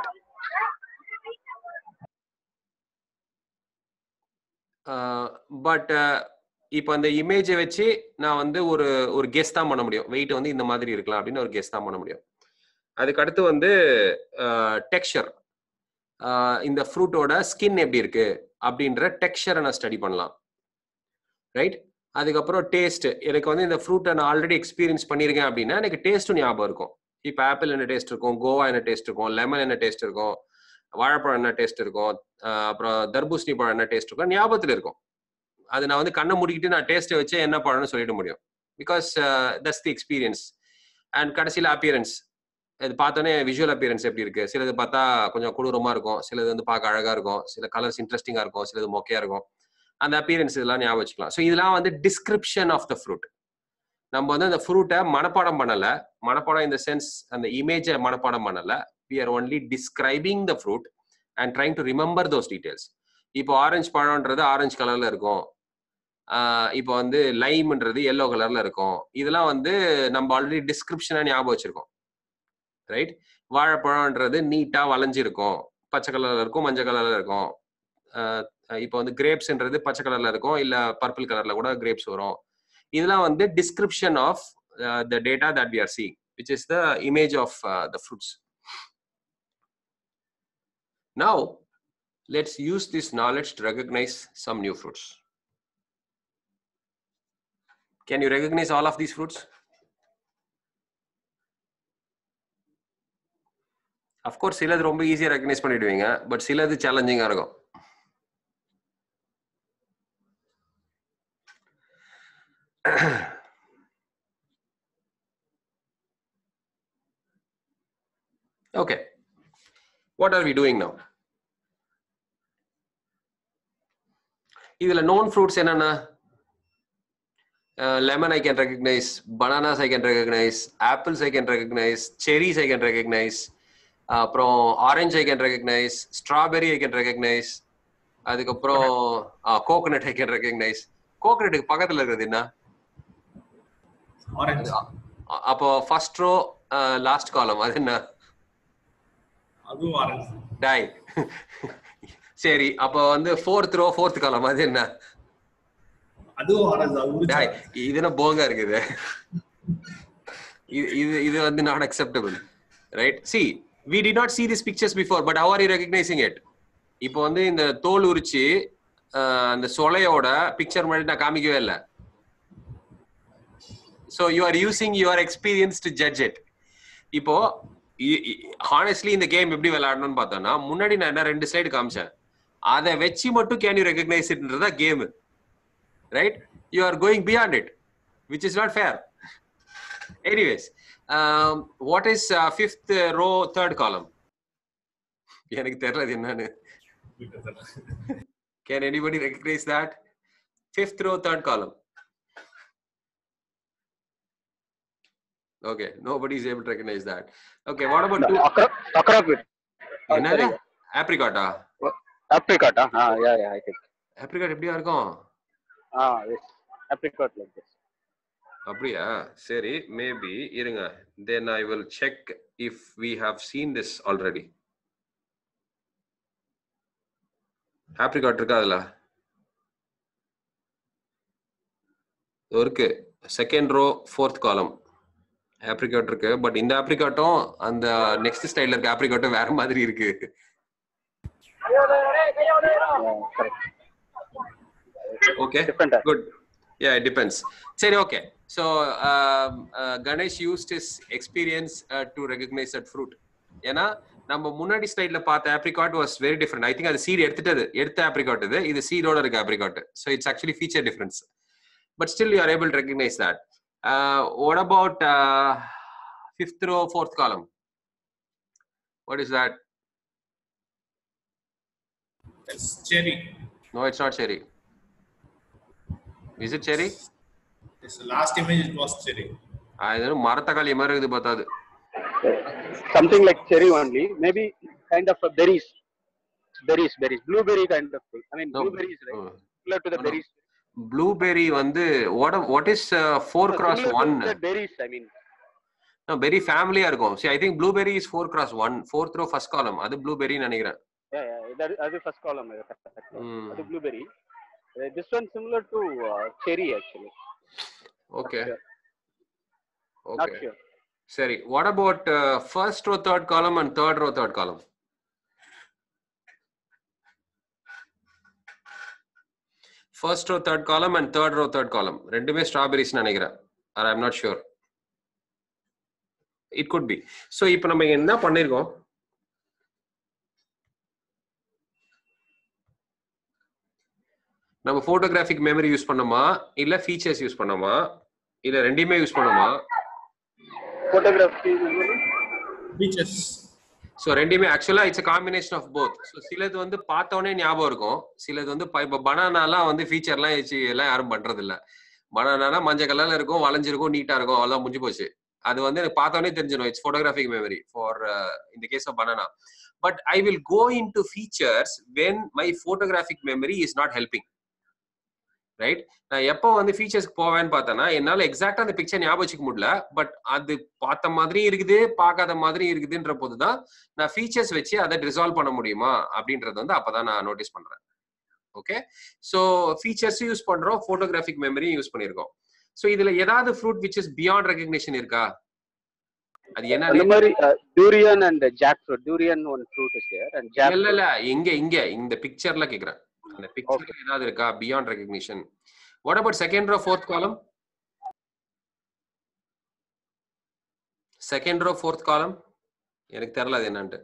பட் இப்போ அந்த இமேஜை வச்சு நான் வந்து ஒரு ஒரு கெஸ் தான் பண்ண முடியும் வெயிட் வந்து இந்த மாதிரி இருக்கலாம் அப்படின்னு ஒரு கெஸ் தான் பண்ண முடியும் அதுக்கு அடுத்து வந்து டெக்ஸ்சர் இந்த ஃப்ரூட்டோட ஸ்கின் எப்படி இருக்கு அப்படின்ற டெக்ஸ்சரை நான் ஸ்டடி பண்ணலாம் ரைட் அதுக்கப்புறம் டேஸ்ட் எனக்கு வந்து இந்த ஃப்ரூட்டை நான் ஆல்ரெடி எக்ஸ்பீரியன்ஸ் பண்ணியிருக்கேன் அப்படின்னா எனக்கு டேஸ்ட்டும் ஞாபகம் இருக்கும் இப்போ ஆப்பிள் என்ன டேஸ்ட் இருக்கும் கோவா என்ன டேஸ்ட் இருக்கும் லெமன் என்ன டேஸ்ட் இருக்கும் வாழைப்பழம் என்ன டேஸ்ட் இருக்கும் அப்புறம் தர்பூசணி பழம் என்ன டேஸ்ட் இருக்கும் ஞாபகத்தில் இருக்கும் அது நான் வந்து கண்ணை முடிக்கிட்டு நான் டேஸ்ட்டை வச்சு என்ன பழம்னு சொல்லிட முடியும் because that's the experience and கடைசியில் அப்பியரன்ஸ் இது பார்த்தோன்னே விஷுவல் அப்பியரன்ஸ் எப்படி இருக்கு சிலது பார்த்தா கொஞ்சம் கொடூரமா இருக்கும் சிலது வந்து பார்க்க அழகா இருக்கும் சில கலர்ஸ் இன்ட்ரெஸ்டிங்கா இருக்கும் சிலது மொக்கையா இருக்கும் அந்த அப்பியரன்ஸ் இதெல்லாம் ஞாபகம் வச்சுக்கலாம் ஸோ இதெல்லாம் வந்து டிஸ்கிரிப்ஷன் ஆஃப் த ஃப்ரூட் நம்ம வந்து அந்த ஃப்ரூட்டை மனப்பாடம் பண்ணல மனப்பாடம் இந்த சென்ஸ் அந்த இமேஜை மனப்பாடம் பண்ணல we are only describing the fruit and trying to remember those details இப்போ ஆரஞ்சு பழம்ன்றது ஆரஞ்சு கலர்ல இருக்கும் இப்போ வந்து லைம்ன்றது எல்லோ கலர்ல இருக்கும் இதெல்லாம் வந்து நம்ம ஆல்ரெடி டிஸ்கிரிப்ஷனா ஞாபகம் வச்சிருக்கோம் ரைட் வாழைப்பழம்ன்றது நீட்டா வளைஞ்சிருக்கும் பச்சை கலர்ல இருக்கும் மஞ்சள் கலர்ல இருக்கும் இப்போ வந்து கிரேப்ஸ்ன்றது பச்சை கலர்ல இருக்கும் இல்ல பர்பிள் கலர்ல கூட கிரேப்ஸ் வரும் இதெல்லாம் வந்து description of the data that we are seeing which is the image of the fruits now let's use this knowledge to recognise some new fruits can you recognise all of these fruits of course சிலது ரொம்ப ஈஸியாக recognise பண்ணிடுவீங்க but சிலது சேலஞ்சிங்காக இருக்கும் okay what are we doing now இதுல known fruits என்னென்ன lemon I can recognise bananas I can recognise apples I can recognise cherries I can recognise அப்புறம் orange I can recognise strawberry I can recognise அதுக்கப்புறம் coconut I can recognise கோகோனட்டுக்கு பக்கத்துல இருக்கிறது என்ன orange அப்போ first row last column அது என்ன அதுவும் ஆரஞ்சு டை சரி அப்போ வந்து ஃபோர்த் ரோ ஃபோர்த் காலம் அது என்ன அதுவும் ஆரஞ்சு அது உரிச்சு டேய் இது என்ன போங்க இருக்குது இது இது இது வந்து not acceptable right see we did not see this pictures before but how are you recognising it இப்போ வந்து இந்த தோல் உரிச்சு அஹ், அந்த சொலையோட பிக்சர் மாதிரி நான் காமிக்கவே இல்லை so you are using your experience to judge it இப்போ ஹானஸ்ட்லி இந்த கேம் எப்படி விளையாடணும்னு பார்த்தோம்னா முன்னாடி நான் என்ன ரெண்டு ஸ்லைடு காமிச்சேன் அதை வச்சு மட்டும் கேன் யூ ரெகக்னைஸ் இட்ன்றதா game right you are going beyond it which is not fair anyways what is fifth row third column எனக்கு தெரியல அது என்னன்னு can anybody recognise that fifth row third column Okay, nobody is able to recognize that. Okay, what about two? Akrapit. என்னது ஆப்ரிகாட்டா Apricot, huh? Ah, yeah, yeah, I think. Apricot எப்படியா இருக்கும் Ah, yes. Apricot like this. அப்படியா சரி maybe இருங்க then I will check if we have seen this already apricot இருக்கா அதுல இதோ இருக்கு second row fourth column apricot இருக்கு பட் இந்த ஆப்ரிகாட்டும் அந்த நெக்ஸ்ட் ஸ்டைல்ல இருக்க ஆப்ரிகாட்டும் வேற மாதிரி இருக்கு Yeah, correct. Okay Different. type. good yeah it depends சரி okay so um, uh, ganesh used his experience uh, to recognize that fruit ஏன்னா நம்ம முன்னாடி ஸ்லைட்ல பார்த்த apricot was very different I think அது சீட் எடுத்துட்டது எடுத்த ஆப்ரிகாட் இது இது சீடோட இருக்க apricot so it's actually feature difference but still you are able to recognise that what about fifth row, fourth column. What is that? It's cherry. No, it's not cherry. Is it cherry? This last image it was cherry. அது மரத்தக்காளி மாதிரி இருக்குது பார்த்தாது Something like cherry only. Maybe kind of a berries. Berries, berries. Blueberry kind of thing. I mean, No. blueberries, right? Uh, Similar to the no, no. berries. Blueberry வந்து what what is uh, four No, cross similar one to the berries, I mean. no berry ஃபேமிலியா இருக்கும் see i think blueberry is four cross one fourth row first column அது blueberry நினைக்கிறேன் Yeah, yeah. That, that's the first column. uh, Hmm. That's the blueberry. Uh, this one similar to uh, cherry actually. okay sure. Not okay sure. சரி what about uh, first row third column and third row third column first row third column and third row third column ரெண்டுமே strawberries நினைக்கிறேன் or i'm not sure it could be so இப்போ நம்ம என்ன பண்ணிருக்கோம் நம்ம photographic memory use பண்ணோமா இல்ல features use பண்ணோமா இல்ல ரெண்டையுமே யூஸ் பண்ணோமா Photography. Beaches. ஸோ ரெண்டுமே ஆக்சுவலா it's combination of both so சிலது வந்து பார்த்தோன்னே ஞாபகம் இருக்கும் சிலது வந்து ப- இப்போ பனானாலாம் வந்து ஃபீச்சர்லாம் வச்சு எல்லாம் யாரும் பண்றது இல்ல பனானா மஞ்சள் கலர்ல இருக்கும் வளைஞ்சிருக்கும் நீட்டா இருக்கும் அவ்வளோ முடிஞ்சு போச்சு அது வந்து எனக்கு பார்த்தோன்னே தெரிஞ்சிடும் இட்ஸ் ஃபோட்டோகிராஃபிக் மெமரி ஃபார் இந்த case of banana but I will go into features when my photographic memory is not helping right நான் எப்போ வந்து ஃபீச்சர்ஸ்க்கு போவேன்னு பார்த்தேன்னா என்னால எக்ஸாக்டா அந்த பிக்சர் ஞாபகம் வச்சுக்க முடியல பட் அது பார்த்த மாதிரியும் இருக்குது பார்க்காத மாதிரியும் இருக்குதுன்ற போதுதான் நான் ஃபீச்சர்ஸ் வச்சு அதை ரிசால்வ் பண்ண முடியுமா அப்படின்றது வந்து அப்பதான் நான் நோட்டீஸ் பண்றேன் ஓகே ஸோ ஃபீச்சர்ஸ் யூஸ் பண்றோம் போட்டோகிராஃபிக் மெமரியும் யூஸ் பண்ணியிருக்கோம் ஸோ இதுல ஏதாவது fruit which is beyond recognition இருக்கா அது அந்த என்ன மாதிரி durian and jackfruit. Durian one fruit is there and இல்ல jackfruit. இல்ல இங்க இங்க இந்த பிக்சர்ல கேக்குறேன் அந்த பிக்சர்ல ஏதாவது இருக்கா beyond recognition what about second row fourth column second row fourth column எனக்கு தெரியல அது என்னன்ட்டு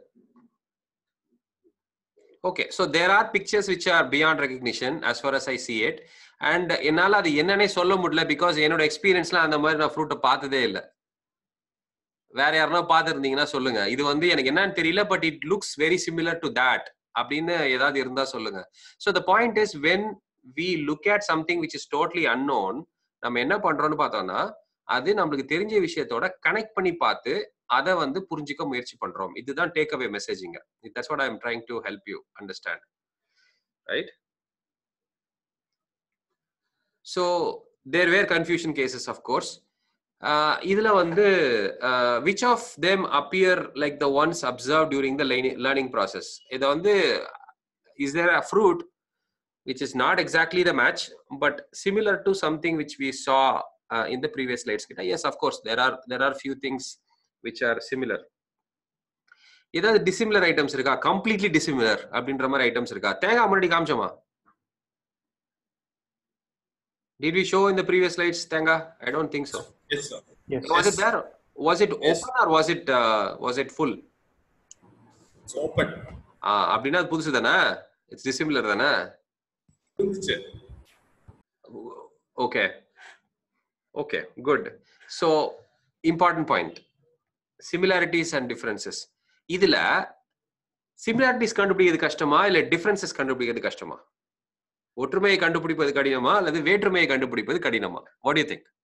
okay so there are pictures which are beyond recognition as far as I see it and என்னால அது என்னன்னே சொல்ல முடியல பிகாஸ் என்னோட எக்ஸ்பீரியன்ஸ்ல அந்த மாதிரி நான் ஃப்ரூட்டை பார்த்ததே இல்லை வேற யாருன்னா பார்த்துருந்தீங்கன்னா சொல்லுங்க இது வந்து எனக்கு என்னன்னு தெரியல but it looks very similar to that அப்படின்னு ஏதாவது இருந்தா சொல்லுங்க so the point is when we look at something which is totally unknown நம்ம என்ன பண்றோம்னு பார்த்தோம்னா அது நம்மளுக்கு தெரிஞ்ச விஷயத்தோட கனெக்ட் பண்ணி பார்த்து அதை வந்து புரிஞ்சுக்க முயற்சி பண்றோம் இதுதான் டேக் அவே மெசேஜிங்க that's what I am trying to help you understand right so there were confusion cases of course இதுல வந்து which of them appear like the ones observe during the learning process இதை வந்து is there a fruit which is not exactly the match but similar to something which we saw uh, in the previous slides kita yes of course there are there are few things which are similar ஏதாவது dissimilar items இருக்கா completely dissimilar அப்படின்ற மாதிரி items இருக்கா தேங்காய் முன்னாடி காமிச்சோமா Did we show in the previous slides, Tenga? I don't think so. Yes, sir. Yes. Was it there? Was it Yes. open or was it uh, was it full? It's open. ஆ அப்படின்னா அது புதுசு தானே it's dissimilar தானே இருந்துச்சு. Okay okay good so important point similarities and differences இதுல similarities கண்டுபிடிக்கிறது கஷ்டமா இல்ல டிஃபரன்சஸ் கண்டுபிடிக்கிறது கஷ்டமா ஒற்றுமையை கண்டுபிடிப்பது கடினமா அல்லது வேற்றுமையை கண்டுபிடிப்பது கடினமா what you think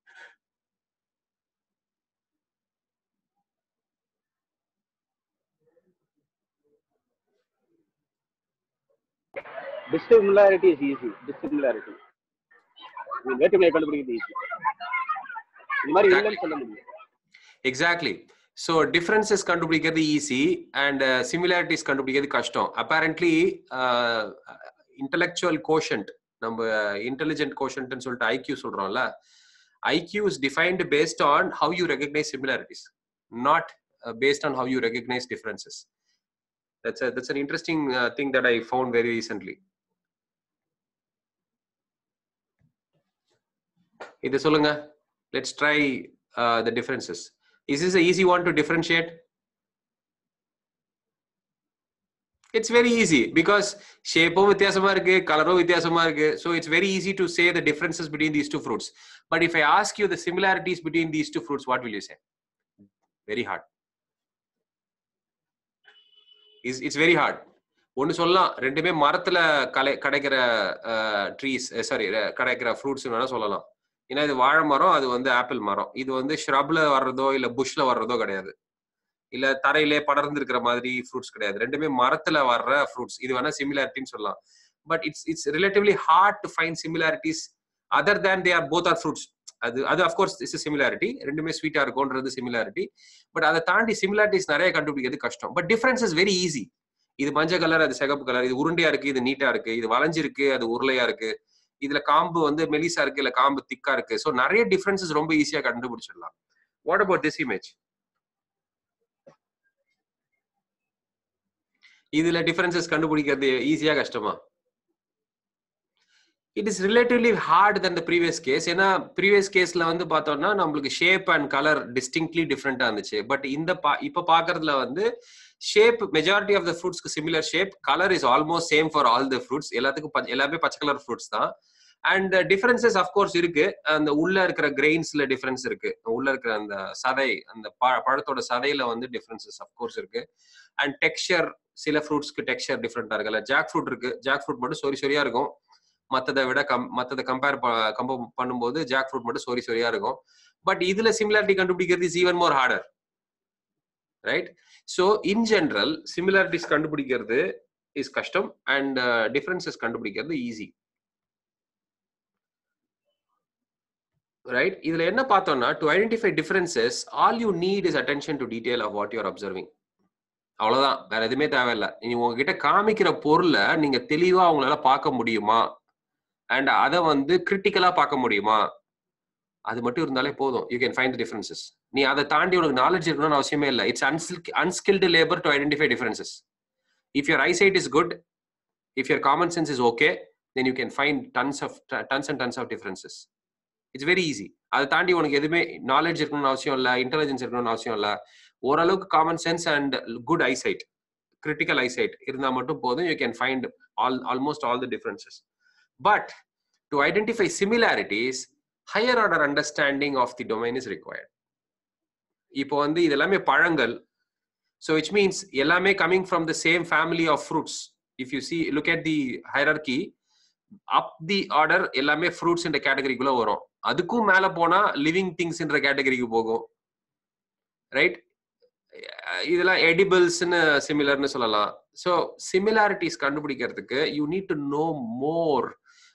Dissimilarity is easy. Dissimilarity. I mean, வேற்றுமையை கண்டுபிடிக்கிறது ஈஸி இந்த மாதிரி இல்லைன்னு சொல்ல முடியும் எக்ஸாக்ட்லி ஸோ டிஃபரன்சஸ் கண்டுபிடிக்கிறது ஈஸி அண்ட் சிமிலாரிட்டிஸ் கண்டுபிடிக்கிறது கஷ்டம் அப்பேரண்ட்லி இன்டலெக்சுவல் கோஷன்ட் நம்ம இன்டெலிஜென்ட் கோஷன்ட்னு சொல்லிட்டு ஐக்யூ சொல்றோம்ல IQ is defined based on how you recognise similarities not based on how you recognise differences that's a, that's an interesting uh, thing that I found very recently. இது சொல்லுங்க let's try uh, the differences. Is this an easy one to differentiate? It's very easy because ஷேப்பும் வித்தியாசமா இருக்கு கலரும் வித்தியாசமா இருக்கு so it's very easy to say the differences between these two fruits. But if I ask you the similarities between these two fruits, what will you say? Very hard is it's very hard ஒன்னு சொல்லலாம் ரெண்டுமே மரத்துல கலை கிடைக்கிற trees sorry கிடைக்கிற fruits வேணா சொல்லலாம் ஏன்னா இது வாழை மரம் அது வந்து ஆப்பிள் மரம் இது வந்து ஷ்ரப்ல வர்றதோ இல்ல புஷ்ல வர்றதோ கிடையாது இல்ல தரையிலே படர்ந்து இருக்கிற மாதிரி ஃப்ரூட்ஸ் கிடையாது ரெண்டுமே மரத்துல வர்ற ஃப்ரூட்ஸ் இது வேணா சிமிலாரிட்டின்னு சொல்லலாம் but it's it's relatively hard to find similarities other than they are both are fruits அது அது அஃப்கோர்ஸ் இஸ் சிமிலாரிட்டி ரெண்டுமே ஸ்வீட்டா இருக்கும்ன்றது சிமிலாரிட்டி பட் அதை தாண்டி சிமிலாரிட்டிஸ் நிறைய கண்டுபிடிக்கிறது கஷ்டம் but difference is very easy இது மஞ்சள் கலர் அது சிகப்பு கலர் இது உருண்டையா இருக்கு இது நீட்டா இருக்கு இது வளைஞ்சிருக்கு அது உருளையா இருக்கு இதுல காம்பு வந்து மெலிசா இருக்கு இல்ல காம்பு திக்கா இருக்கு ஸோ நிறைய டிஃபரன்சஸ் ரொம்ப ஈஸியா கண்டுபிடிச்சிடலாம் வாட் அபவுட் திஸ் இமேஜ் இதுல டிஃபரன்சஸ் கண்டுபிடிக்கிறது ஈஸியா கஷ்டமா it is relatively hard than the previous case ஏன்னா ப்ரீவியஸ் கேஸ்ல வந்து பார்த்தோம்னா நம்மளுக்கு ஷேப் அண்ட் கலர் டிஸ்டிங்க்ட்லி டிஃப்ரெண்டா இருந்துச்சு பட் இந்த பா இப்ப பாக்குறதுல வந்து ஷேப் மெஜாரிட்டி ஆஃப் த ஃப்ரூட்ஸ்க்கு similar shape colour is almost same for all the fruits எல்லாத்துக்கும் பச்ச- எல்லாமே பச்சை கலர் ஃப்ரூட்ஸ் தான் அண்ட் டிஃபரன்சஸ் அஃப்கோர்ஸ் இருக்கு அந்த உள்ள இருக்கிற கிரெயின்ஸ்ல டிஃபரன்ஸ் இருக்கு உள்ள இருக்கிற அந்த சதை அந்த ப- பழத்தோட சதையில வந்து டிஃபரன்சஸ் அஃப்கோர்ஸ் இருக்கு அண்ட் டெக்ஸ்சர் சில ஃப்ரூட்ஸ்க்கு டெக்ஸ்சர் டிஃப்ரெண்டா இருக்குல்ல ஜாக் ஃப்ரூட் இருக்கு ஜாக் ஃப்ரூட் மட்டும் சொரி சொரியா இருக்கும் மத்ததை விட கம் மத்ததை கம்பேர் கம்பேர் பண்ணும்போது ஜாக் ஃப்ரூட் மட்டும் சொரி சொரியா இருக்கும் பட் இதுல சிமிலாரிட்டி கண்டுபிடிக்கிறது is even more harder right so in general similarities கண்டுபிடிக்கிறது இஸ் கஷ்டம் அண்ட் டிஃபரன்சஸ் கண்டுபிடிக்கிறது ஈஸி ரைட் இதுல என்ன பார்த்தோம்னா to identify differences all you need is attention to detail of what your observing அவ்வளவுதான் வேற எதுவுமே தேவையில்ல நீ உங்ககிட்ட காமிக்கிற பொருளை நீங்க தெளிவா உங்களால பார்க்க முடியுமா அண்ட் அதை வந்து கிரிட்டிக்கலா பார்க்க முடியுமா அது மட்டும் இருந்தாலே போதும் யூ கேன் ஃபைண்ட் டிஃபரன்சஸ் நீ அதை தாண்டி உனக்கு நாலேஜ் இருக்கணும்னு அவசியமே இல்லை it's unskilled labour to identify differences if your eyesight is good if your common sense is okay then you can find tons of tons and tons of differences it's very easy அதை தாண்டி உனக்கு எதுவுமே knowledge இருக்கணும்னு அவசியம் இல்லை intelligence இருக்கணும்னு அவசியம் இல்லை ஓரளவுக்கு common sense and good eyesight critical eyesight இருந்தால் மட்டும் போதும் you can find all almost all the differences but to identify similarities higher order understanding of the domain is required இப்போ வந்து இது எல்லாமே பழங்கள் ஸோ விச் மீன்ஸ் எல்லாமே coming from the same family of fruits if you see look at the hierarchy up the order எல்லாமே fruits இந்த கேட்டகரிக்குள்ள வரும் அதுக்கும் மேல போனா லிவிங் திங்ஸ்ன்ற கேட்டகரிக்கு போகும் ரைட் இதெல்லாம் எடிபிள்ஸ்னு சிமிலர்னு சொல்லலாம் ஸோ சிமிலாரிட்டிஸ் கண்டுபிடிக்கிறதுக்கு you need to know more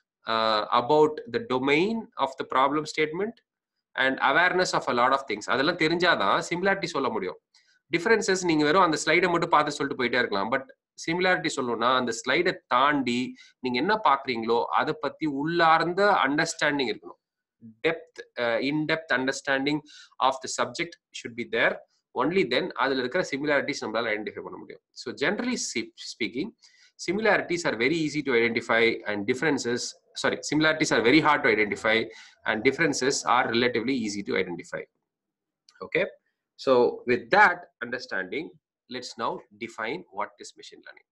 about the domain of the problem statement and awareness of a lot of things அதெல்லாம் தெரிஞ்சாதான் சிமிலாரிட்டி சொல்ல முடியும் டிஃபரன்சஸ் நீங்க வெறும் அந்த ஸ்லைடை மட்டும் பார்த்து சொல்லிட்டு போயிட்டே இருக்கலாம் பட் சிமிலாரிட்டி சொல்லணும்னா அந்த ஸ்லைடை தாண்டி நீங்க என்ன பாக்குறீங்களோ அதை பத்தி உள்ளார்ந்த அண்டர்ஸ்டாண்டிங் இருக்கணும் depth in depth understanding of the subject should be there only then அதுல இருக்கிற சிமிலாரிட்டிஸ் நம்மளால ஐடென்டிஃபை பண்ண முடியும் so generally speaking similarities are very easy to identify and differences sorry similarities are very hard to identify and differences are relatively easy to identify okay so with that understanding let's now define what is machine learning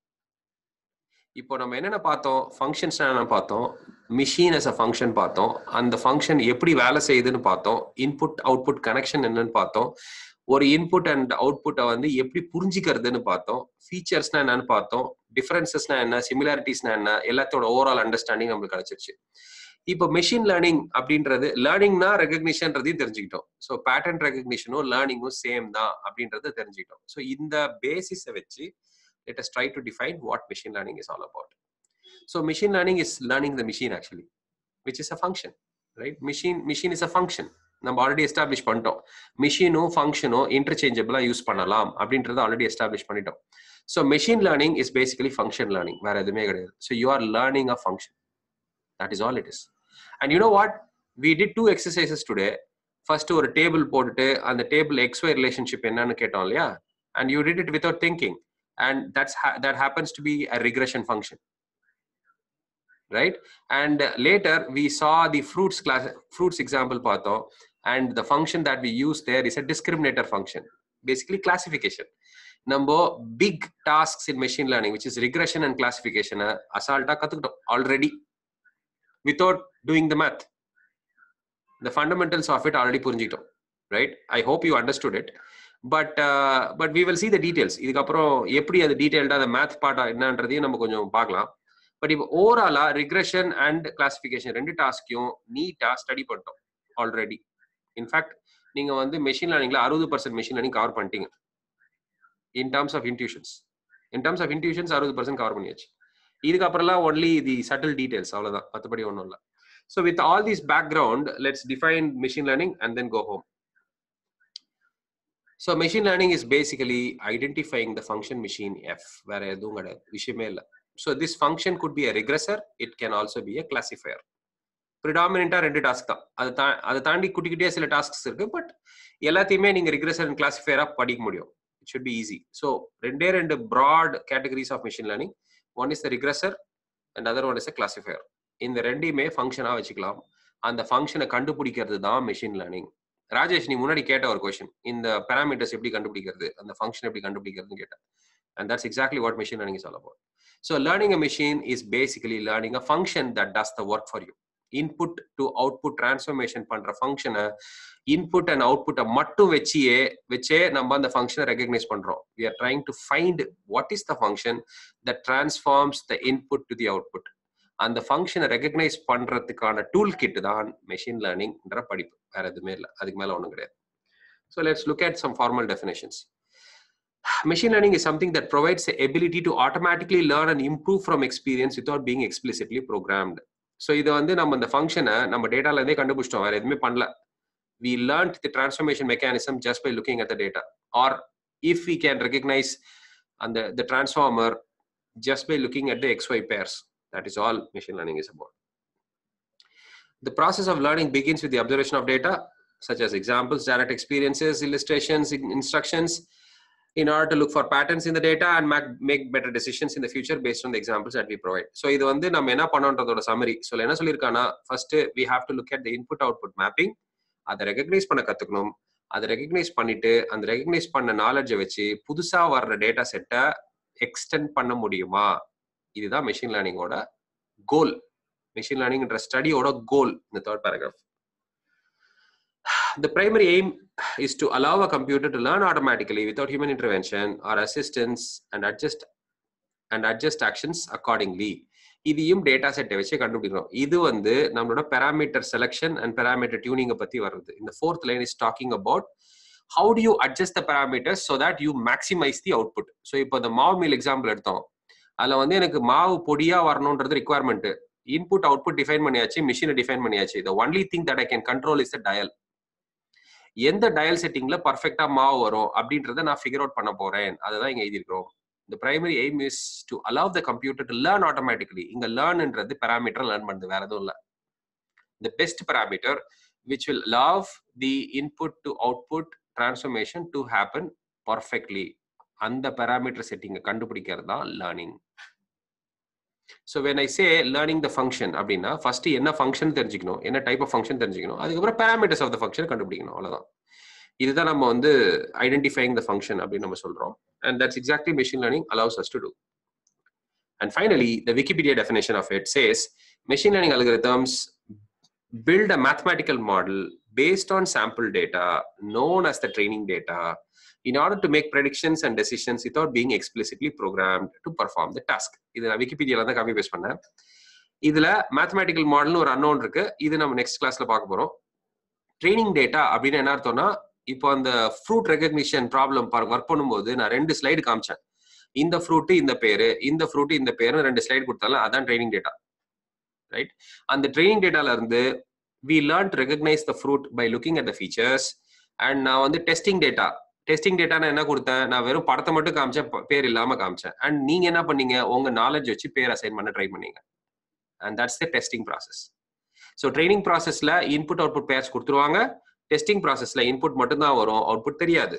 இப்போ நம்ம என்னென்ன பார்த்தோம் functions என்ன பார்த்தோம் machine as a function பார்த்தோம் அந்த function எப்படி வேலை செய்யுதுன்னு பார்த்தோம் இன்புட் அவுட்புட் கனெக்ஷன் என்னன்னு பார்த்தோம் ஒரு இன்புட் அண்ட் அவுட்புட்டை வந்து எப்படி புரிஞ்சுக்கிறதுன்னு பார்த்தோம் ஃபீச்சர்ஸ்னா என்னன்னு பார்த்தோம் டிஃபரன்சஸ்னா என்ன சிமிலாரிட்டிஸ்னா என்ன எல்லாத்தோட ஓவரால் அண்டர்ஸ்டாண்டிங் நம்மளுக்கு கிடைச்சிருச்சு இப்போ மெஷின் லேர்னிங் அப்படின்றது லேர்னிங்னா ரெகக்னிஷன்றதையும் தெரிஞ்சுக்கிட்டோம் ஸோ பேட்டர்ன் ரெகக்னிஷனும் லேர்னிங்கும் சேம் தான் அப்படின்றத தெரிஞ்சுக்கிட்டோம் ஸோ இந்த பேசிஸை வச்சு let us try to define what machine learning is all about. So machine learning is learning the machine actually, which is a function, right? Machine machine is a function. நம்ம already establish பண்ணிட்டோம் மிஷினும் ஃபங்க்ஷனும் இன்டர்சேஞ்சபிளா use பண்ணலாம் அப்படின்றத already establish பண்ணிட்டோம் so machine learning is basically function learning வேற எதுவுமே கிடையாது so you are learning a function that is all it is and you know what we did two exercises today first ஒரு table போட்டுட்டு அந்த table X Y relationship என்னன்னு கேட்டோம் இல்லையா and you did it without thinking and that's ha- that happens to be a regression function right and later we saw the fruits class fruits example பார்த்தோம் and the function that we use there is a discriminator function basically classification நம்ம big tasks in machine learning which is regression and கிளாசிஃபிகேஷனை அசால்ட்டா கத்துக்கிட்டோம் already without doing the math the fundamentals of it already புரிஞ்சுக்கிட்டோம் right I hope you understood it but but we will see the details இதுக்கப்புறம் எப்படி அது டீடைல்டா அந்த math பார்ட்டா என்னன்றதையும் நம்ம கொஞ்சம் பார்க்கலாம் பட் இப்போ ஓவராலா ரிக்ரெஷன் அண்ட் கிளாசிஃபிகேஷன் ரெண்டு டாஸ்க்கையும் நீட்டா ஸ்டடி பண்ணிட்டோம் ஆல்ரெடி இன்ஃபேக்ட் நீங்க வந்து மெஷின் லேர்னிங்ல அறுபது பர்சன்ட் மெஷின் லேர்னிங் கவர் பண்ணிட்டீங்க in terms of intuitions in terms of intuitions அறுபது பர்சன்ட் கவர் பண்ணியாச்சு இதுக்கப்புறம்லாம் ஒன்லி தி சட்டில் டீடைல்ஸ் அவ்வளவுதான் மற்றபடி ஒன்றும் இல்லை so with all this background let's define machine learning and then go home so machine learning is basically identifying the function machine F வேற எதுவும் கிடையாது விஷயமே இல்லை so this function could be a regressor it can also be a classifier ப்ரிடாமினா ரெண்டு task தான் அதை தா அதை தாண்டி குட்டி குட்டியா சில டாஸ்க்ஸ் இருக்கு பட் எல்லாத்தையுமே நீங்க ரிக்ரெசர் அண்ட் கிளாசிஃபயரா படிக்க முடியும் it should be easy so ரெண்டே ரெண்டு broad categories of machine learning one is the regressor and other one is a classifier இந்த ரெண்டையுமே ஃபங்க்ஷனா வச்சுக்கலாம் அந்த ஃபங்க்ஷனை கண்டுபிடிக்கிறது தான் மிஷின் லேர்னிங் ராஜேஷ் நீ முன்னாடி கேட்ட ஒரு கொஸ்டின் இந்த பேராமீட்டர்ஸ் எப்படி கண்டுபிடிக்கிறது அந்த ஃபங்க்ஷன் எப்படி கண்டுபிடிக்கிறதுன்னு கேட்டேன் and that's exactly what machine learning is all about so learning a machine is basically learning a function that does the work for you input to output transformation பண்ற ஃபங்க்ஷனை input and அவுட்புட்டை மட்டும் வச்சியே வச்சே நம்ம அந்த ஃபங்க்ஷனை ரெகக்னைஸ் பண்றோம் we are trying to find what is the function that transforms the input to the output அந்த ஃபங்க்ஷனை ரெகக்னைஸ் பண்றதுக்கான டூல் கிட் தான் மெஷின் லேர்னிங்ன்ற படிப்பு வேற எதுவுமே இல்லை அதுக்கு மேல ஒன்றும் கிடையாது so let's look at some formal definitions Machine learning is something that provides the ability to automatically learn and improve from experience without being explicitly programmed. So இதை வந்து நம்ம இந்த ஃபங்க்ஷனை நம்ம டேட்டால இருந்தே கண்டுபிடிச்சிட்டோம் வேற எதுவுமே பண்ணல we learn the transformation mechanism just by looking at the data or if we can recognise அந்த the transformer just by looking at the X Y pairs that is all machine learning is about The process of learning begins with the observation of data, such as examples, direct experiences, illustrations, instructions, in order to look for patterns in the data and make, make better decisions in the future based on the examples that we provide. So இது வந்து நம்ம என்ன பண்ணோன்றதோட summary so என்ன சொல்லியிருக்கானா first we have to look at the input output mapping அதை recognise பண்ண கத்துக்கணும் அதை ரெகக்னைஸ் பண்ணிட்டு அந்த ரெகக்னைஸ் பண்ண நாலேஜை வச்சு புதுசா வர்ற டேட்டா செட்டை எக்ஸ்டெண்ட் பண்ண முடியுமா இதுதான் மெஷின் லேர்னிங்கோட கோல் மெஷின் லேர்னிங்ன்ற ஸ்டடியோட கோல் இந்த third paragraph The primary aim is to allow a computer to learn automatically without human intervention or assistance and adjust and adjust actions accordingly. இதையும் டேட்டா செட்டை வச்சு கண்டுபிடிக்கிறோம் இது வந்து நம்மளோட பெராமீட்டர் செலெக்ஷன் அண்ட் பெராமீட்டர் டியூனிங்கை பத்தி வருது இந்த fourth line is talking about how do you adjust the parameters so that you maximise the output so இப்போ இந்த மாவு மீல் எக்ஸாம்பிள் எடுத்தோம் அதில் வந்து எனக்கு மாவு பொடியா வரணுன்றது ரிக்குவயர்மெண்ட் இன்புட் அவுட்புட் டிஃபைன் பண்ணியாச்சு மிஷினை டிஃபைன் பண்ணியாச்சு the only thing that I can control is the dial எந்த டயல் செட்டிங்ல பர்ஃபெக்டா மாவு வரும் அப்படின்றத நான் ஃபிகர் அவுட் பண்ண போறேன் அதுதான் இங்க எழுதியிருக்கிறோம் இந்த primary aim is to allow the computer to learn automatically இங்க லேர்ன்ன்றது பேராமீட்டர் லேர்ன் பண்ணுது வேற எதுவும் இல்லை the best parameter which will allow the input to output transformation to happen perfectly அந்த parameter setting கண்டுபிடிக்கிறது தான் learning so when I say learning the function அப்படின்னா ஃபர்ஸ்ட் என்ன ஃபங்க்ஷன் தெரிஞ்சுக்கணும் என்ன டைப் ஆஃப் ஃபங்க்ஷன் தெரிஞ்சுக்கணும் அதுக்கப்புறம் பேராமீட்டர்ஸ் ஆஃப் த ஃபங்க்ஷன் கண்டுபிடிக்கணும் அவ்வளோதான் இதுதான் நம்ம வந்து ஐடென்டிஃபைங் த ஃபங்க்ஷன் அப்படின்னு நம்ம சொல்றோம் and that's exactly machine learning allows us to do and finally the Wikipedia definition of it says machine learning algorithms build a mathematical model based on sample data known as the training data in order to make predictions and decisions without being explicitly programmed to perform the task இது நான் விக்கிபீடியால தான் copy paste பண்ணேன் இதுல mathematical மாடல்னு ஒரு unknown இருக்கு இது நம்ம நெக்ஸ்ட் கிளாஸ்ல பார்க்க போறோம் ட்ரைனிங் டேட்டா அப்படின்னு என்ன அர்த்தம்னா இப்போ அந்த ஃப்ரூட் ரெகக்னிஷன் ப்ராப்ளம் ஒர்க் பண்ணும்போது நான் ரெண்டு ஸ்லைடு காமிச்சேன் இந்த ஃப்ரூட் இந்த பேரு இந்த ஃப்ரூட் இந்த பேரு ரெண்டு ஸ்லைடு கொடுத்தாலும் அதான் ட்ரைனிங் டேட்டா ரைட் அந்த ட்ரைனிங் டேட்டால இருந்து we learn to recognise the fruit by looking at the features and நான் வந்து டெஸ்டிங் டேட்டா டெஸ்டிங் டேட்டா நான் என்ன கொடுத்தேன் நான் வெறும் படத்தை மட்டும் காமிச்சேன் பேர் இல்லாம காமிச்சேன் அண்ட் நீங்க என்ன பண்ணீங்க உங்க நாலேஜ் வச்சு பேர் அசைன் பண்ண ட்ரை பண்ணீங்க and that's the testing process so training ப்ராசஸ்ல இன்புட் அவுட்புட் பேர்ஸ் கொடுத்துருவாங்க டெஸ்டிங் ப்ராசஸ்ல இன்புட் மட்டும் தான் வரும் அவுட்புட் தெரியாது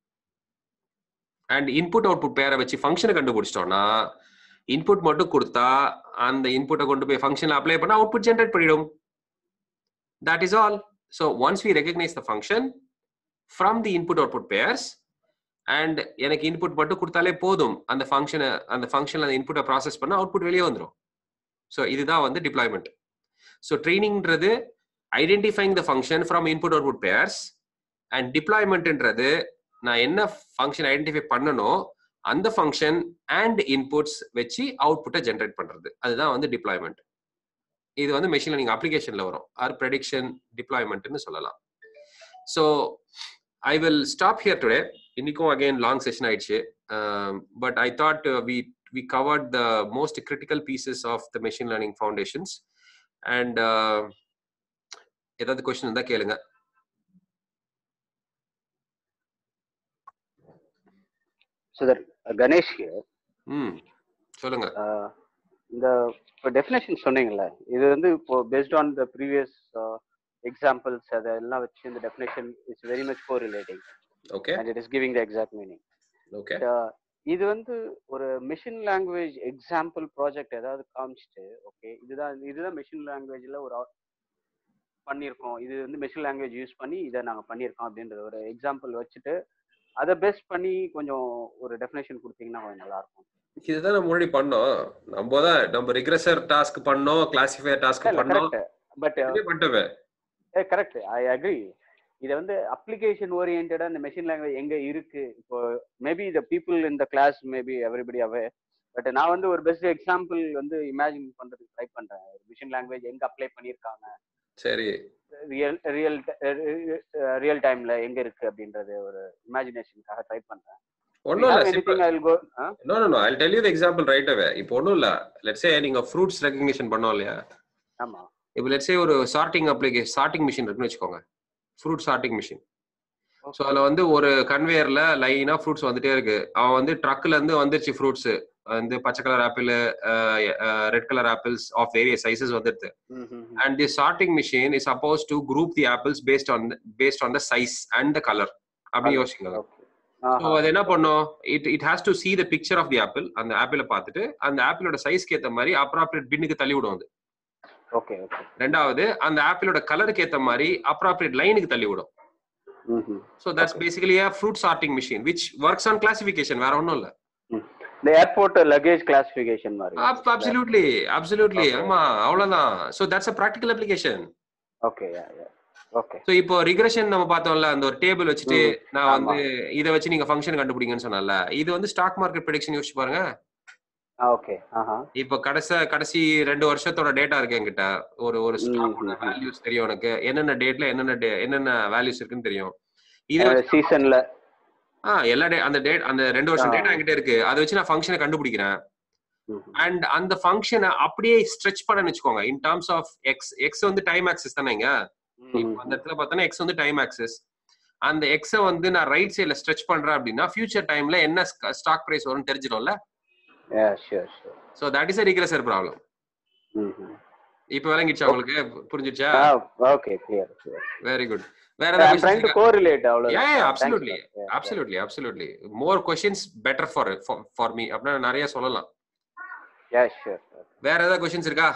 அண்ட் இன்புட் அவுட்புட் பேரை வச்சு ஃபங்க்ஷனை கண்டுபிடிச்சிட்டோம்னா இன்புட் மட்டும் கொடுத்தா அந்த இன்புட்டை கொண்டு போய் ஃபங்க்ஷன்ல அப்ளை பண்ணா அவுட்புட் ஜென்ரேட் பண்ணிடும் that is all so once we recognise the function from the input output pairs and எனக்கு இன்புட் மட்டும் கொடுத்தாலே போதும் அந்த ஃபங்க்ஷனை அந்த ஃபங்க்ஷன்ல அந்த இன்புட்டை ப்ராசஸ் பண்ண அவுட்புட் வெளியே வந்துடும் ஸோ இதுதான் வந்து டிப்ளாய்மெண்ட் ஸோ ட்ரைனிங்ன்றது identifying the function from input output pairs and டிப்ளாய்மெண்ட்ன்றது நான் என்ன ஃபங்க்ஷன் ஐடென்டிஃபை பண்ணணும் அந்த ஃபங்க்ஷன் அண்ட் இன்புட்ஸ் வச்சு அவுட்புட்டை ஜென்ரேட் பண்றது அதுதான் வந்து டிப்ளாய்மெண்ட் இது வந்து மெஷின் லேர்னிங் அப்ளிகேஷன்ல வரும் ஆர் ப்ரெடிக்ஷன் டிப்ளாய்மெண்ட்னு சொல்லலாம் so I will stop here today இன்னைக்கும் அகைன் லாங் செஷன் ஆயிடுச்சு but I thought we we covered the most critical pieces of the machine learning foundations and ஏதாவது கொஸ்டின் இருந்தால் கேளுங்க So that uh, Ganesh here, ம் சொல்லுங்க uh, இந்த இப்போ definition சொன்னீங்கல்ல இது வந்து இப்போ based on the previous examples அதெல்லாம் வச்சு இந்த definition is very much correlating okay and it is giving the exact meaning okay இது வந்து ஒரு மிஷின் லாங்குவேஜ் எக்ஸாம்பிள் ப்ராஜெக்ட் ஏதாவது காமிச்சிட்டு ஓகே இதுதான் இதுதான் மிஷின் லாங்குவேஜ்ல ஒரு out- பண்ணியிருக்கோம் இது வந்து மிஷின் லாங்குவேஜ் யூஸ் பண்ணி இதை நாங்கள் பண்ணியிருக்கோம் அப்படின்ற ஒரு எக்ஸாம்பிள் வச்சுட்டு அதை பேஸ் பண்ணி கொஞ்சம் ஒரு டெஃபினேஷன் கொடுத்தீங்கன்னா கொஞ்சம் நல்லா இருக்கும் இதுதான் நம்ம முன்னாடி பண்ணோம் நம்ம தான் நம்ம ரிக்ரெசர் டாஸ்க் பண்ணோம் கிளாசிஃபையர் டாஸ்க் பண்ணோம் கரெக்ட் பட் இதுவே பண்ணிட்டோமே ஏ கரெக்ட் ஐ அக்ரி இது வந்து அப்ளிகேஷன் ஓரியன்டா இந்த மெஷின் லாங்குவேஜ் எங்க இருக்கு இப்போ maybe the people in the class maybe everybody away but நான் வந்து ஒரு பெஸ்ட் எக்ஸாம்பிள் வந்து இமேஜின் பண்றதுக்கு ட்ரை பண்றேன் மிஷின் லாங்குவேஜ் எங்க அப்ளை பண்ணியிருக்காங்க சரி ரியல் ரியல் ரியல் டைம்ல எங்க இருக்கு அப்படின்றது ஒரு இமேஜினேஷனுக்காக ட்ரை பண்றேன் ஒன்றும் இல்லை anything I will go no no no I tell you the example right away இப்போ ஒன்றும் இல்லை லெட்ஸே நீங்க ஃப்ரூட்ஸ் ரெகக்னிஷன் பண்ணோம் இல்லையா ஆமா இப்போ லெட்ஸே ஒரு சார்ட்டிங் அப்ளிகேஷன் சார்ட்டிங் மிஷின் இருக்குன்னு வச்சுக்கோங்க ஃப்ரூட் சார்ட்டிங் மிஷின் ஸோ அதில் வந்து ஒரு கன்வேயர்ல லைனாக ஃப்ரூட்ஸ் வந்துட்டே இருக்கு அவன் வந்து ட்ரக்ல இருந்து வந்துருச்சு ஃப்ரூட்ஸ் வந்து பச்சை colour apple red colour apples of various sizes வந்துருது and the sorting machine is suppose to group the apples based on based on the size and the colour அப்படி யோசிங்க ஸோ அது என்ன பண்ணும் it it has to see the picture of the apple அந்த ஆப்பிளை பார்த்துட்டு அந்த ஆப்பிளோட சைஸ்க்கு ஏற்ற மாதிரி அப்ராப்ரியேட் பின்னுக்கு தள்ளி விடும் அது ஓகே ஓகே ரெண்டாவது அந்த ஆப்பிளோட கலருக்கு ஏற்ற மாதிரி அப்ராப்ரியேட் லைனுக்கு தள்ளி விடும் so that's basically a fruit sorting machine which works on classification வேற ஒன்றும் இல்லை இந்த ஏர்போர்ட் லக்கேஜ் கிளாசிஃபிகேஷன் மாதிரி அப்சல்யூட்லி அப்சல்யூட்லி Okay. ஆமா அவ்வளவுதான் so that's a practical application okay okay so இப்போ ரிக்ரெஷன் நம்ம பார்த்தோம்ல அந்த ஒரு டேபிள் வச்சுட்டு ம், நான் ஆமா. வந்து இதை வச்சு நீங்க ஃபங்க்ஷன் கண்டுபிடிங்கன்னு சொன்னல இது வந்து ஸ்டாக் மார்க்கெட் ப்ரெடிக்ஷன் யோசிச்சு பாருங்க ஓகே ஆஹா இப்போ கடைசி கடைசி ரெண்டு வருஷத்தோட டேட்டா இருக்கு என்கிட்ட ஒரு ஒரு ஸ்டாக்கோட ம், ம். வேல்யூஸ் தெரியும் எனக்கு என்னென்ன டேட்ல என்னென்ன day- என்னென்ன வேல்யூஸ் இருக்குன்னு தெரியும் இதை வச்சு சீசன்ல ஆ எல்லா டே அந்த டேட் அந்த ரெண்டு வருஷம் ஆ. டேட்டா என்கிட்ட இருக்கு அதை வச்சு நான் ஃபங்க்ஷனை கண்டுபிடிக்கிறேன் அண்ட் அந்த ஃபங்க்ஷனை அப்படியே ஸ்ட்ரெச் பண்ண வச்சுக்கோங்க in terms of X X வந்து டைம் ஆக்சஸ் தானேங்க இப்போ அந்த இடத்துல பார்த்தோன்னா எக்ஸ் வந்து டைம் ஆக்சஸ் அந்த எக்ஸை வந்து நான் ரைட் சைடுல ஸ்ட்ரெச் பண்றேன் அப்படின்னா ஃபியூச்சர் டைம்ல என்ன ஸ்டாக் பிரைஸ் வரும்னு தெரிஞ்சிடும்ல sure sure so that is a regressor problem இப்போ விளங்கிடுச்சா உங்களுக்கு புரிஞ்சிடுச்சா okay clear clear very good வேற ஐ அம் ட்ரைங் டு ஏதாவது கோரிலேட் அவ்வளவுதான் Yeah, yeah, Thanks, absolutely. sir. Yeah, absolutely absolutely more questions better for for me அப்படின்னா நிறைய சொல்லலாம் Yeah, sure. sure. வேற ஏதாவது கொஸ்டின்ஸ் இருக்கா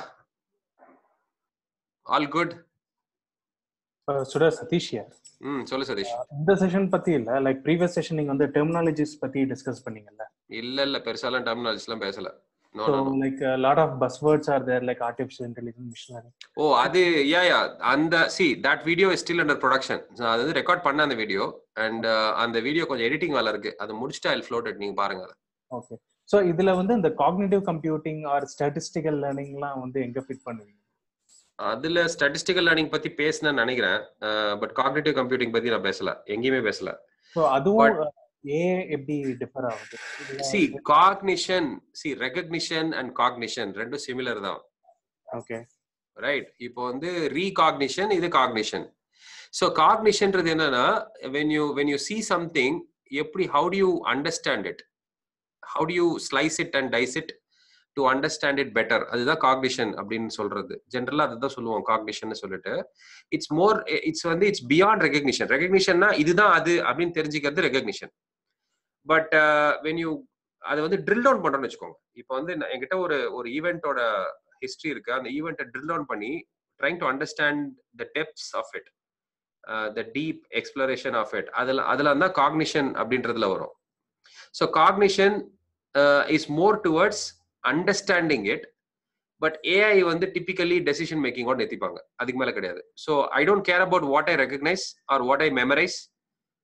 ஆல் குட் சுடா சதீஷ் here. ம் சொல்லு சதீஷ் இந்த செஷன் பத்தி இல்ல லைக் ப்ரீவியஸ் செஷன் நீங்க வந்து டெர்மினாலஜிஸ் பத்தி டிஸ்கஸ் பண்ணீங்கல்ல இல்ல இல்ல பெருசாலாம் டெர்மினாலஜிஸ்லாம் பேசல no so no like lot of buzz words are there like artificial intelligence machine learning oh அது யா யா அந்த see that video is still under production அது வந்து ரெக்கார்ட் பண்ண அந்த வீடியோ அண்ட் அந்த வீடியோ கொஞ்சம் எடிட்டிங் வேலை இருக்கு அதை முடிச்சுட்டு ஐ ஃப்ளோட் நீங்க பாருங்க அதை ஓகே ஸோ இதுல வந்து இந்த காக்னிட்டிவ் கம்ப்யூட்டிங் ஆர் ஸ்டாட்டிஸ்டிக்கல் லேர்னிங்லாம் வந்து எங்க ஃபிட் பண்ணுவீங்க அதுல ஸ்டாட்டிஸ்டிக்கல் லேர்னிங் பத்தி பேசினேன்னு நினைக்கிறேன் பட் காக்னிட்டிவ் கம்ப்யூட்டிங் பத்தி நான் பேசல எங்கேயுமே பேசல ஸோ அதுவும் ஏ எப்படி டிஃபர் ஆகுது see cognition see recognition and cognition ரெண்டும் சிமிலர் தான் ஓகே ரைட் இப்போ வந்து ரீகாக்னிஷன் இது காக்னிஷன் ஸோ காக்னிஷன்றது என்னன்னா when you when you see something எப்படி how do you understand it how do you slice it and dice it to understand it better அதுதான் cognition அப்படின்னு சொல்றது ஜென்ரலா அதுதான் சொல்லுவோம் காக்னிஷன் சொல்லிட்டு இட்ஸ் மோர் இட்ஸ் வந்து இட்ஸ் பியாண்ட் ரெகக்னிஷன் ரெகக்னிஷன்னா இதுதான் அது அப்படின்னு தெரிஞ்சுக்கிறது ரெகக்னிஷன் பட் வென் யூ அதை வந்து ட்ரில் டவுன் பண்றோம்னு வச்சுக்கோங்க இப்போ வந்து நான் என்கிட்ட ஒரு ஒரு ஈவெண்ட்டோட ஹிஸ்டரி இருக்கு அந்த ஈவெண்ட்டை ட்ரில் டவுன் பண்ணி trying to understand the depths of it the deep exploration of it அதில் அதில் தான் காக்னிஷன் அப்படின்றதுல வரும் so cognition is more towards understanding it but AI வந்து டிபிக்கலி டெசிஷன் மேக்கிங்கோட நிறுத்திப்பாங்க அதுக்கு மேலே கிடையாது so I don't care about what I recognize or what I memorize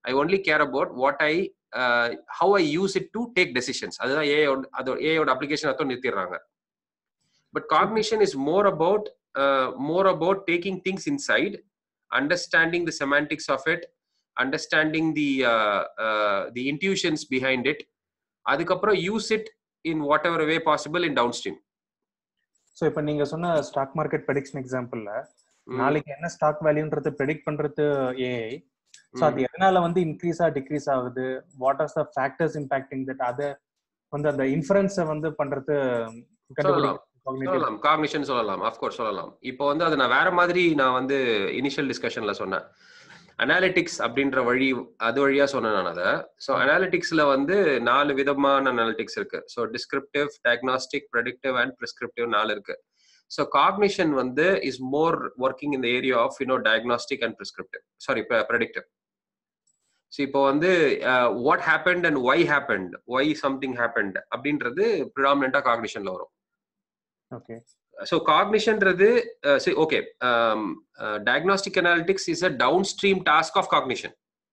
I only care about what I how I use it to take decisions அதுதான் ஏ அதோட ஏயோட application அர்த்தம் நிறுத்திடுறாங்க but cognition is more about more about taking things inside understanding the semantics of it understanding the the intuitions behind it அதுக்கப்புறம் use it in whatever way possible in downstream so இப்போ நீங்க சொன்ன stock market prediction எக்ஸாம்பிள்ல நாளைக்கு என்ன stock வேல்யூன்றது predict பண்றது AI so அது எதனால வந்து இன்க்ரீஸா டிக்ரீஸ் ஆகுது what are the factors impacting that அதை வந்து அந்த இன்ஃபரன்ஸை வந்து பண்றது சொல்லலாம் cognitive- சொல்லலாம் காக்னிஷன் சொல்லலாம் அஃப்கோர்ஸ் சொல்லலாம் இப்போ வந்து அது நான் வேற மாதிரி நான் வந்து இனிஷியல் டிஸ்கஷன்ல சொன்னேன் அனாலிட்டிக்ஸ் அப்படின்ற வழி அது வழியா சொன்னேன் நான் அதை ஸோ அனாலிட்டிக்ஸ்ல வந்து நாலு விதமான அனாலிட்டிக்ஸ் இருக்கு so descriptive diagnostic predictive and prescriptive நாலு இருக்கு ஸோ காக்னிஷன் வந்து இஸ் மோர் ஒர்க்கிங் இந்த area of you know diagnostic and prescriptive sorry predictive so இப்போ வந்து what happened and why happened why something happened அப்படின்றது ப்ரிடாமினா காக்னிஷன்ல வரும் ஓகே so cognition ன்றது uh, say okay um, uh, diagnostic analytics is a downstream task of cognition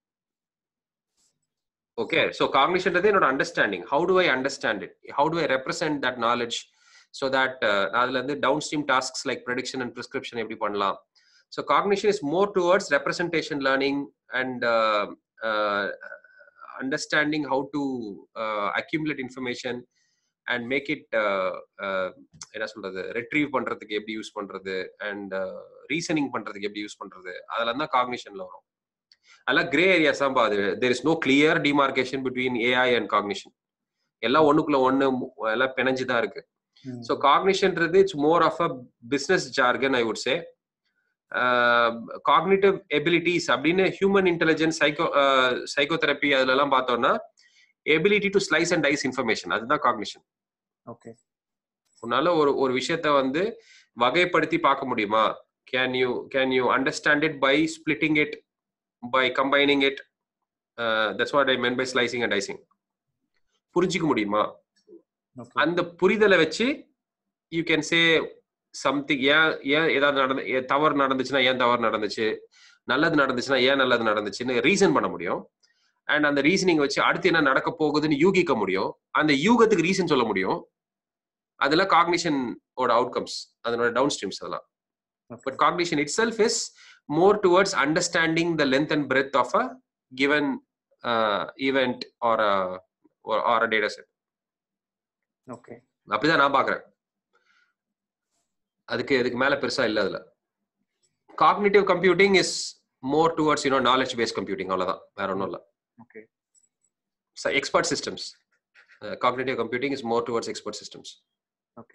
okay so cognition ன்றது என்னோட understanding how do i understand it how do i represent that knowledge so that uh, அதுல இருந்து downstream tasks like prediction and prescription எப்படி பண்ணலாம் so cognition is more towards representation learning and uh, uh, understanding how to uh, accumulate information and make it uh, uh, என்ன சொல்றது retrieve பண்றதுக்கு எப்படி use பண்றது and reasoning பண்றதுக்கு எப்படி use பண்றது அதெல்லாம் தான் காக்னிஷன்ல வரும் அதெல்லாம் கிரே ஏரியாஸ் தான் பாது there is no clear demarcation between AI and cognition எல்லாம் ஒண்ணுக்குள்ள ஒண்ணு எல்லாம் பிணைஞ்சு தான் இருக்கு ஸோ காக்னிஷன்ன்றது it's more of a business jargon I would say cognitive abilities அப்படின்னு ஹியூமன் இன்டெலிஜென்ஸ் சைக்கோ சைக்கோதெரப்பி அதுலலாம் பார்த்தோம்னா ability to slice and dice information அதுதான் காக்னிஷன் ஓகே உன்னால ஒரு ஒரு விஷயத்த வந்து வகைப்படுத்தி பார்க்க முடியுமா can you can you understand it by splitting it by combining it that's what I mean by slicing and dicing புரிஞ்சிக்க முடியுமா ஓகே அந்த புரிதலை வச்சு யூ கேன் சே சம்திங் ஏன் ஏன் ஏதாவது நடந்து ஏ- தவறு நடந்துச்சுன்னா ஏன் தவறு நடந்துச்சு நல்லது நடந்துச்சுன்னா ஏன் நல்லது நடந்துச்சுன்னு ரீசன் பண்ண முடியும் அண்ட் அந்த ரீசனிங் வச்சு அடுத்து என்ன நடக்க போகுதுன்னு யூகிக்க முடியும் அந்த யூகத்துக்கு ரீசன் சொல்ல முடியும் அதெல்லாம் காக்னிஷன் ஓட அவுட்கம்ஸ் அதனோட டவுன் ஸ்ட்ரீம்ஸ் அதெல்லாம் but cognition itself is more towards understanding the length and breadth of a given event or or data set okay அப்படிதான் நான் பாக்குறேன் அதுக்கு இதுக்கு மேல பெருசா இல்ல அதுல cognitive computing is more towards you know knowledge based computing அவ்வளவுதான் வேற ஒன்றும் இல்ல okay expert systems cognitive computing is more towards expert systems okay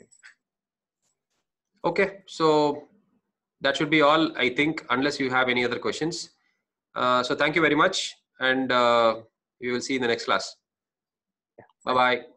okay so that should be all i think unless you have any other questions uh, so thank you very much and uh, we will see you in the next class bye bye